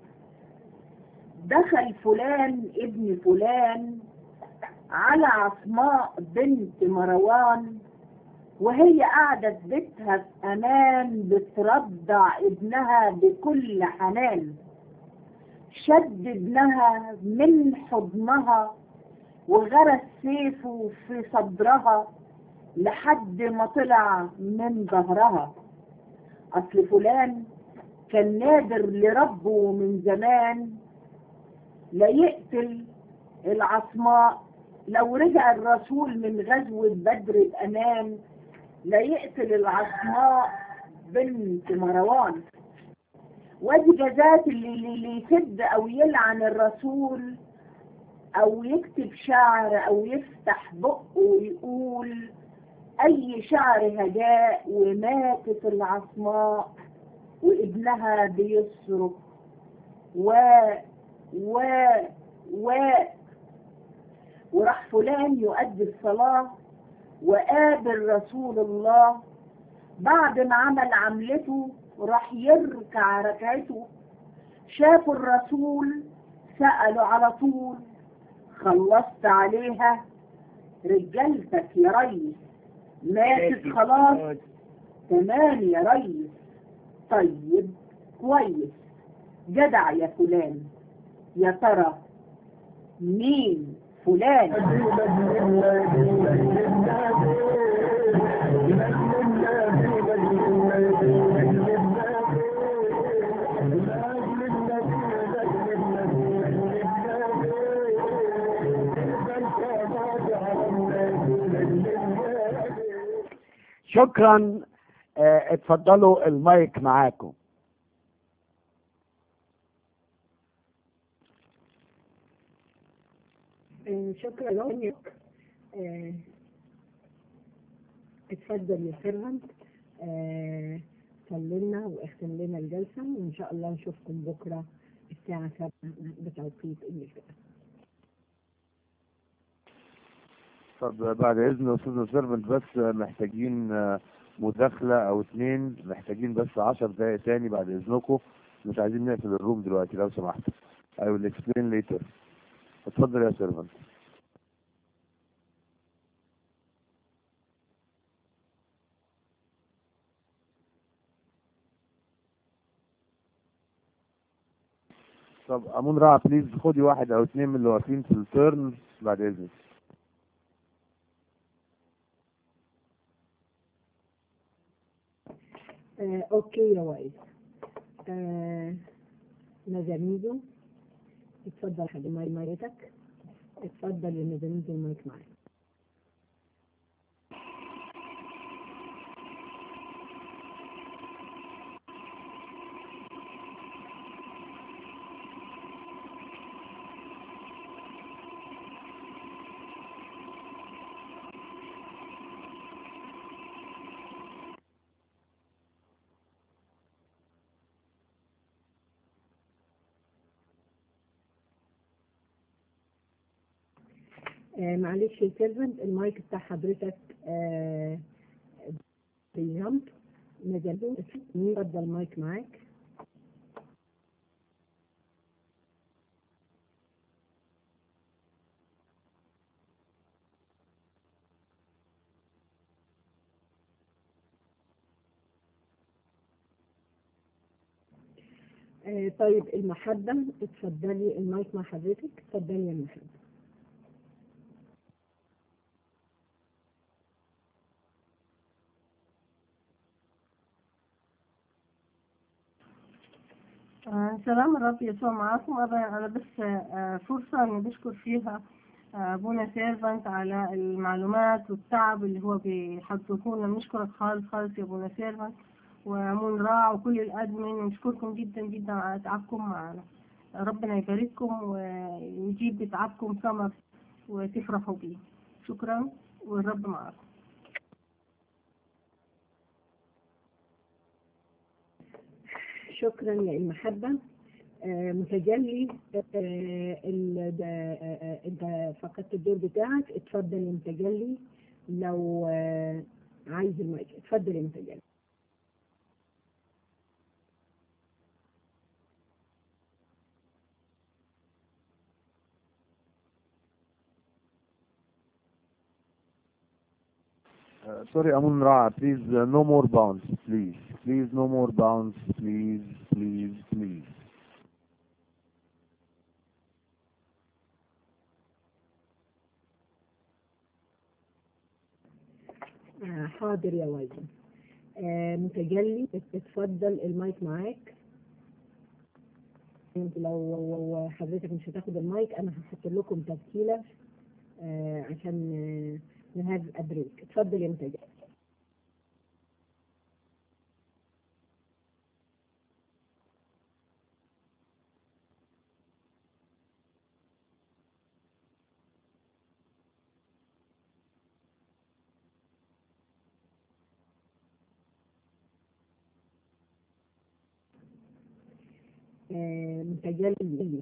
دخل فلان ابن فلان على عصماء بنت مروان وهي قاعدة في بيتها في أمان بترضع ابنها بكل حنان شد ابنها من حضنها وغرس سيفه في صدرها لحد ما طلع من ظهرها أصل فلان كان نادر لربه من زمان لا يقتل العصماء لو رجع الرسول من غزوة بدر بأمان لا يقتل العصماء بنت مروان وادي جزات اللي, اللي يسد او يلعن الرسول او يكتب شعر او يفتح بقه ويقول اي شعر هجاء وماتت العصماء وابنها بيصرخ و و و وراح فلان يؤدي الصلاة وقابل رسول الله بعد ما عمل عملته راح يركع ركعته شافوا الرسول سألوا على طول خلصت عليها رجالتك يا ريس ماتت خلاص تمام يا ريس طيب كويس جدع يا فلان يا ترى مين فلان شكرا اه اتفضلوا المايك معاكم آه، شكرا لك آه، اتفضل يا سيرفنت آه، صلي لنا واختم لنا الجلسة وإن شاء الله نشوفكم بكرة الساعة 7 بتوقيت إنجلترا طب بعد اذن استاذ سيرفنت بس محتاجين مداخلة او اتنين محتاجين بس عشر دقايق تاني بعد اذنكم مش عايزين نقفل الروم دلوقتي لو سمحت I will explain later اتفضل يا سيرفنت طب امون رعا بليز خدي واحد او اتنين من اللي واقفين في التيرن بعد اذنك آه، أوكي يا وائل آه، مزاميزو اتفضل حد ماي مايتك اتفضل يا مزاميزو المايك معاك آه معلش يا سيرفنت المايك بتاع حضرتك آه بيجمب نزل اتفضل المايك معاك آه طيب المحبة اتفضلي المايك مع حضرتك اتفضلي يا المحبة آه، سلام الرب يسوع معاكم أبا أنا بس آه، فرصة إني بشكر فيها آه، أبونا سيرفنت على المعلومات والتعب اللي هو بيحققه لنا بنشكرك خالص خالص يا أبونا سيرفنت ومون راع وكل الأدمن نشكركم جدا جدا على تعبكم معنا ربنا يبارككم ويجيب بتعبكم ثمر وتفرحوا بيه شكرا والرب معاكم شكرا يا المحبة آه متجلي آه ال- ده- آه آه، انت فقدت الدور بتاعك اتفضل يا متجلي لو آه عايز المايك اتفضل يا متجلي Uh, sorry, Amun Ra, please, uh, no more bounce, please. Please, no more bounce, please, please, please. آه حاضر يا ويزن آه متجلي اتفضل المايك معاك انت لو لو حضرتك مش هتاخد المايك انا هحط لكم تسجيله آه عشان آه نهاز ابريك اتفضل يا متجلي آه، متجلي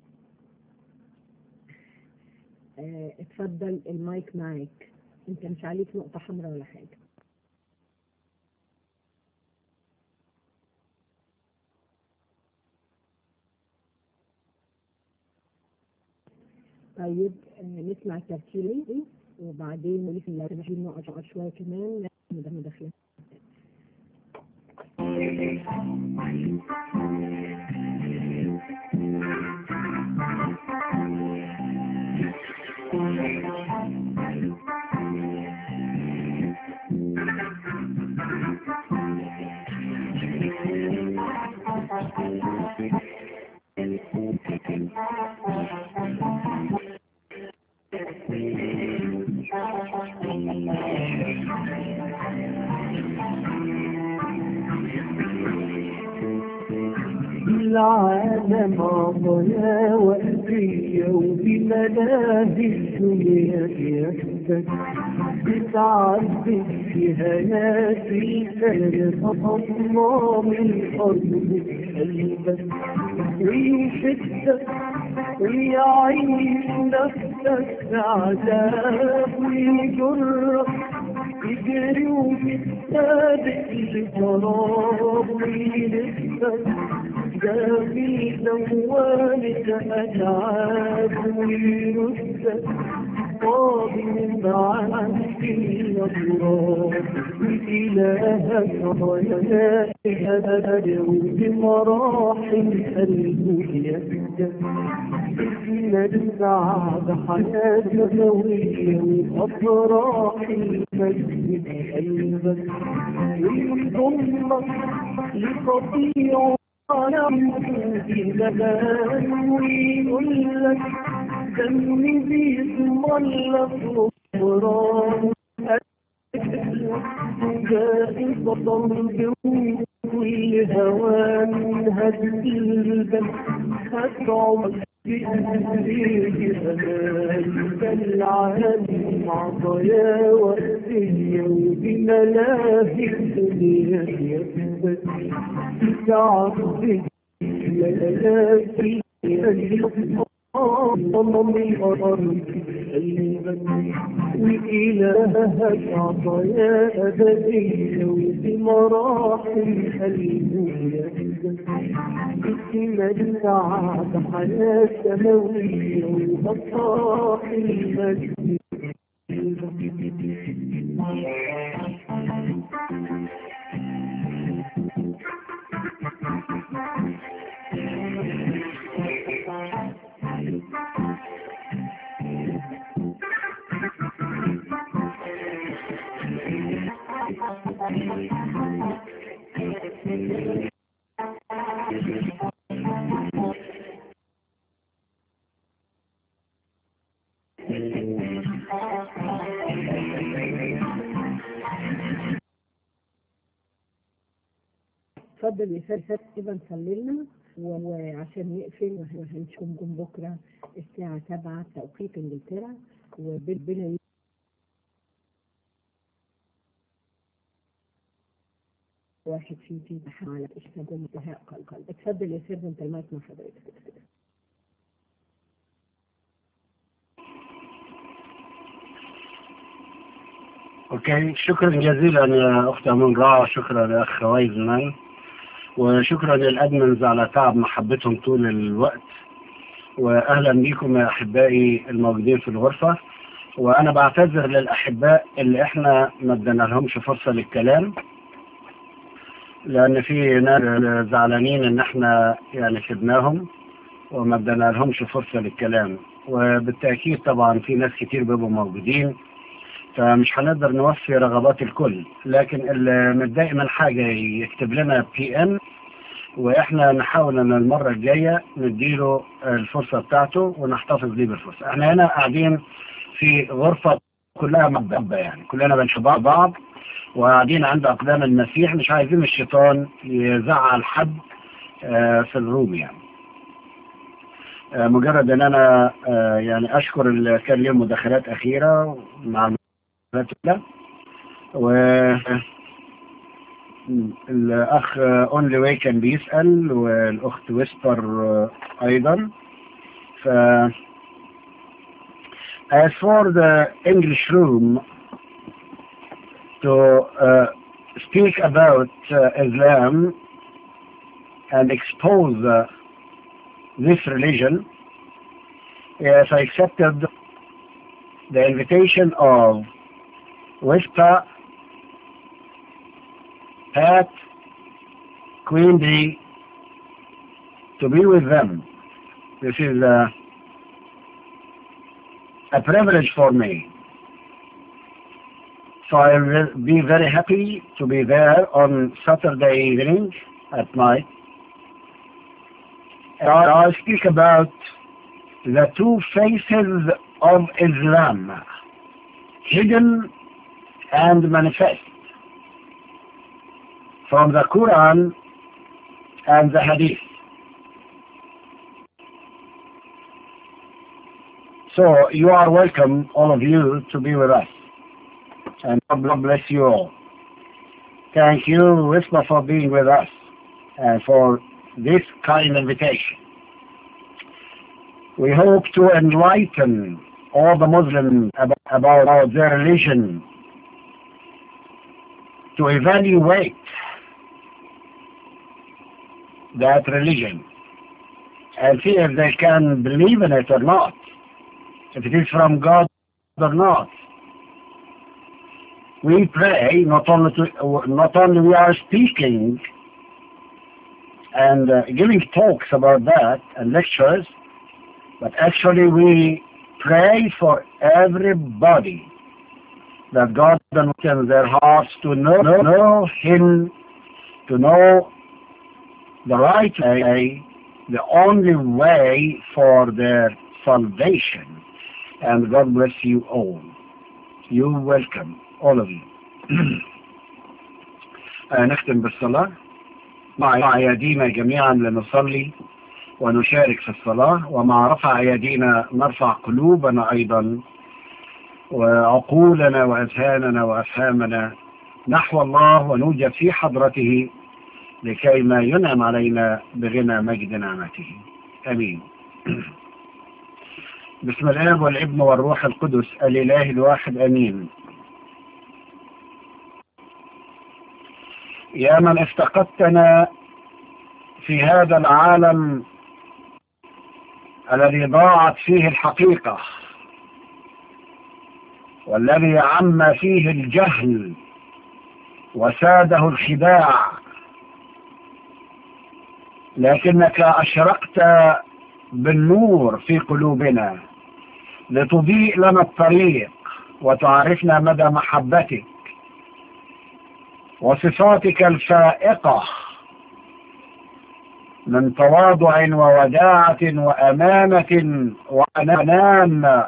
آه، اتفضل المايك معاك انت مش عليك نقطة حمراء ولا حاجة طيب آه، نسمع الترتيب دي وبعدين نضيف اللي نقعد شوية كمان ده مداخلة العالم عطايا وأبرية وبملاهي الدنيا يحدث بتعذب في هياتي كان الله من أرض قلبك ويشدك ويعيش نفسك في عذاب ويجرك يجري ويتسابق لشراب ويلفك ده في دوامة أتعاب ويردك قاضي معاك في الأطراف إلهك ضياء أبدا بمراحل قلبك يهدى نرجع بحياة نوية وأفراح المجد قلبك ويضمك لقطيع على في زمان ويقول لك دمي باسم الله غفران جاء بطل كل هوان هد البل هتعمل بأمريك أمان العالم عطايا وأسية وبملاهي الدنيا يثبت تعبد ليلاتي ضمن الأرض قلبك وإلهك عطايا أبدية وفي مراحل قلبه يهدك تتمتع بحياة سماوية وبطاح المجد اتفضل يا سيد كده نصلي لنا و- وعشان نقفل وهنشوفكم بكره الساعة 7 توقيت انجلترا وبالبنا واحد في في على اشتغل انتهاء قلقل اتفضل يا سيد انت المايك مع حضرتك اوكي شكرا جزيلا يا اخت امون رائع شكرا يا اخ وايزمان وشكرا للادمنز على تعب محبتهم طول الوقت واهلا بكم يا احبائي الموجودين في الغرفه وانا بعتذر للاحباء اللي احنا ما ادينا لهمش فرصه للكلام لان في ناس زعلانين ان احنا يعني سيبناهم وما ادينا لهمش فرصه للكلام وبالتاكيد طبعا في ناس كتير بيبقوا موجودين فمش هنقدر نوفي رغبات الكل لكن اللي متضايق من حاجة يكتب لنا بي ام واحنا نحاول ان المرة الجاية نديله الفرصة بتاعته ونحتفظ ليه بالفرصة احنا هنا قاعدين في غرفة كلها محبة يعني كلنا بنشوف بعض وقاعدين عند اقدام المسيح مش عايزين الشيطان يزعل حد آه، في الروم يعني آه، مجرد ان انا آه، يعني اشكر اللي كان ليه مداخلات اخيره مع المداخلات و الاخ اونلي واي كان بيسال والاخت ويسبر آه، ايضا ف as for the English room to uh, speak about uh, Islam and expose uh, this religion, yes, I accepted the invitation of Whisper, Pat, Queen Bee, to be with them. This is uh, a privilege for me. So I will be very happy to be there on Saturday evening at night I'll speak about the two faces of Islam, hidden and manifest, from the Quran and the Hadith. So you are welcome, all of you, to be with us. And God bless you all. Thank you, Whisper, for being with us and for this kind invitation. We hope to enlighten all the Muslims about, about their religion, to evaluate that religion and see if they can believe in it or not, if it is from God or not. We pray not only to, not only we are speaking and uh, giving talks about that and lectures, but actually we pray for everybody that God opens their hearts to know, know, know Him, to know the right way, the only way for their salvation. And God bless you all. You welcome, all of you. نختم بالصلاة مع أيدينا جميعا لنصلي ونشارك في الصلاة ومع رفع أيدينا نرفع قلوبنا أيضا وعقولنا وأذهاننا وأفهامنا نحو الله ونوجد في حضرته لكي ما ينعم علينا بغنى مجد نعمته أمين بسم الآب والابن والروح القدس الإله الواحد أمين يا من افتقدتنا في هذا العالم الذي ضاعت فيه الحقيقة والذي عم فيه الجهل وساده الخداع لكنك أشرقت بالنور في قلوبنا لتضيء لنا الطريق وتعرفنا مدى محبتك وصفاتك الفائقة من تواضع ووداعة وأمانة وأنام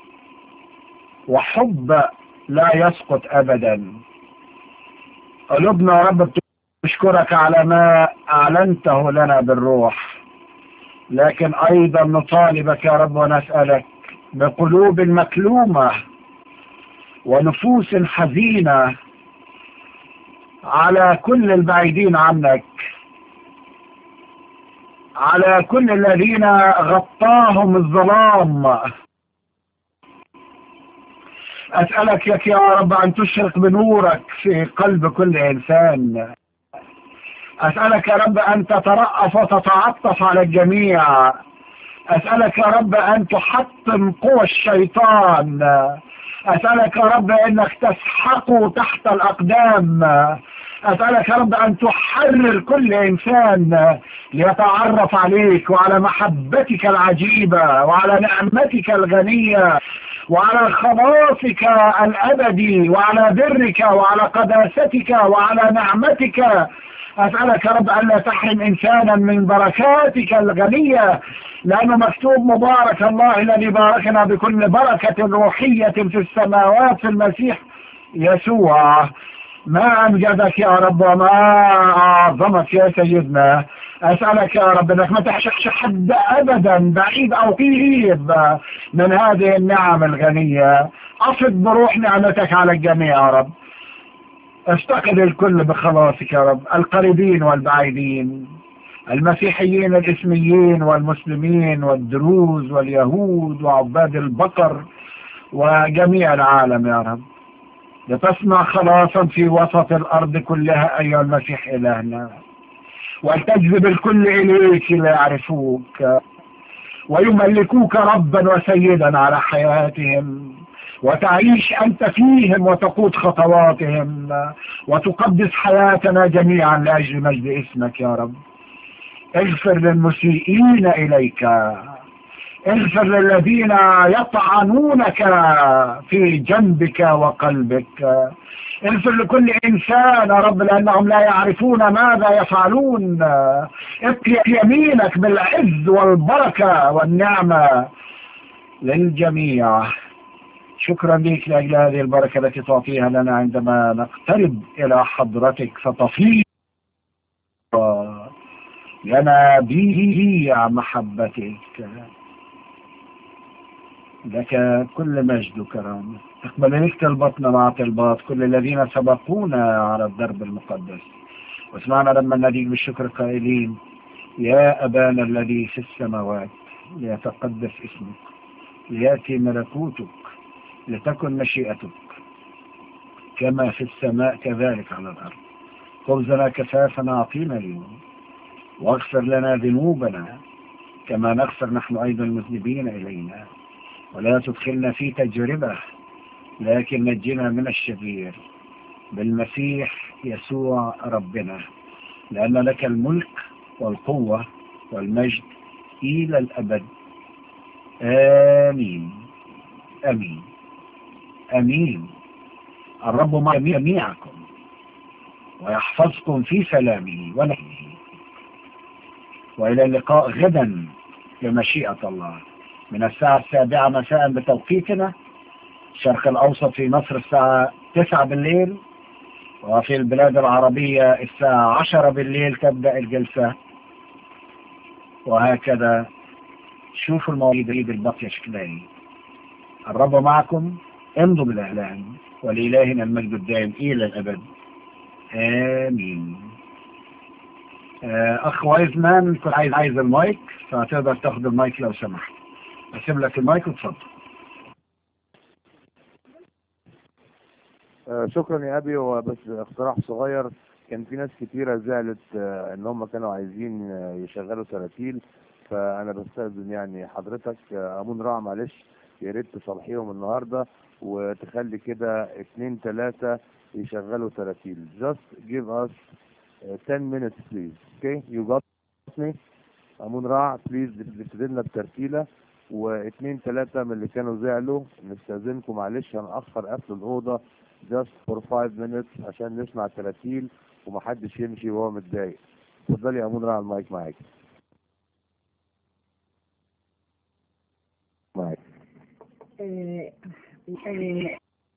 وحب لا يسقط أبدا قلوبنا يا رب تشكرك على ما أعلنته لنا بالروح لكن أيضا نطالبك يا رب ونسألك بقلوب مكلومة ونفوس حزينة على كل البعيدين عنك على كل الذين غطاهم الظلام أسألك يا يا رب أن تشرق بنورك في قلب كل إنسان أسألك يا رب أن تترأف وتتعطف على الجميع أسألك يا رب أن تحطم قوى الشيطان أسألك يا رب أنك تسحقه تحت الأقدام أسألك يا رب أن تحرر كل إنسان ليتعرف عليك وعلى محبتك العجيبة وعلى نعمتك الغنية وعلى خلاصك الأبدي وعلى برك وعلى قداستك وعلى نعمتك أسألك يا رب ألا تحرم إنسانا من بركاتك الغنية لأنه مكتوب مبارك الله الذي باركنا بكل بركة روحية في السماوات في المسيح يسوع ما أمجدك يا رب وما أعظمك يا سيدنا أسألك يا رب أنك ما تحشقش حد أبدا بعيد أو قريب من هذه النعم الغنية أفض بروح نعمتك على الجميع يا رب استقل الكل بخلاصك يا رب القريبين والبعيدين المسيحيين الاسميين والمسلمين والدروز واليهود وعباد البقر وجميع العالم يا رب لتصنع خلاصا في وسط الأرض كلها أيها المسيح إلهنا وتجذب الكل إليك ليعرفوك ويملكوك ربا وسيدا على حياتهم وتعيش أنت فيهم وتقود خطواتهم وتقدس حياتنا جميعا لأجل مجد اسمك يا رب اغفر للمسيئين إليك اغفر للذين يطعنونك في جنبك وقلبك اغفر لكل إنسان يا رب لأنهم لا يعرفون ماذا يفعلون ابقي يمينك بالعز والبركة والنعمة للجميع شكرا لك لأجل هذه البركة التي تعطيها لنا عندما نقترب إلى حضرتك فتفيض لنا بيع محبتك لك كل مجد وكرامة اقبل لك طلبتنا مع طلبات كل الذين سبقونا على الدرب المقدس واسمعنا لما نديك بالشكر قائلين يا أبانا الذي في السماوات ليتقدس اسمك ليأتي ملكوتك لتكن مشيئتك كما في السماء كذلك على الأرض خبزنا كفافنا أعطينا اليوم واغفر لنا ذنوبنا كما نغفر نحن أيضا المذنبين إلينا ولا تدخلنا في تجربة لكن نجنا من الشرير بالمسيح يسوع ربنا لأن لك الملك والقوة والمجد إلى الأبد آمين آمين آمين الرب مع جميعكم ويحفظكم في سلامه ونعمه وإلى اللقاء غدا بمشيئة الله من الساعة السابعة مساء بتوقيتنا الشرق الأوسط في مصر الساعة 9 بالليل وفي البلاد العربية الساعة 10 بالليل تبدأ الجلسة وهكذا شوفوا المواعيد الباقية شكلها الرب معكم امضوا بالإعلان ولإلهنا المجد الدائم إلى الأبد آمين أخ وايزمان كنت عايز عايز المايك فتقدر تاخد المايك لو سمحت اسيب لك المايك وتفضل آه، شكرا يا ابي هو بس اقتراح صغير كان في ناس كتيرة زعلت آه، ان هم كانوا عايزين آه، يشغلوا تراتيل فانا بستأذن يعني حضرتك آه، امون رع معلش يا ريت تصلحيهم النهارده وتخلي كده اتنين تلاتة يشغلوا تراتيل just give us uh, 10 minutes please okay you got me امون رع بليز ابتدي لنا بترتيله واثنين ثلاثة من اللي كانوا زعلوا نستأذنكم معلش هنأخر قفل الأوضة just for five minutes عشان نسمع التراتيل ومحدش يمشي وهو متضايق اتفضلي يا أمون رع المايك معاك معاك آه، آه،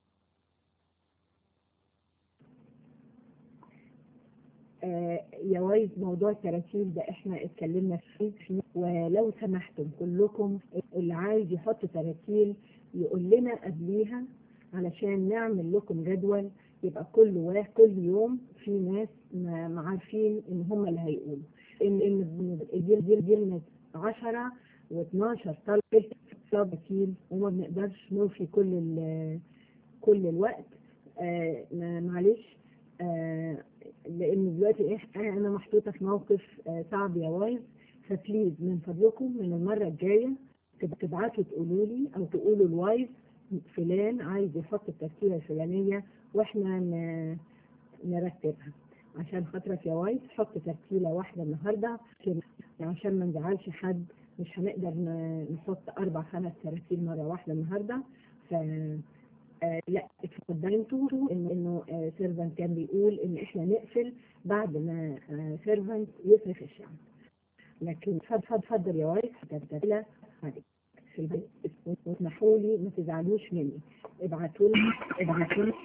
آه، يا وايز موضوع التراتيل ده احنا اتكلمنا فيه فيه ولو سمحتم كلكم اللي عايز يحط تراتيل يقول لنا قبليها علشان نعمل لكم جدول يبقى كل واحد كل يوم في ناس ما ما عارفين ان هم اللي هيقولوا ان ان الجيل جيل جيلنا 10 و12 طلب تراتيل وما بنقدرش نوفي كل ال- كل الوقت آه ما- معلش آه لان دلوقتي إح- انا محطوطه في موقف آه صعب يا وايز فبليز من فضلكم من المره الجايه تب- تبعتوا تقولوا لي او تقولوا الوايز فلان عايز يحط الترتيبه الفلانيه واحنا ن- نرتبها عشان خاطرك يا وايز حط ترتيبه واحده النهارده عشان- عشان ما نزعلش حد مش هنقدر ن- نحط اربع خمس تراتيل مره واحده النهارده ف آه لا اتفضلوا انتوا إن انه آه سيرفنت كان بيقول ان احنا نقفل بعد ما آه سيرفنت يصرف الشعب لكن اتفضل اتفضل يا وايس هتبتدي عليك في البيت اسمحوا لي ما تزعلوش مني ابعتوا لي ابعتوا لي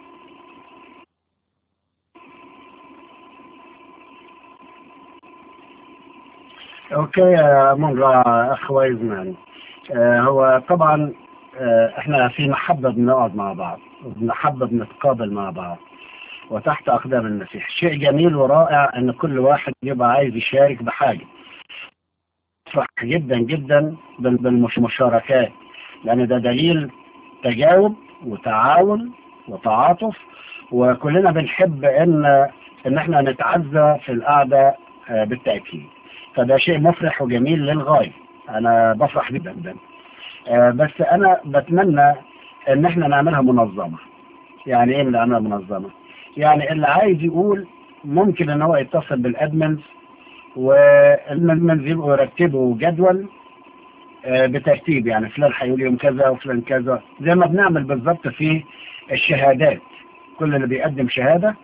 اوكي يا منرى اخ وايزمان آه هو طبعا آه احنا في محبة بنقعد مع بعض وبنحبة بنتقابل مع بعض وتحت اقدام المسيح شيء جميل ورائع ان كل واحد يبقى عايز يشارك بحاجة افرح جدا جدا بال- بالمشاركات لان ده دليل تجاوب وتعاون وتعاطف وكلنا بنحب ان ان احنا نتعزى في القعده آه، بالتاكيد فده شيء مفرح وجميل للغايه انا بفرح جدا جدا آه، بس انا بتمنى ان احنا نعملها منظمه يعني ايه نعملها منظمه يعني اللي عايز يقول ممكن ان هو يتصل بالادمنز والادمنز يبقوا يرتبوا جدول آه، بترتيب يعني فلان هيقول يوم كذا وفلان كذا زي ما بنعمل بالظبط في الشهادات كل اللي بيقدم شهادة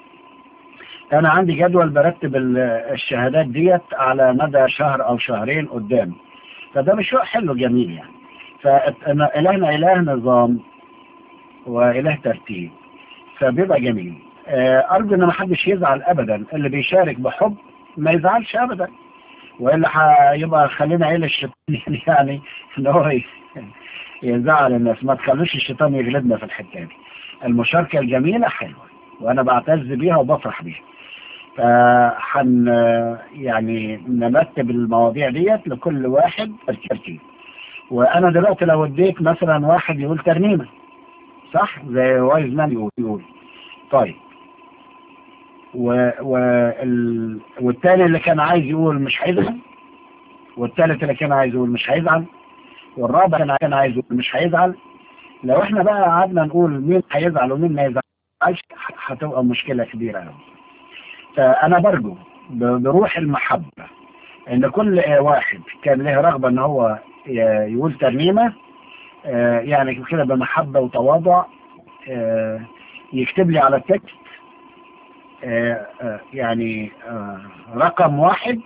أنا عندي جدول برتب ال- الشهادات ديت على مدى شهر أو شهرين قدام فده مشروع حلو جميل يعني فإلهنا إله نظام وإله ترتيب فبيبقى جميل آه، أرجو إن محدش يزعل أبدا اللي بيشارك بحب ما يزعلش أبدا والا هيبقى خلينا عيل الشيطان يعني ان هو ي- يزعل الناس ما تخلوش الشيطان يغلبنا في الحته دي المشاركه الجميله حلوه وانا بعتز بيها وبفرح بيها فحن يعني نرتب المواضيع ديت لكل واحد ترتيب وانا دلوقتي لو اديت مثلا واحد يقول ترنيمه صح زي وايز مان يقول يقول طيب و... وال... والتاني اللي كان عايز يقول مش هيزعل والتالت اللي كان عايز يقول مش هيزعل والرابع اللي كان عايز يقول مش هيزعل لو احنا بقى قعدنا نقول مين هيزعل ومين ما يزعلش هتبقى مشكلة كبيرة قوي فأنا برجو ب- بروح المحبة إن كل واحد كان له رغبة إن هو ي- يقول ترنيمة آه، يعني كده بمحبة وتواضع آه، يكتب لي على التكست آه، آه، يعني آه، رقم واحد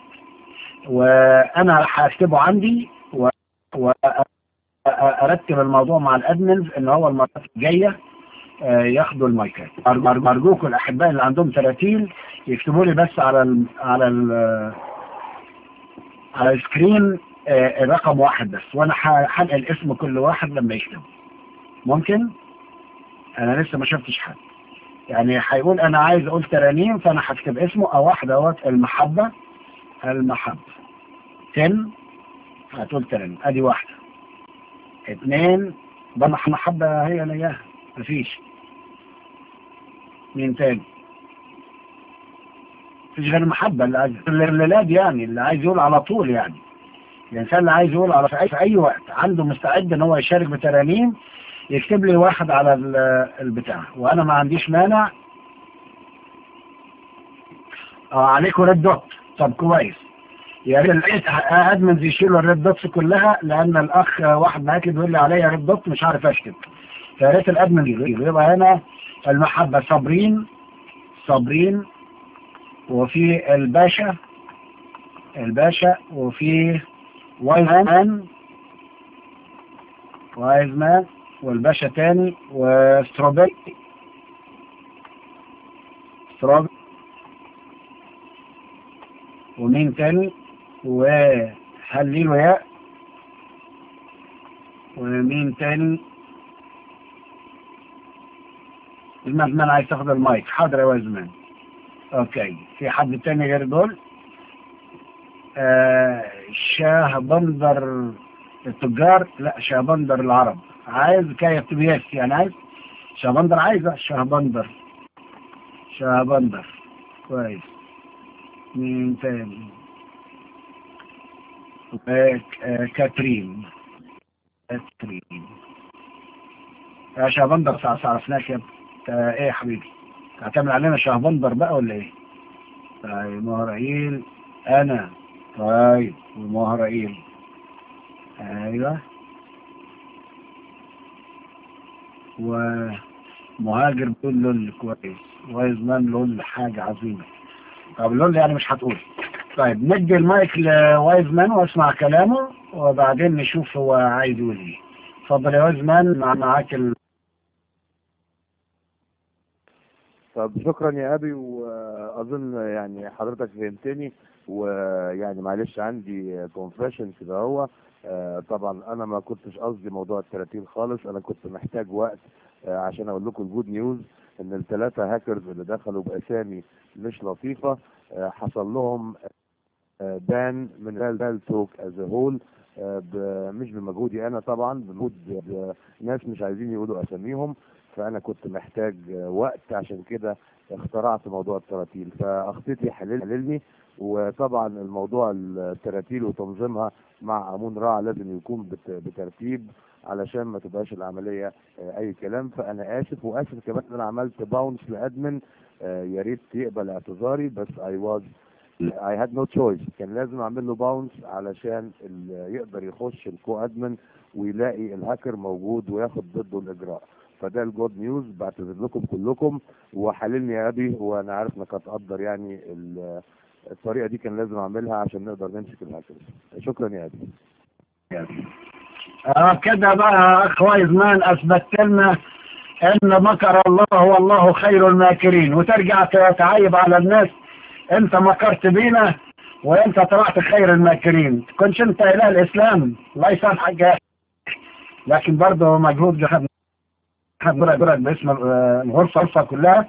وانا هكتبه عندي و- وارتب الموضوع مع الادمنز ان هو المرات الجايه آه، ياخدوا المايكات أرجو- أرجو- ارجوكم الاحباء اللي عندهم تراتيل يكتبوا لي بس على ال على ال على السكرين آه، الرقم واحد بس وانا ه- هنقل اسم كل واحد لما يكتب ممكن انا لسه ما شفتش حد يعني هيقول انا عايز اقول ترانيم فانا هكتب اسمه او واحد اهوت المحبة المحبة تن هتقول ترانيم ادي واحدة اثنين بمح محبة هي اللي اياها مفيش مين تاني مفيش غير المحبة اللي عايز الليلاد يعني اللي عايز يقول على طول يعني الإنسان اللي عايز يقول على في أي, في أي وقت عنده مستعد إن هو يشارك بترانيم يكتب لي واحد على ال- البتاع وأنا ما عنديش مانع اه عليكم ريد دوت طب كويس يا ريت ادمنز يشيلوا الريد دوتس كلها لان الاخ واحد بعت لي بيقول لي عليا ريد دوت مش عارف اكتب فيا ريت الادمن يجيبوا يبقى هنا المحبه صابرين صابرين وفي الباشا الباشا وفي وايز مان وايز مان والباشا تاني وستروبري ستروبري ومين تاني وهليل وياء ومين تاني المزمان عايز تاخد المايك حاضر يا وزمان اوكي في حد تاني غير دول آه شاه بندر التجار لا شاه بندر العرب عايز كي يكتب يس يعني عايز شاه بندر عايزه شاه بندر شاه بندر كويس مين تاني آه، آه، كاترين كاترين يا شهبندر ساعة عرفناك يا ابني. انت ايه يا حبيبي هتعمل علينا شهبندر بقى ولا ايه طيب مهرائيل انا طيب ومهرائيل ايوه ومهاجر بيقول لول كويس وايزمان لول حاجة عظيمة طب لول يعني مش هتقول طيب ندي المايك لوايز مان واسمع كلامه وبعدين نشوف هو عايز يقول ايه اتفضل يا وايز مان مع معاك ال... طب شكرا يا ابي واظن يعني حضرتك فهمتني ويعني معلش عندي كونفيشن كده هو آه، طبعا انا ما كنتش قصدي موضوع التراتيل خالص انا كنت محتاج وقت آه، عشان اقول لكم الجود نيوز ان الثلاثه هاكرز اللي دخلوا باسامي مش لطيفه آه، حصل لهم آه، بان من رال توك از هول مش بمجهودي انا طبعا بمجهود آه، ناس مش عايزين يقولوا اساميهم فانا كنت محتاج آه، وقت عشان كده اخترعت موضوع التراتيل فاخطيتي حلل- حللني وطبعا الموضوع التراتيل وتنظيمها مع امون راع لازم يكون بت- بترتيب علشان ما تبقاش العمليه آه، اي كلام فانا اسف واسف كمان ان انا عملت باونس لادمن آه، يا ريت يقبل اعتذاري بس اي واز I had no choice كان لازم اعمل له باونس علشان ال- يقدر يخش الكو ادمن ويلاقي الهاكر موجود وياخد ضده الاجراء فده الجود نيوز بعتذر لكم كلكم وحللني يا ابي وانا عارف انك هتقدر يعني ال- الطريقه دي كان لازم اعملها عشان نقدر نمسك الهاكرز شكرا يا ابي آه كده بقى اخ وايز مان اثبتت لنا ان مكر الله والله خير الماكرين وترجع تعيب على الناس انت مكرت بينا وانت طلعت خير الماكرين كنتش انت اله الاسلام الله يسامحك يا أخي. لكن برضه مجهود خد خد برك برك باسم آه، الغرفه الغرفة كلها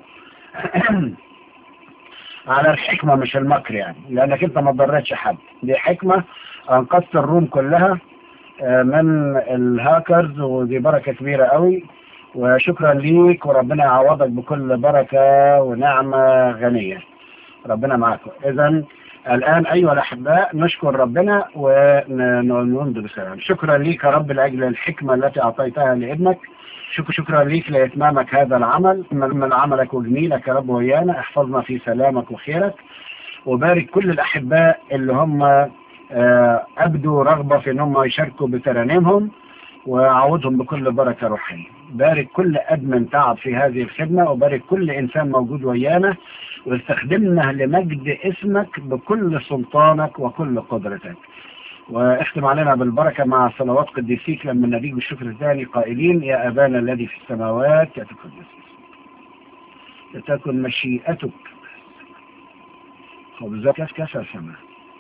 على الحكمة مش المكر يعني لأنك أنت ما ضرتش حد دي حكمة أنقذت الروم كلها آه، من الهاكرز ودي بركة كبيرة قوي وشكرا ليك وربنا يعوضك بكل بركة ونعمة غنية ربنا معاكم إذا الآن أيها الأحباء نشكر ربنا وننظر بسلام شكرا ليك يا رب لأجل الحكمة التي أعطيتها لابنك شكرا شكرا ليك لإتمامك هذا العمل من من عملك وجميلك يا رب ويانا احفظنا في سلامك وخيرك وبارك كل الأحباء اللي هم آه، أبدوا رغبة في أنهم يشاركوا بترانيمهم وعوضهم بكل بركة روحية بارك كل أدمن تعب في هذه الخدمة وبارك كل إنسان موجود ويانا واستخدمنا لمجد اسمك بكل سلطانك وكل قدرتك واختم علينا بالبركة مع صلوات قديسيك لما نديك بالشكر الثاني قائلين يا أبانا الذي في السماوات يتقدس لتكن مشيئتك خبزك كسر السماء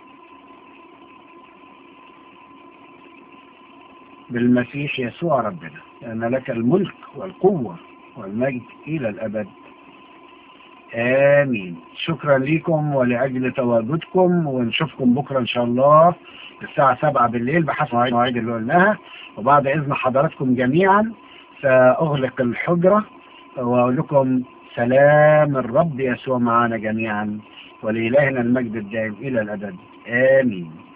بالمسيح يسوع ربنا لأن لك الملك والقوة والمجد إلى الأبد آمين شكرا لكم ولأجل تواجدكم ونشوفكم بكرة إن شاء الله الساعة سبعة بالليل بحسب المواعيد اللي قلناها وبعد إذن حضراتكم جميعا سأغلق الحجرة وأقول لكم سلام الرب يسوع معنا جميعا ولإلهنا المجد الدائم إلى الأبد آمين